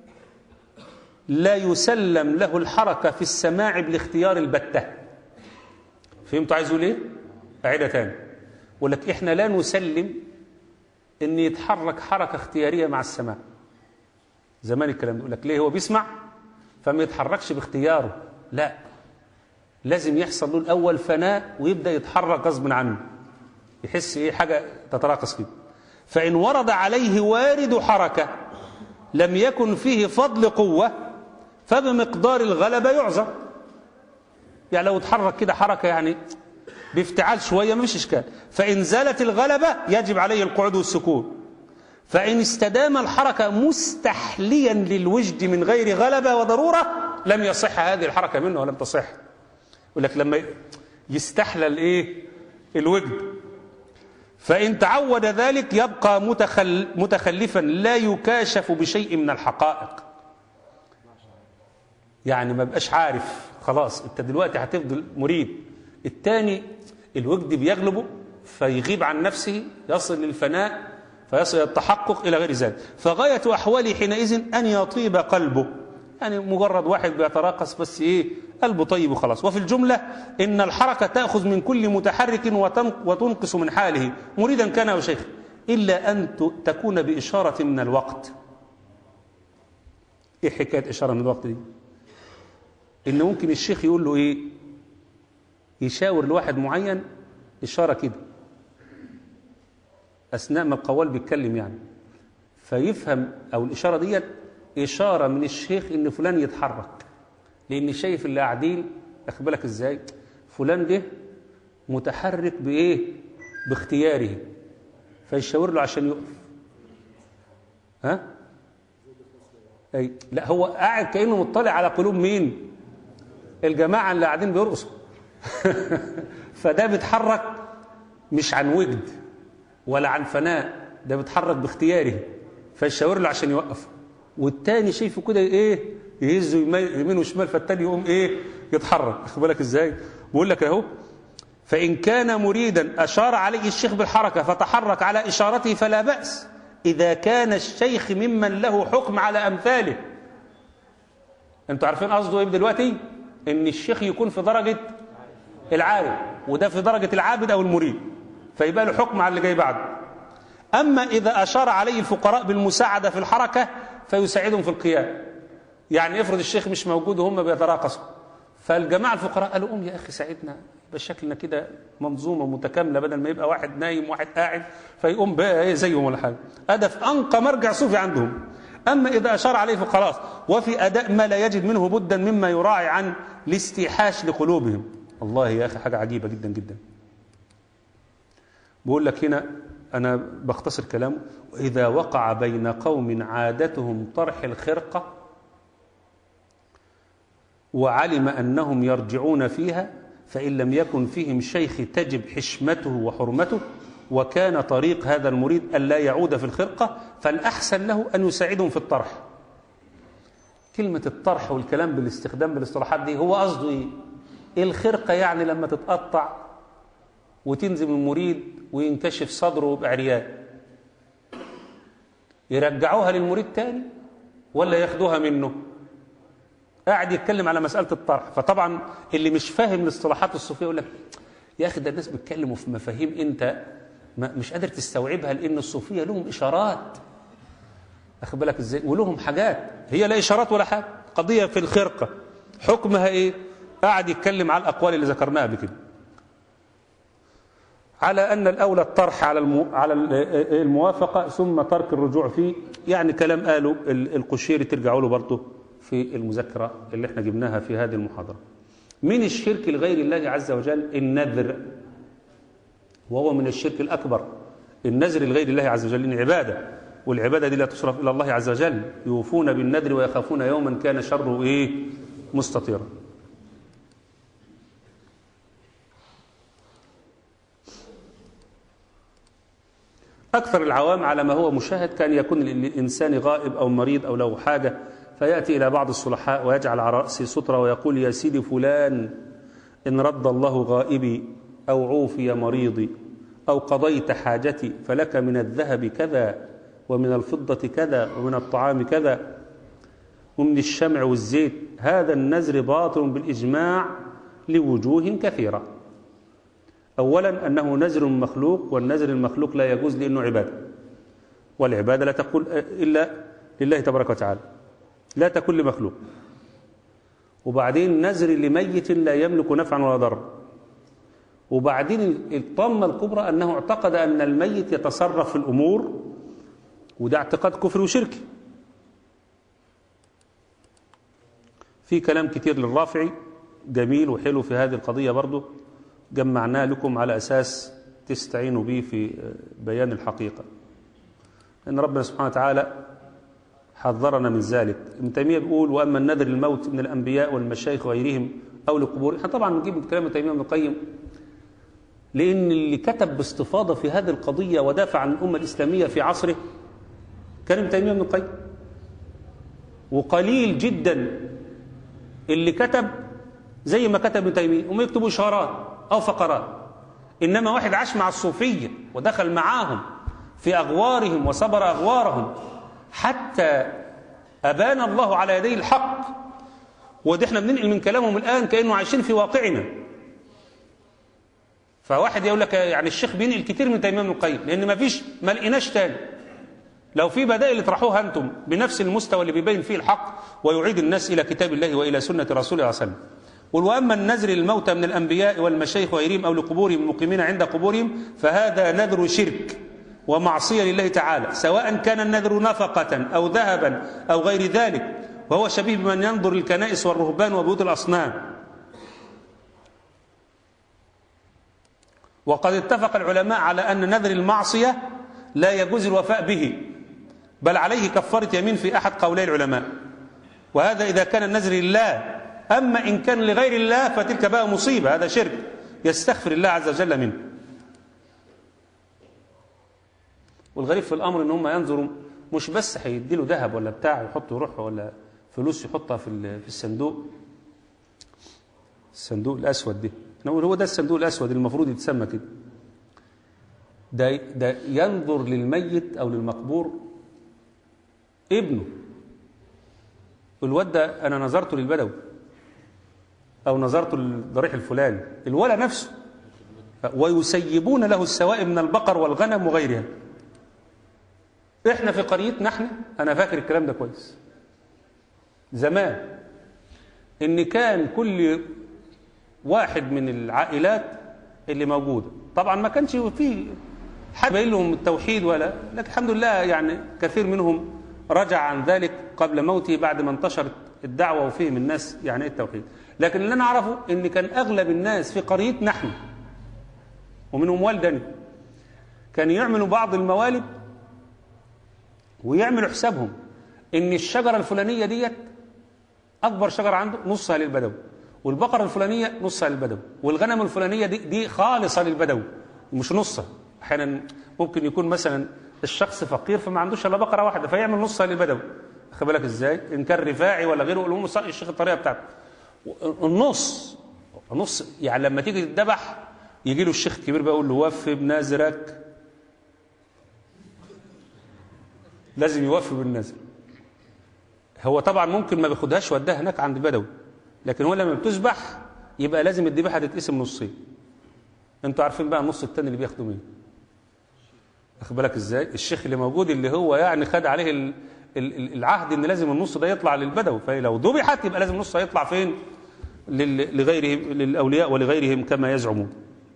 لا يسلم له الحركة في السماع بالاختيار البتة فهمتوا عايز اقول ايه اعيدها تاني يقول لك احنا لا نسلم ان يتحرك حركة اختيارية مع السماع زمان الكلام ده يقول لك ليه هو بيسمع فما يتحركش باختياره لا لازم يحصل له الاول فناء ويبدا يتحرك غصب عنه يحس ايه حاجه تتراقص كده فان ورد عليه وارد حركه لم يكن فيه فضل قوه فبمقدار الغلبه يعذر يعني لو اتحرك كده حركه يعني بافتعال شويه ما فيش اشكال فان زالت الغلبه يجب عليه القعود والسكون فإن استدام الحركة مستحليا للوجد من غير غلبة وضرورة لم يصح هذه الحركة منه ولم تصح يقول لك لما يستحلل ايه الوجد فإن تعود ذلك يبقى متخل متخلفا لا يكاشف بشيء من الحقائق يعني ما بقاش عارف خلاص انت دلوقتي هتفضل مريد التاني الوجد بيغلبه فيغيب عن نفسه يصل للفناء فيصل التحقق إلى غير ذلك فغاية أحواله حينئذ أن يطيب قلبه يعني مجرد واحد بيتراقص بس إيه قلبه طيب وخلاص وفي الجملة إن الحركة تأخذ من كل متحرك وتنقص من حاله مريدا كان أو شيخ إلا أن تكون بإشارة من الوقت إيه حكاية إشارة من الوقت دي إن ممكن الشيخ يقول له إيه يشاور لواحد معين إشارة كده أثناء ما القوال بيتكلم يعني فيفهم أو الإشارة ديت إشارة من الشيخ إن فلان يتحرك لأن شايف اللي قاعدين أخد بالك إزاي فلان ده متحرك بإيه باختياره فيشاور له عشان يقف ها أي لا هو قاعد كأنه مطلع على قلوب مين الجماعة اللي قاعدين بيرقصوا فده بيتحرك مش عن وجد ولا عن فناء ده بيتحرك باختياره فيشاور له عشان يوقف والتاني شايفه كده ايه يهزه يمين وشمال فالتاني يقوم ايه يتحرك واخد بالك ازاي بقول لك اهو فإن كان مريدا أشار عليه الشيخ بالحركة فتحرك على إشارته فلا بأس إذا كان الشيخ ممن له حكم على أمثاله أنتوا عارفين قصده إيه دلوقتي إن الشيخ يكون في درجة العالم وده في درجة العابد أو المريد فيبقى له حكم على اللي جاي بعده أما إذا أشار عليه الفقراء بالمساعدة في الحركة فيساعدهم في القيام يعني افرض الشيخ مش موجود وهم بيتراقصوا فالجماعة الفقراء قالوا قوم يا أخي ساعدنا يبقى شكلنا كده منظومة متكاملة بدل ما يبقى واحد نايم واحد قاعد فيقوم بقى ايه زيهم ولا حاجة هدف أنقى مرجع صوفي عندهم أما إذا أشار عليه فخلاص وفي أداء ما لا يجد منه بدا مما يراعي عن الاستيحاش لقلوبهم الله يا أخي حاجة عجيبة جدا جدا بقول لك هنا أنا بختصر كلامه وإذا وقع بين قوم عادتهم طرح الخرقة وعلم أنهم يرجعون فيها فإن لم يكن فيهم شيخ تجب حشمته وحرمته وكان طريق هذا المريد أن لا يعود في الخرقة فالأحسن له أن يساعدهم في الطرح كلمة الطرح والكلام بالاستخدام بالاصطلاحات دي هو قصده إيه؟ الخرقة يعني لما تتقطع وتنزم المريد وينكشف صدره بعريان يرجعوها للمريد تاني ولا ياخدوها منه قاعد يتكلم على مسألة الطرح فطبعا اللي مش فاهم الاصطلاحات الصوفية يقول لك يا أخي ده الناس بيتكلموا في مفاهيم أنت ما مش قادر تستوعبها لأن الصوفية لهم إشارات أخد بالك إزاي ولهم حاجات هي لا إشارات ولا حاجة قضية في الخرقة حكمها إيه قاعد يتكلم على الأقوال اللي ذكرناها بكده على أن الأولى الطرح على المو... على الموافقة ثم ترك الرجوع فيه يعني كلام قاله القشيري ترجعوا له برضه في المذكرة اللي احنا جبناها في هذه المحاضرة من الشرك لغير الله عز وجل النذر وهو من الشرك الأكبر النذر لغير الله عز وجل إن عبادة والعبادة دي لا تصرف إلى الله عز وجل يوفون بالنذر ويخافون يوما كان شره إيه مستطيرا أكثر العوام على ما هو مشاهد كان يكون الإنسان غائب أو مريض أو له حاجة فيأتي إلى بعض الصلحاء ويجعل على رأسه سترة ويقول يا سيدي فلان إن رد الله غائبي أو عوفي مريضي أو قضيت حاجتي فلك من الذهب كذا ومن الفضة كذا ومن الطعام كذا ومن الشمع والزيت هذا النزر باطل بالإجماع لوجوه كثيرة أولا أنه نزر مخلوق والنزر المخلوق لا يجوز لأنه عبادة والعبادة لا تقول إلا لله تبارك وتعالى لا تكن لمخلوق وبعدين نزر لميت لا يملك نفعا ولا ضرا وبعدين الطامة الكبرى أنه اعتقد أن الميت يتصرف في الأمور وده اعتقاد كفر وشرك في كلام كتير للرافعي جميل وحلو في هذه القضية برضه جمعناه لكم على أساس تستعينوا به في بيان الحقيقة إن ربنا سبحانه وتعالى حذرنا من ذلك ابن تيمية بيقول وأما النذر الموت من الأنبياء والمشايخ وغيرهم أو لقبور احنا طبعا نجيب من كلام ابن تيمية ابن القيم لأن اللي كتب باستفاضة في هذه القضية ودافع عن الأمة الإسلامية في عصره كان ابن تيمية ابن القيم وقليل جدا اللي كتب زي ما كتب ابن تيمية وما يكتبوا إشارات أو فقرات إنما واحد عاش مع الصوفية ودخل معاهم في أغوارهم وصبر أغوارهم حتى أبان الله على يديه الحق ودي احنا بننقل من كلامهم الآن كأنه عايشين في واقعنا فواحد يقول لك يعني الشيخ بينقل كتير من تيمية ابن القيم لأن ما فيش ما لقيناش تاني لو في بدائل اطرحوها أنتم بنفس المستوى اللي بيبين فيه الحق ويعيد الناس إلى كتاب الله وإلى سنة رسوله صلى الله عليه وسلم قل وأما النذر الموتى من الأنبياء والمشايخ وغيرهم أو لقبورهم المقيمين عند قبورهم فهذا نذر شرك ومعصية لله تعالى سواء كان النذر نفقة أو ذهبا أو غير ذلك وهو شبيه بمن ينظر الكنائس والرهبان وبيوت الأصنام وقد اتفق العلماء على أن نذر المعصية لا يجوز الوفاء به بل عليه كفارة يمين في أحد قولي العلماء وهذا إذا كان النذر لله أما إن كان لغير الله فتلك بقى مصيبة هذا شرك يستغفر الله عز وجل منه والغريب في الأمر إن هم ينظروا مش بس هيدي له ذهب ولا بتاع يحط روحه ولا فلوس يحطها في في الصندوق الصندوق الأسود ده نقول هو ده الصندوق الأسود المفروض يتسمى كده ده, ده ينظر للميت أو للمقبور ابنه الواد ده أنا نظرته للبدوي أو نظرته للضريح الفلاني الولد نفسه ويسيبون له السوائب من البقر والغنم وغيرها احنا في قريتنا احنا انا فاكر الكلام ده كويس زمان ان كان كل واحد من العائلات اللي موجوده طبعا ما كانش فيه حد باين لهم التوحيد ولا لكن الحمد لله يعني كثير منهم رجع عن ذلك قبل موته بعد ما انتشرت الدعوه وفهم الناس يعني ايه التوحيد لكن اللي انا اعرفه ان كان اغلب الناس في قريتنا احنا ومنهم والدني كان يعملوا بعض الموالد ويعملوا حسابهم ان الشجره الفلانيه ديت اكبر شجره عنده نصها للبدوي والبقره الفلانيه نصها للبدوي والغنم الفلانيه دي دي خالصه للبدوي مش نصها احيانا ممكن يكون مثلا الشخص فقير فما عندوش الا بقره واحده فيعمل نصها للبدوي خد بالك ازاي ان كان رفاعي ولا غيره يقول لهم الشيخ الطريقه بتاعته النص نص يعني لما تيجي تذبح يجي له الشيخ الكبير بقى يقول له وفي بنذرك لازم يوفي بالنذر هو طبعا ممكن ما بياخدهاش وداها هناك عند بدوي لكن هو لما بتذبح يبقى لازم الذبيحه تتقسم نصين انتوا عارفين بقى النص الثاني اللي بياخده مين واخد بالك ازاي الشيخ اللي موجود اللي هو يعني خد عليه ال ال العهد ان لازم النص ده يطلع للبدوي فلو ذبحت يبقى لازم النص هيطلع فين لغيرهم للاولياء ولغيرهم كما يزعمون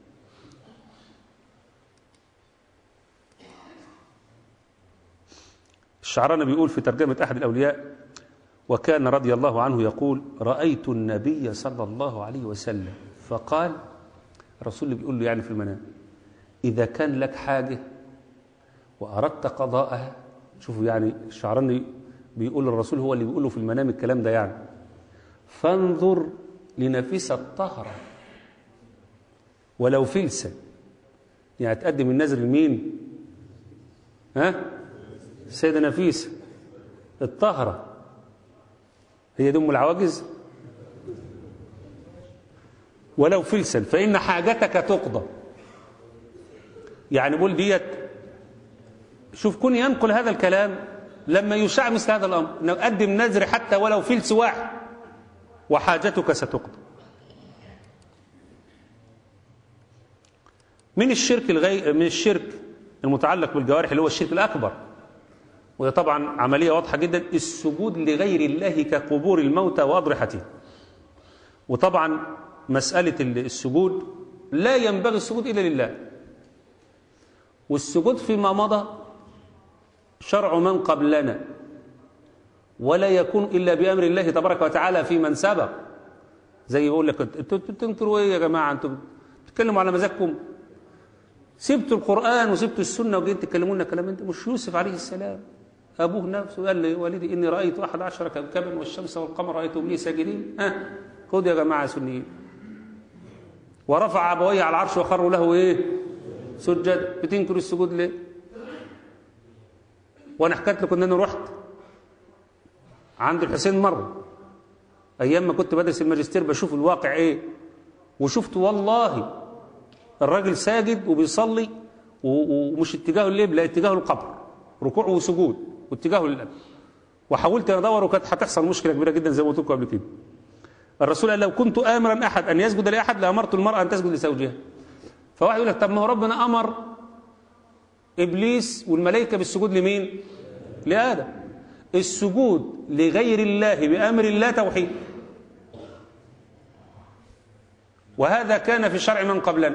الشعراني بيقول في ترجمة أحد الأولياء وكان رضي الله عنه يقول رأيت النبي صلى الله عليه وسلم فقال الرسول اللي بيقول له يعني في المنام إذا كان لك حاجة وأردت قضاءها شوفوا يعني الشعراني بيقول الرسول هو اللي بيقوله في المنام الكلام ده يعني فانظر لنفيس الطهرة ولو فلسا يعني تقدم النذر لمين ها السيدة نفيسة الطهرة هي دي ام العواجز ولو فلسا فإن حاجتك تقضى يعني بقول ديت شوف كون ينقل هذا الكلام لما يشاع مثل هذا الأمر انه قدم نذر حتى ولو فلس واحد وحاجتك ستقضى من الشرك الغي... من الشرك المتعلق بالجوارح اللي هو الشرك الأكبر وده طبعا عملية واضحة جدا السجود لغير الله كقبور الموتى وأضرحته وطبعا مسألة السجود لا ينبغي السجود إلا لله والسجود فيما مضى شرع من قبلنا ولا يكون إلا بأمر الله تبارك وتعالى في من سبق زي يقول لك انتوا بتنكروا ايه يا جماعة انتوا بتتكلموا على مزاجكم سبتوا القرآن وسبتوا السنة وجيت تكلمونا كلام انت مش يوسف عليه السلام أبوه نفسه قال لي والدي إني رأيت أحد عشر كوكبا والشمس والقمر رأيتهم لي ساجدين ها خذ يا جماعة سنيين ورفع أبويه على العرش وخروا له إيه سجد بتنكر السجود ليه وأنا حكيت لكم إن أنا رحت عند الحسين مرة أيام ما كنت بدرس الماجستير بشوف الواقع إيه وشفت والله الراجل ساجد وبيصلي ومش اتجاهه الليل لا اتجاهه القبر ركوع وسجود واتجاهه للأب وحاولت ادور وكانت هتحصل مشكله كبيره جدا زي ما قلت لكم قبل كده الرسول قال لو كنت امرا احد ان يسجد لاحد لامرت المراه ان تسجد لزوجها فواحد يقول لك طب ما هو ربنا امر ابليس والملائكه بالسجود لمين لادم السجود لغير الله بامر الله توحيد وهذا كان في شرع من قبلنا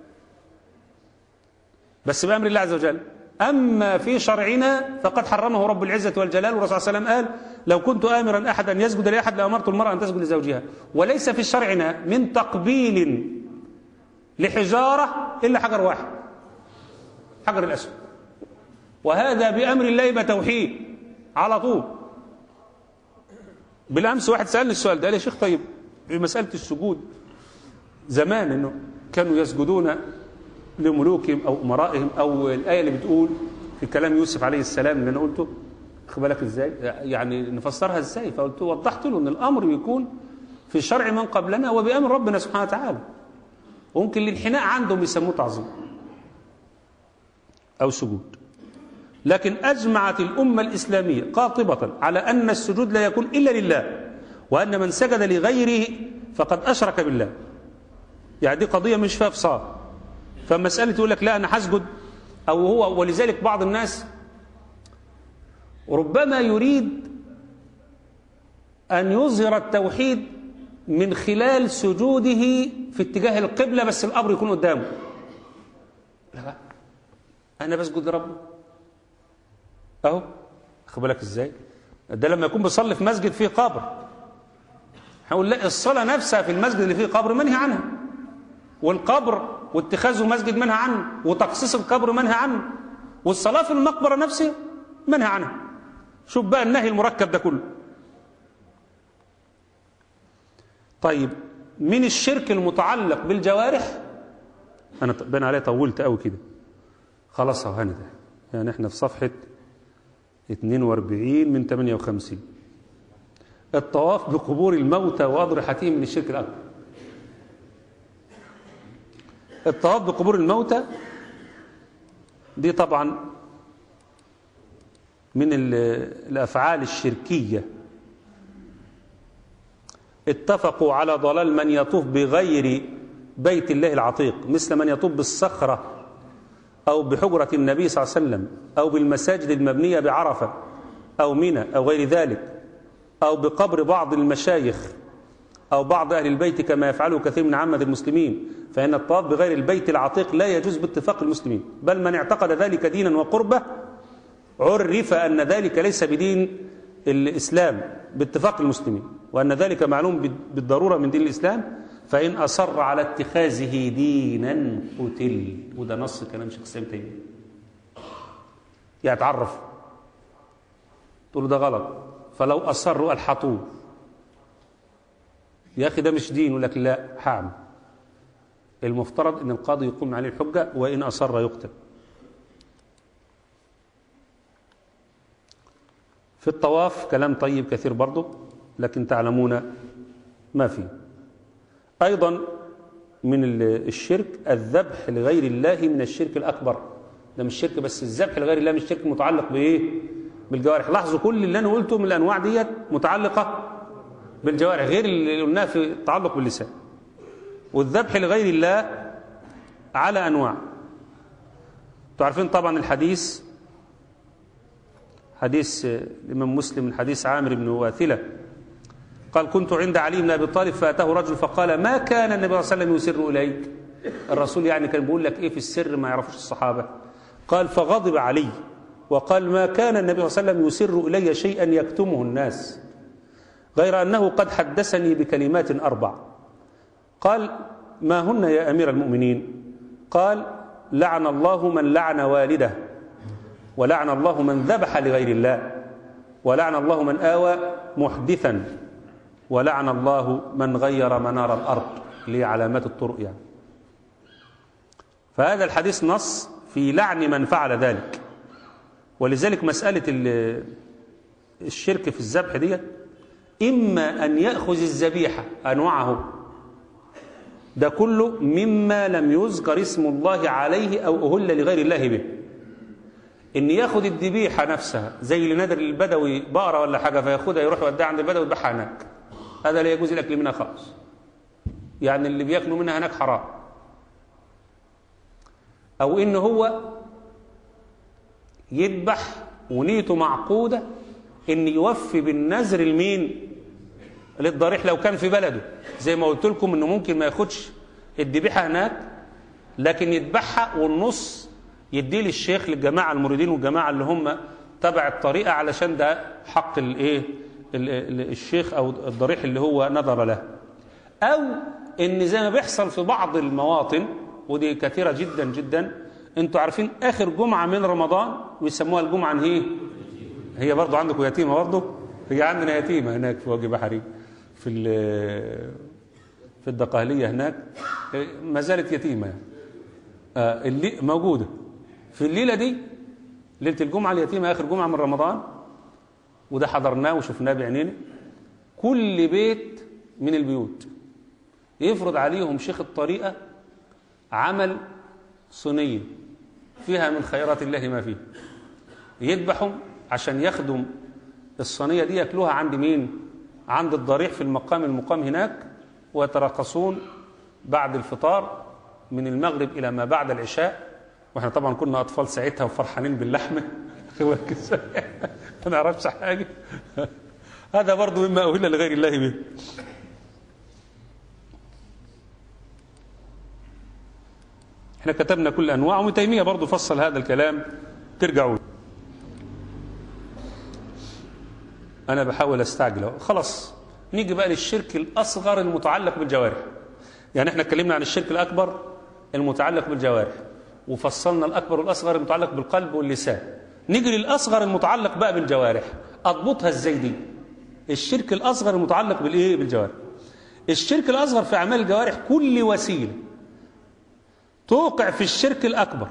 بس بامر الله عز وجل أما في شرعنا فقد حرمه رب العزة والجلال والرسول صلى الله عليه وسلم قال لو كنت آمرا أحد أن يسجد لأحد لأمرت المرأة أن تسجد لزوجها وليس في شرعنا من تقبيل لحجارة إلا حجر واحد حجر الأسود وهذا بأمر الله يبقى توحيد على طول بالأمس واحد سألني السؤال ده قال يا شيخ طيب في مسألة السجود زمان إنه كانوا يسجدون لملوكهم أو أمرائهم أو الآية اللي بتقول في كلام يوسف عليه السلام اللي أنا قلته خد بالك إزاي يعني نفسرها إزاي فقلت وضحت له أن الأمر يكون في شرع من قبلنا وبأمر ربنا سبحانه وتعالى وممكن الانحناء عندهم يسموه تعظيم أو سجود لكن أجمعت الأمة الإسلامية قاطبة على أن السجود لا يكون إلا لله وأن من سجد لغيره فقد أشرك بالله يعني دي قضية مش فيها فصال فمسألة يقول لك لا أنا هسجد أو هو ولذلك بعض الناس ربما يريد أن يظهر التوحيد من خلال سجوده في اتجاه القبلة بس القبر يكون قدامه لا أنا بسجد لربي أهو خد بالك إزاي ده لما يكون بيصلي في مسجد فيه قبر هقول لا الصلاة نفسها في المسجد اللي فيه قبر منهي عنها والقبر واتخاذه مسجد منهى عنه وتقصيص القبر منهى عنه والصلاة في المقبرة نفسها منهى عنها شوف بقى النهي المركب ده كله طيب من الشرك المتعلق بالجوارح انا بين عليه طولت قوي كده خلاص اهو هاني ده يعني احنا في صفحه 42 من 58 الطواف بقبور الموتى واضرحتهم من الشرك الاكبر الطواف بقبور الموتى دي طبعا من الافعال الشركيه اتفقوا على ضلال من يطوف بغير بيت الله العتيق مثل من يطوف بالصخرة أو بحجرة النبي صلى الله عليه وسلم أو بالمساجد المبنية بعرفة أو منى أو غير ذلك أو بقبر بعض المشايخ أو بعض أهل البيت كما يفعله كثير من عامة المسلمين فإن الطواف بغير البيت العتيق لا يجوز باتفاق المسلمين بل من اعتقد ذلك دينا وقربة عرف أن ذلك ليس بدين الإسلام باتفاق المسلمين وأن ذلك معلوم بالضرورة من دين الإسلام فإن أصر على اتخاذه دينا قتل وده نص كلام شيخ الإسلام تيمية يتعرف تقول له ده غلط فلو أصروا الحطوه يا أخي ده مش دين يقول لك لا هعمل المفترض أن القاضي يقوم عليه الحجة وإن أصر يقتل في الطواف كلام طيب كثير برضه لكن تعلمون ما فيه أيضا من الشرك الذبح لغير الله من الشرك الأكبر ده مش شرك بس الذبح لغير الله مش شرك متعلق بإيه بالجوارح لاحظوا كل اللي أنا قلته من الأنواع ديت متعلقة بالجوارح غير اللي قلناه في التعلق باللسان والذبح لغير الله على أنواع تعرفين طبعا الحديث حديث الإمام مسلم من حديث عامر بن واثلة قال كنت عند علي بن أبي طالب فأتاه رجل فقال ما كان النبي صلى الله عليه وسلم يسر إليك الرسول يعني كان بيقول لك إيه في السر ما يعرفوش الصحابة قال فغضب علي وقال ما كان النبي صلى الله عليه وسلم يسر إلي شيئا يكتمه الناس غير أنه قد حدثني بكلمات أربع قال ما هن يا أمير المؤمنين قال لعن الله من لعن والده ولعن الله من ذبح لغير الله ولعن الله من آوى محدثا ولعن الله من غير منار الأرض لعلامات الطرق يعني فهذا الحديث نص في لعن من فعل ذلك ولذلك مسألة الشرك في الذبح ديت إما أن يأخذ الذبيحة أنواعه ده كله مما لم يذكر اسم الله عليه أو أهل لغير الله به ان ياخد الذبيحه نفسها زي اللي نادر البدوي بقره ولا حاجه فياخدها يروح يوديها عند البدوي يذبحها هناك هذا لا يجوز الاكل منها خالص يعني اللي بياكلوا منها هناك حرام او ان هو يذبح ونيته معقوده ان يوفي بالنذر المين للضريح لو كان في بلده زي ما قلت لكم انه ممكن ما ياخدش الذبيحه هناك لكن يذبحها والنص يديه للشيخ للجماعة المريدين والجماعة اللي هم تبع الطريقة علشان ده حق الايه الشيخ او الضريح اللي هو نظر له او ان زي ما بيحصل في بعض المواطن ودي كثيرة جدا جدا انتوا عارفين اخر جمعة من رمضان ويسموها الجمعة هي هي برضو عندكم يتيمة برضو هي عندنا يتيمة هناك في وجه بحري في في الدقهلية هناك ما زالت يتيمة يعني. آه اللي موجودة في الليلة دي ليلة الجمعة اليتيمة آخر جمعة من رمضان وده حضرناه وشفناه بعينينا كل بيت من البيوت يفرض عليهم شيخ الطريقة عمل صينية فيها من خيرات الله ما فيه يذبحوا عشان يخدم الصينية دي ياكلوها عند مين عند الضريح في المقام المقام هناك ويتراقصون بعد الفطار من المغرب إلى ما بعد العشاء واحنا طبعا كنا أطفال ساعتها وفرحانين باللحمة ما نعرفش حاجة هذا برضو مما أهل لغير الله به احنا كتبنا كل أنواع وابن تيمية برضو فصل هذا الكلام ترجعوا أنا بحاول أستعجل أهو. خلاص نيجي بقى للشرك الأصغر المتعلق بالجوارح يعني احنا اتكلمنا عن الشرك الأكبر المتعلق بالجوارح وفصلنا الأكبر والأصغر المتعلق بالقلب واللسان نيجي للأصغر المتعلق بقى بالجوارح أضبطها ازاي دي الشرك الأصغر المتعلق بالإيه بالجوارح الشرك الأصغر في أعمال الجوارح كل وسيلة توقع في الشرك الأكبر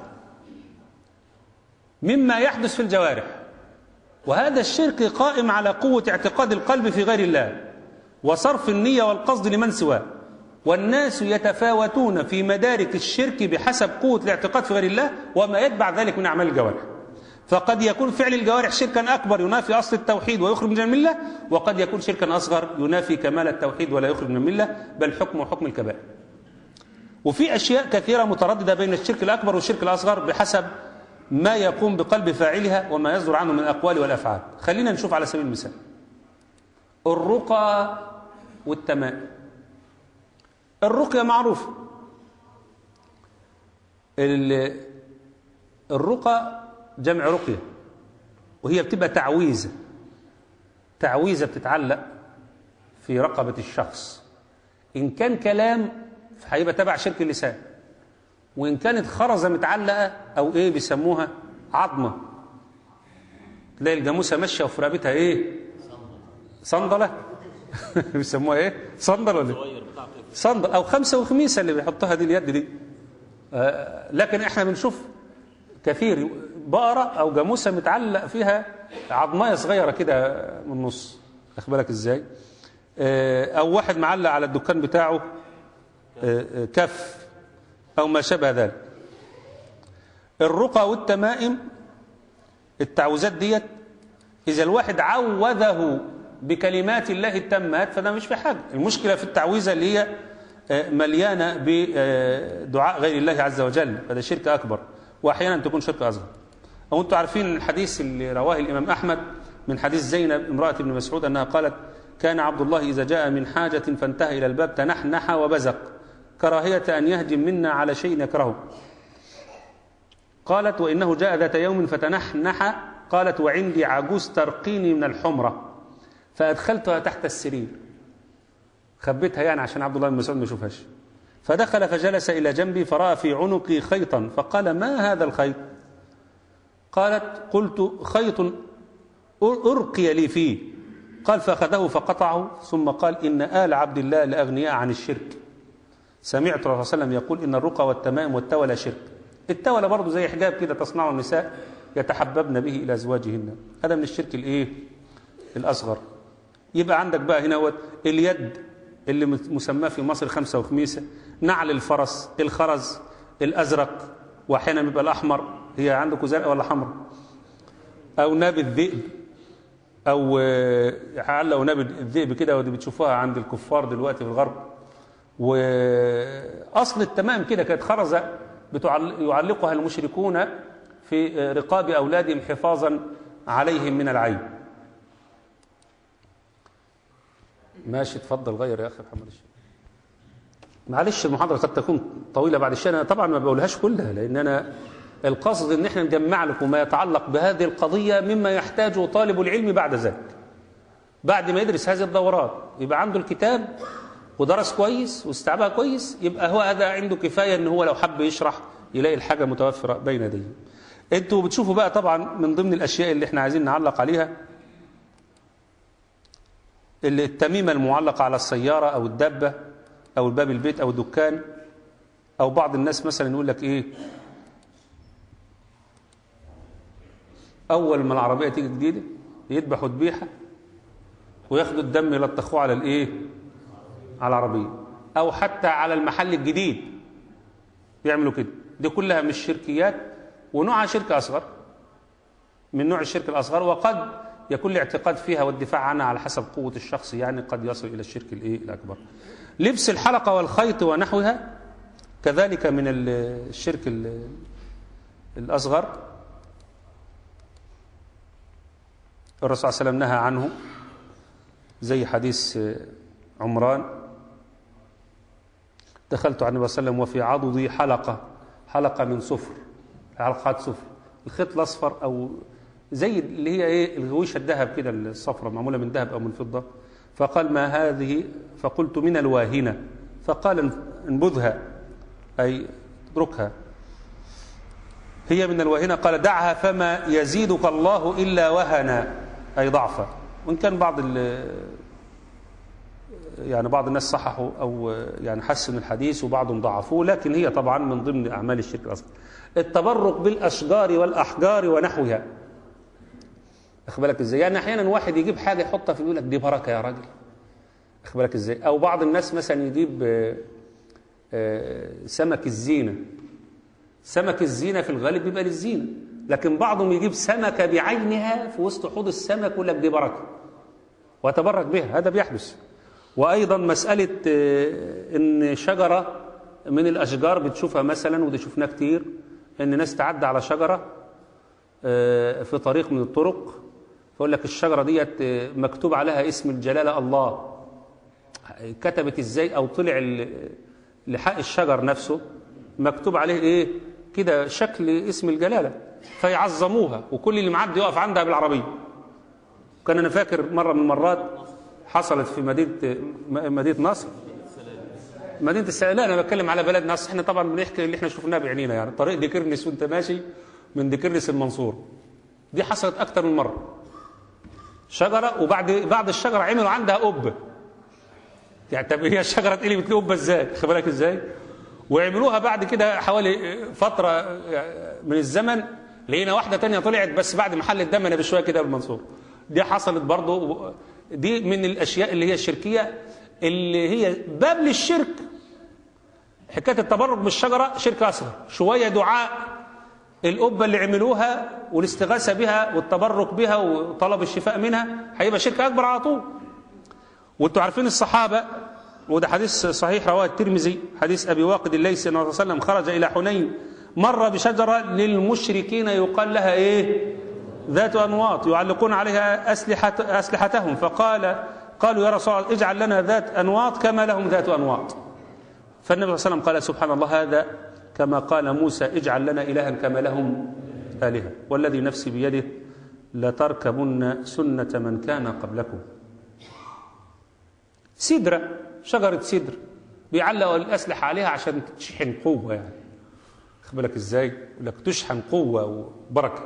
مما يحدث في الجوارح وهذا الشرك قائم على قوة اعتقاد القلب في غير الله وصرف النية والقصد لمن سواه والناس يتفاوتون في مدارك الشرك بحسب قوة الاعتقاد في غير الله وما يتبع ذلك من أعمال الجوارح فقد يكون فعل الجوارح شركا أكبر ينافي أصل التوحيد ويخرج من الملة وقد يكون شركا أصغر ينافي كمال التوحيد ولا يخرج من الملة بل حكم حكم الكبائر وفي أشياء كثيرة مترددة بين الشرك الأكبر والشرك الأصغر بحسب ما يقوم بقلب فاعلها وما يصدر عنه من الأقوال والأفعال خلينا نشوف على سبيل المثال الرقى والتمائم الرقية معروفة الرقى جمع رقية وهي بتبقى تعويذة تعويذة بتتعلق في رقبة الشخص إن كان كلام هيبقى تبع شرك اللسان وإن كانت خرزة متعلقة أو إيه بيسموها عظمة تلاقي الجاموسة ماشية وفي رقبتها إيه صندلة بيسموها إيه صندل ولا إيه؟ صندل أو خمسة وخميسة اللي بيحطها دي اليد دي آه لكن إحنا بنشوف كثير بقرة أو جاموسة متعلق فيها عظماية صغيرة كده من النص أخد بالك إزاي آه أو واحد معلق على الدكان بتاعه آه كف أو ما شابه ذلك الرقى والتمائم التعوذات ديت إذا الواحد عوذه بكلمات الله التامات فده مش في حاجة المشكلة في التعويذة اللي هي مليانة بدعاء غير الله عز وجل فده شرك أكبر وأحيانا تكون شرك أصغر أو أنتم عارفين الحديث اللي رواه الإمام أحمد من حديث زينب امرأة ابن مسعود أنها قالت كان عبد الله إذا جاء من حاجة فانتهى إلى الباب تنحنح وبزق كراهية أن يهجم منا على شيء يكرهه قالت وإنه جاء ذات يوم فتنحنح قالت وعندي عجوز ترقيني من الحمرة فأدخلتها تحت السرير خبيتها يعني عشان عبد الله بن مسعود ما يشوفهاش فدخل فجلس إلى جنبي فرأى في عنقي خيطا فقال ما هذا الخيط قالت قلت خيط أرقي لي فيه قال فأخذه فقطعه ثم قال إن آل عبد الله لأغنياء عن الشرك سمعت الرسول صلى الله عليه وسلم يقول إن الرقى والتمام والتولى شرك التولى برضه زي حجاب كده تصنعه النساء يتحببن به إلى أزواجهن هذا من الشرك الإيه الأصغر يبقى عندك بقى هنا اليد اللي مسماه في مصر خمسة وخميسة نعل الفرس الخرز الأزرق وأحيانا بيبقى الأحمر هي عندكم زرق ولا حمر أو ناب الذئب أو علقوا ناب الذئب كده ودي بتشوفوها عند الكفار دلوقتي في الغرب وأصل التمام كده كانت خرزة يعلقها المشركون في رقاب أولادهم حفاظا عليهم من العين ماشي اتفضل غير يا أخي محمد الشيخ معلش المحاضرة قد تكون طويلة بعد الشيء أنا طبعا ما بقولهاش كلها لأن أنا القصد أن احنا نجمع لكم ما يتعلق بهذه القضية مما يحتاجه طالب العلم بعد ذلك بعد ما يدرس هذه الدورات يبقى عنده الكتاب ودرس كويس واستوعبها كويس يبقى هو هذا عنده كفاية ان هو لو حب يشرح يلاقي الحاجة متوفرة بين يديه انتوا بتشوفوا بقى طبعا من ضمن الاشياء اللي احنا عايزين نعلق عليها اللي التميمة المعلقة على السيارة او الدابة او الباب البيت او الدكان او بعض الناس مثلا يقول لك ايه اول ما العربية تيجي جديدة يذبحوا ذبيحة وياخدوا الدم يلطخوه على الايه على العربية أو حتى على المحل الجديد بيعملوا كده دي كلها مش شركيات ونوعها شرك أصغر من نوع الشرك الأصغر وقد يكون الاعتقاد فيها والدفاع عنها على حسب قوة الشخص يعني قد يصل إلى الشرك الإيه الأكبر لبس الحلقة والخيط ونحوها كذلك من ال- الشرك ال- الأصغر الرسول صلى الله عليه وسلم نهى عنه زي حديث آه، عمران دخلت على النبي صلى الله عليه وسلم وفي عضدي حلقة حلقة من صفر حلقات صفر الخيط الأصفر أو زي اللي هي إيه الغويشة الذهب كده الصفرة معمولة من ذهب أو من فضة فقال ما هذه فقلت من الواهنة فقال انبذها أي اتركها هي من الواهنة قال دعها فما يزيدك الله إلا وهنا أي ضعفا وإن كان بعض ال- يعني بعض الناس صححوا أو يعني حسنوا الحديث وبعضهم ضعفوه لكن هي طبعا من ضمن أعمال الشرك الأصغر التبرك بالأشجار والأحجار ونحوها أخد بالك إزاي يعني أحيانا واحد يجيب حاجة يحطها في يقول لك دي بركة يا راجل أخد بالك إزاي أو بعض الناس مثلا يجيب آه، آه، سمك الزينة سمك الزينة في الغالب بيبقى للزينة لكن بعضهم يجيب سمكة بعينها في وسط حوض السمك يقول لك دي بركة ويتبرك بها هذا بيحدث وأيضا مسألة آه، إن شجرة من الأشجار بتشوفها مثلا ودي شفناها كتير إن ناس تعدى على شجرة آه، في طريق من الطرق فيقول لك الشجرة ديت آه، مكتوب عليها اسم الجلالة الله كتبت ازاي او طلع ال- لحق الشجر نفسه مكتوب عليه ايه كده شكل اسم الجلاله فيعظموها وكل اللي معدي يقف عندها بالعربيه كان انا فاكر مره من المرات حصلت في مدينه م- مدينه نصر مدينه السلام لا انا بتكلم على بلد نصر احنا طبعا بنحكي اللي احنا شفناه بعينينا يعني طريق ديكرنس وانت ماشي من ديكرنس المنصور دي حصلت اكتر من مره شجره وبعد بعد الشجره عملوا عندها قبه يعني طب هي الشجره اتقلبت له قبه ازاي خد بالك ازاي وعملوها بعد كده حوالي فتره من الزمن لقينا واحده تانية طلعت بس بعد محل الدم بشويه كده بالمنصور دي حصلت برضه دي من الاشياء اللي هي الشركيه اللي هي باب للشرك حكايه التبرك بالشجره شرك اصغر شويه دعاء القبه اللي عملوها والاستغاثه بها والتبرك بها وطلب الشفاء منها هيبقى شرك اكبر على طول وانتوا عارفين الصحابه وده حديث صحيح رواه الترمذي حديث ابي واقد الليثي ان الرسول صلى الله عليه وسلم خرج الى حنين مر بشجره للمشركين يقال لها ايه ذات انواط يعلقون عليها اسلحه اسلحتهم فقال قالوا يا رسول الله اجعل لنا ذات انواط كما لهم ذات انواط فالنبي صلى الله عليه وسلم قال سبحان الله هذا كما قال موسى اجعل لنا الها كما لهم الهه والذي نفسي بيده لتركبن سنه من كان قبلكم سدرة شجرة سدر بيعلقوا الأسلحة عليها عشان تشحن قوة يعني خد بالك ازاي؟ يقول لك تشحن قوة وبركة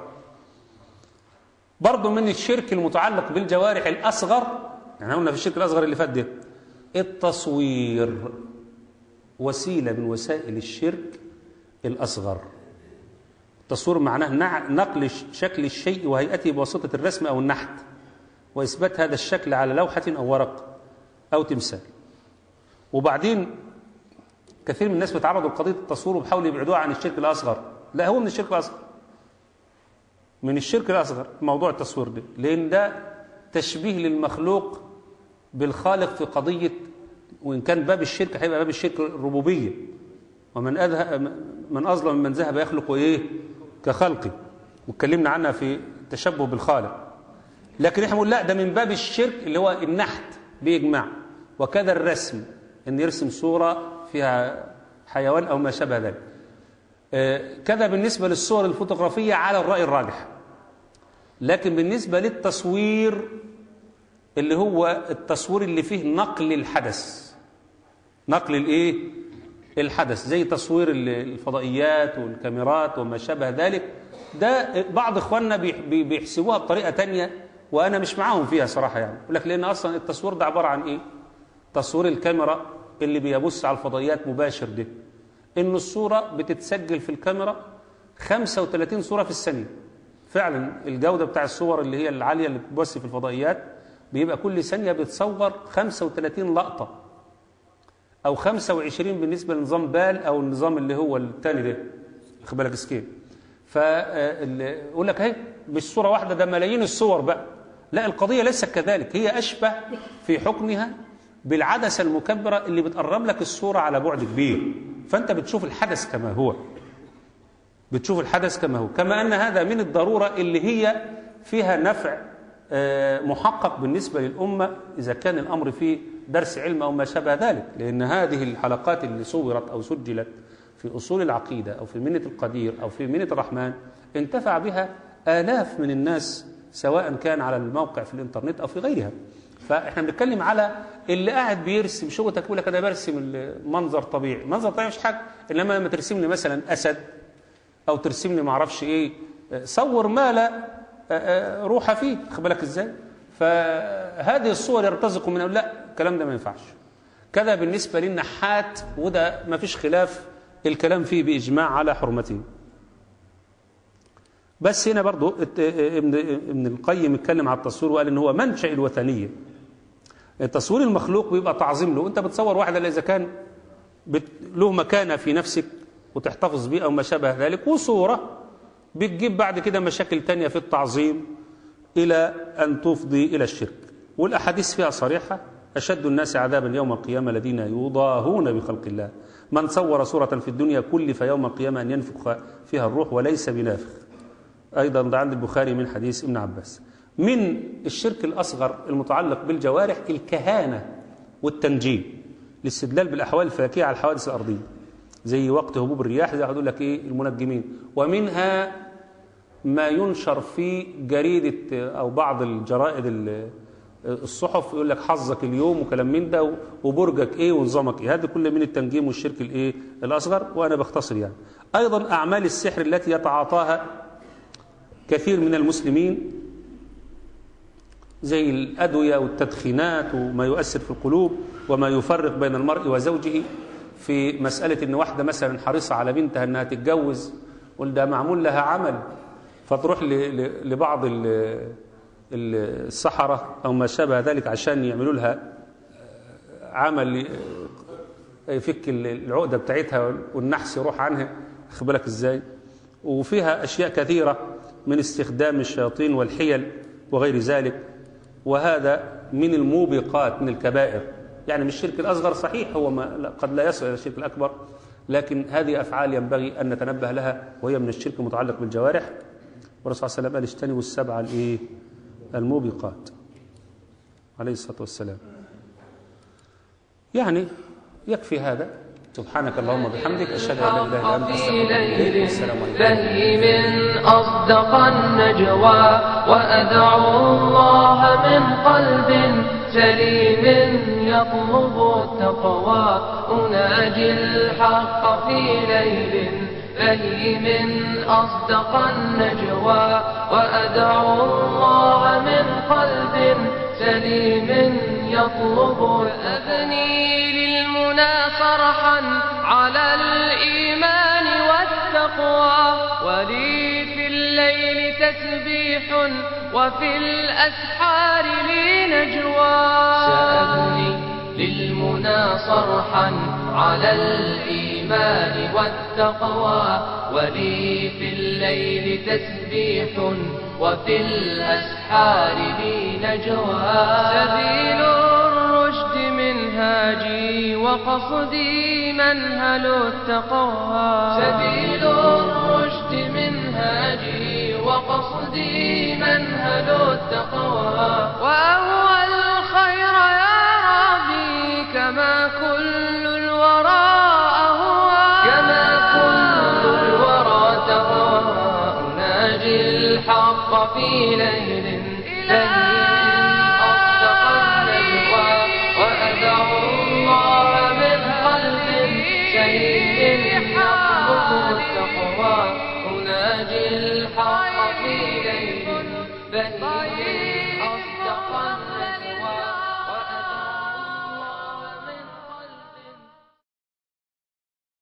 برضه من الشرك المتعلق بالجوارح الأصغر يعني قلنا في الشرك الأصغر اللي فات ده التصوير وسيلة من وسائل الشرك الأصغر التصوير معناه نع- نقل ش- شكل الشيء وهيئته بواسطة الرسم أو النحت وإثبات هذا الشكل على لوحة أو ورق أو تمثال وبعدين كثير من الناس بيتعرضوا لقضية التصوير وبيحاولوا يبعدوها عن الشرك الأصغر لا هو من الشرك الأصغر من الشرك الأصغر موضوع التصوير ده لأن ده تشبيه للمخلوق بالخالق في قضية وإن كان باب الشرك هيبقى باب الشرك الربوبية ومن أذهب من أظلم من ذهب يخلق إيه كخلقه واتكلمنا عنها في التشبه بالخالق لكن احنا بنقول لا ده من باب الشرك اللي هو النحت بإجماع وكذا الرسم ان يرسم صورة فيها حيوان أو ما شابه ذلك آه، كذا بالنسبة للصور الفوتوغرافية على الرأي الراجح لكن بالنسبة للتصوير اللي هو التصوير اللي فيه نقل الحدث نقل الايه الحدث زي تصوير ال- الفضائيات والكاميرات وما شابه ذلك ده بعض اخواننا بيح- بي- بيحسبوها بطريقه تانية وانا مش معاهم فيها صراحه يعني يقول لك لان اصلا التصوير ده عباره عن ايه تصوير الكاميرا اللي بيبص على الفضائيات مباشر ده ان الصوره بتتسجل في الكاميرا 35 صوره في الثانيه فعلا الجوده بتاع الصور اللي هي العاليه اللي بتبث في الفضائيات بيبقى كل ثانيه بتصور 35 لقطه أو 25 بالنسبة لنظام بال أو النظام اللي هو الثاني ده واخد بالك سكيل فيقول لك اهي مش صورة واحدة ده ملايين الصور بقى لا القضية ليست كذلك هي أشبه في حكمها بالعدسة المكبرة اللي بتقرب لك الصورة على بعد كبير فأنت بتشوف الحدث كما هو بتشوف الحدث كما هو كما أن هذا من الضرورة اللي هي فيها نفع آه، محقق بالنسبة للأمة إذا كان الأمر فيه درس علم أو ما شابه ذلك لأن هذه الحلقات اللي صورت أو سجلت في أصول العقيدة أو في منة القدير أو في منة الرحمن انتفع بها آلاف من الناس سواء كان على الموقع في الإنترنت أو في غيرها فإحنا بنتكلم على اللي قاعد بيرسم شغلتك يقول لك أنا برسم المنظر طبيعي منظر طبيعي مش حاجة إنما لما ترسم لي مثلا أسد أو ترسم لي معرفش إيه صور ما لا روح فيه خد بالك إزاي فهذه الصور يرتزق من لا الكلام ده ما ينفعش كذا بالنسبة للنحات وده ما فيش خلاف الكلام فيه بإجماع على حرمته بس هنا برضو ات- ابن ابن القيم اتكلم على التصوير وقال ان هو منشأ الوثنية التصوير المخلوق بيبقى تعظيم له انت بتصور واحد الا اذا كان بت- له مكانة في نفسك وتحتفظ بيه او ما شابه ذلك وصورة بتجيب بعد كده مشاكل تانية في التعظيم إلى أن تفضي إلى الشرك والأحاديث فيها صريحة أشد الناس عذابا يوم القيامة الذين يضاهون بخلق الله من صور صورة في الدنيا كلف يوم القيامة أن ينفخ فيها الروح وليس بنافخ أيضا ده عند البخاري من حديث ابن عباس من الشرك الأصغر المتعلق بالجوارح الكهانة والتنجيم الاستدلال بالأحوال الفلكية على الحوادث الأرضية زي وقت هبوب الرياح زي يقول لك إيه المنجمين ومنها ما ينشر في جريدة أو بعض الجرائد ال- الصحف يقول لك حظك اليوم وكلام من ده وبرجك ايه ونظامك ايه هذا كله من التنجيم والشرك الايه الاصغر وانا بختصر يعني ايضا اعمال السحر التي يتعاطاها كثير من المسلمين زي الادويه والتدخينات وما يؤثر في القلوب وما يفرق بين المرء وزوجه في مساله ان واحده مثلا حريصه على بنتها انها تتجوز وده معمول لها عمل فتروح ل- ل- لبعض ال- ال- السحرة أو ما شابه ذلك عشان يعملوا لها عمل يفك العقدة بتاعتها والنحس يروح عنها خد بالك ازاي وفيها أشياء كثيرة من استخدام الشياطين والحيل وغير ذلك وهذا من الموبقات من الكبائر يعني مش الشرك الأصغر صحيح هو ما لا- قد لا يصل إلى الشرك الأكبر لكن هذه أفعال ينبغي أن نتنبه لها وهي من الشرك المتعلق بالجوارح والرسول صلى الله عليه وسلم قال اجتنبوا السبع الايه الموبقات عليه الصلاه والسلام يعني يكفي هذا سبحانك اللهم وبحمدك اشهد ان لا اله الا انت في استغفرك ليل السلام عليكم بهيم أصدق النجوى وأدعو الله من قلب سليم يطلب التقوى أناجي الحق في ليل بهيم أصدق النجوى وأدعو الله من قلب سليم يطلب أبني للمنى فرحا على الإيمان والتقوى ولي في الليل تسبيح وفي الأسحار لي نجوى سأبني للمنى صرحا على الإيمان والتقوى ولي في الليل تسبيح وفي الأسحار لي نجوى سبيل الرشد منهاجي وقصدي منهل التقوى سبيل الرشد منهاجي وقصدي منهل التقوى وأهوى الخير يا ربي كما كل الورى أهوى كما كل الورى تهوى أناجي الحق في ليل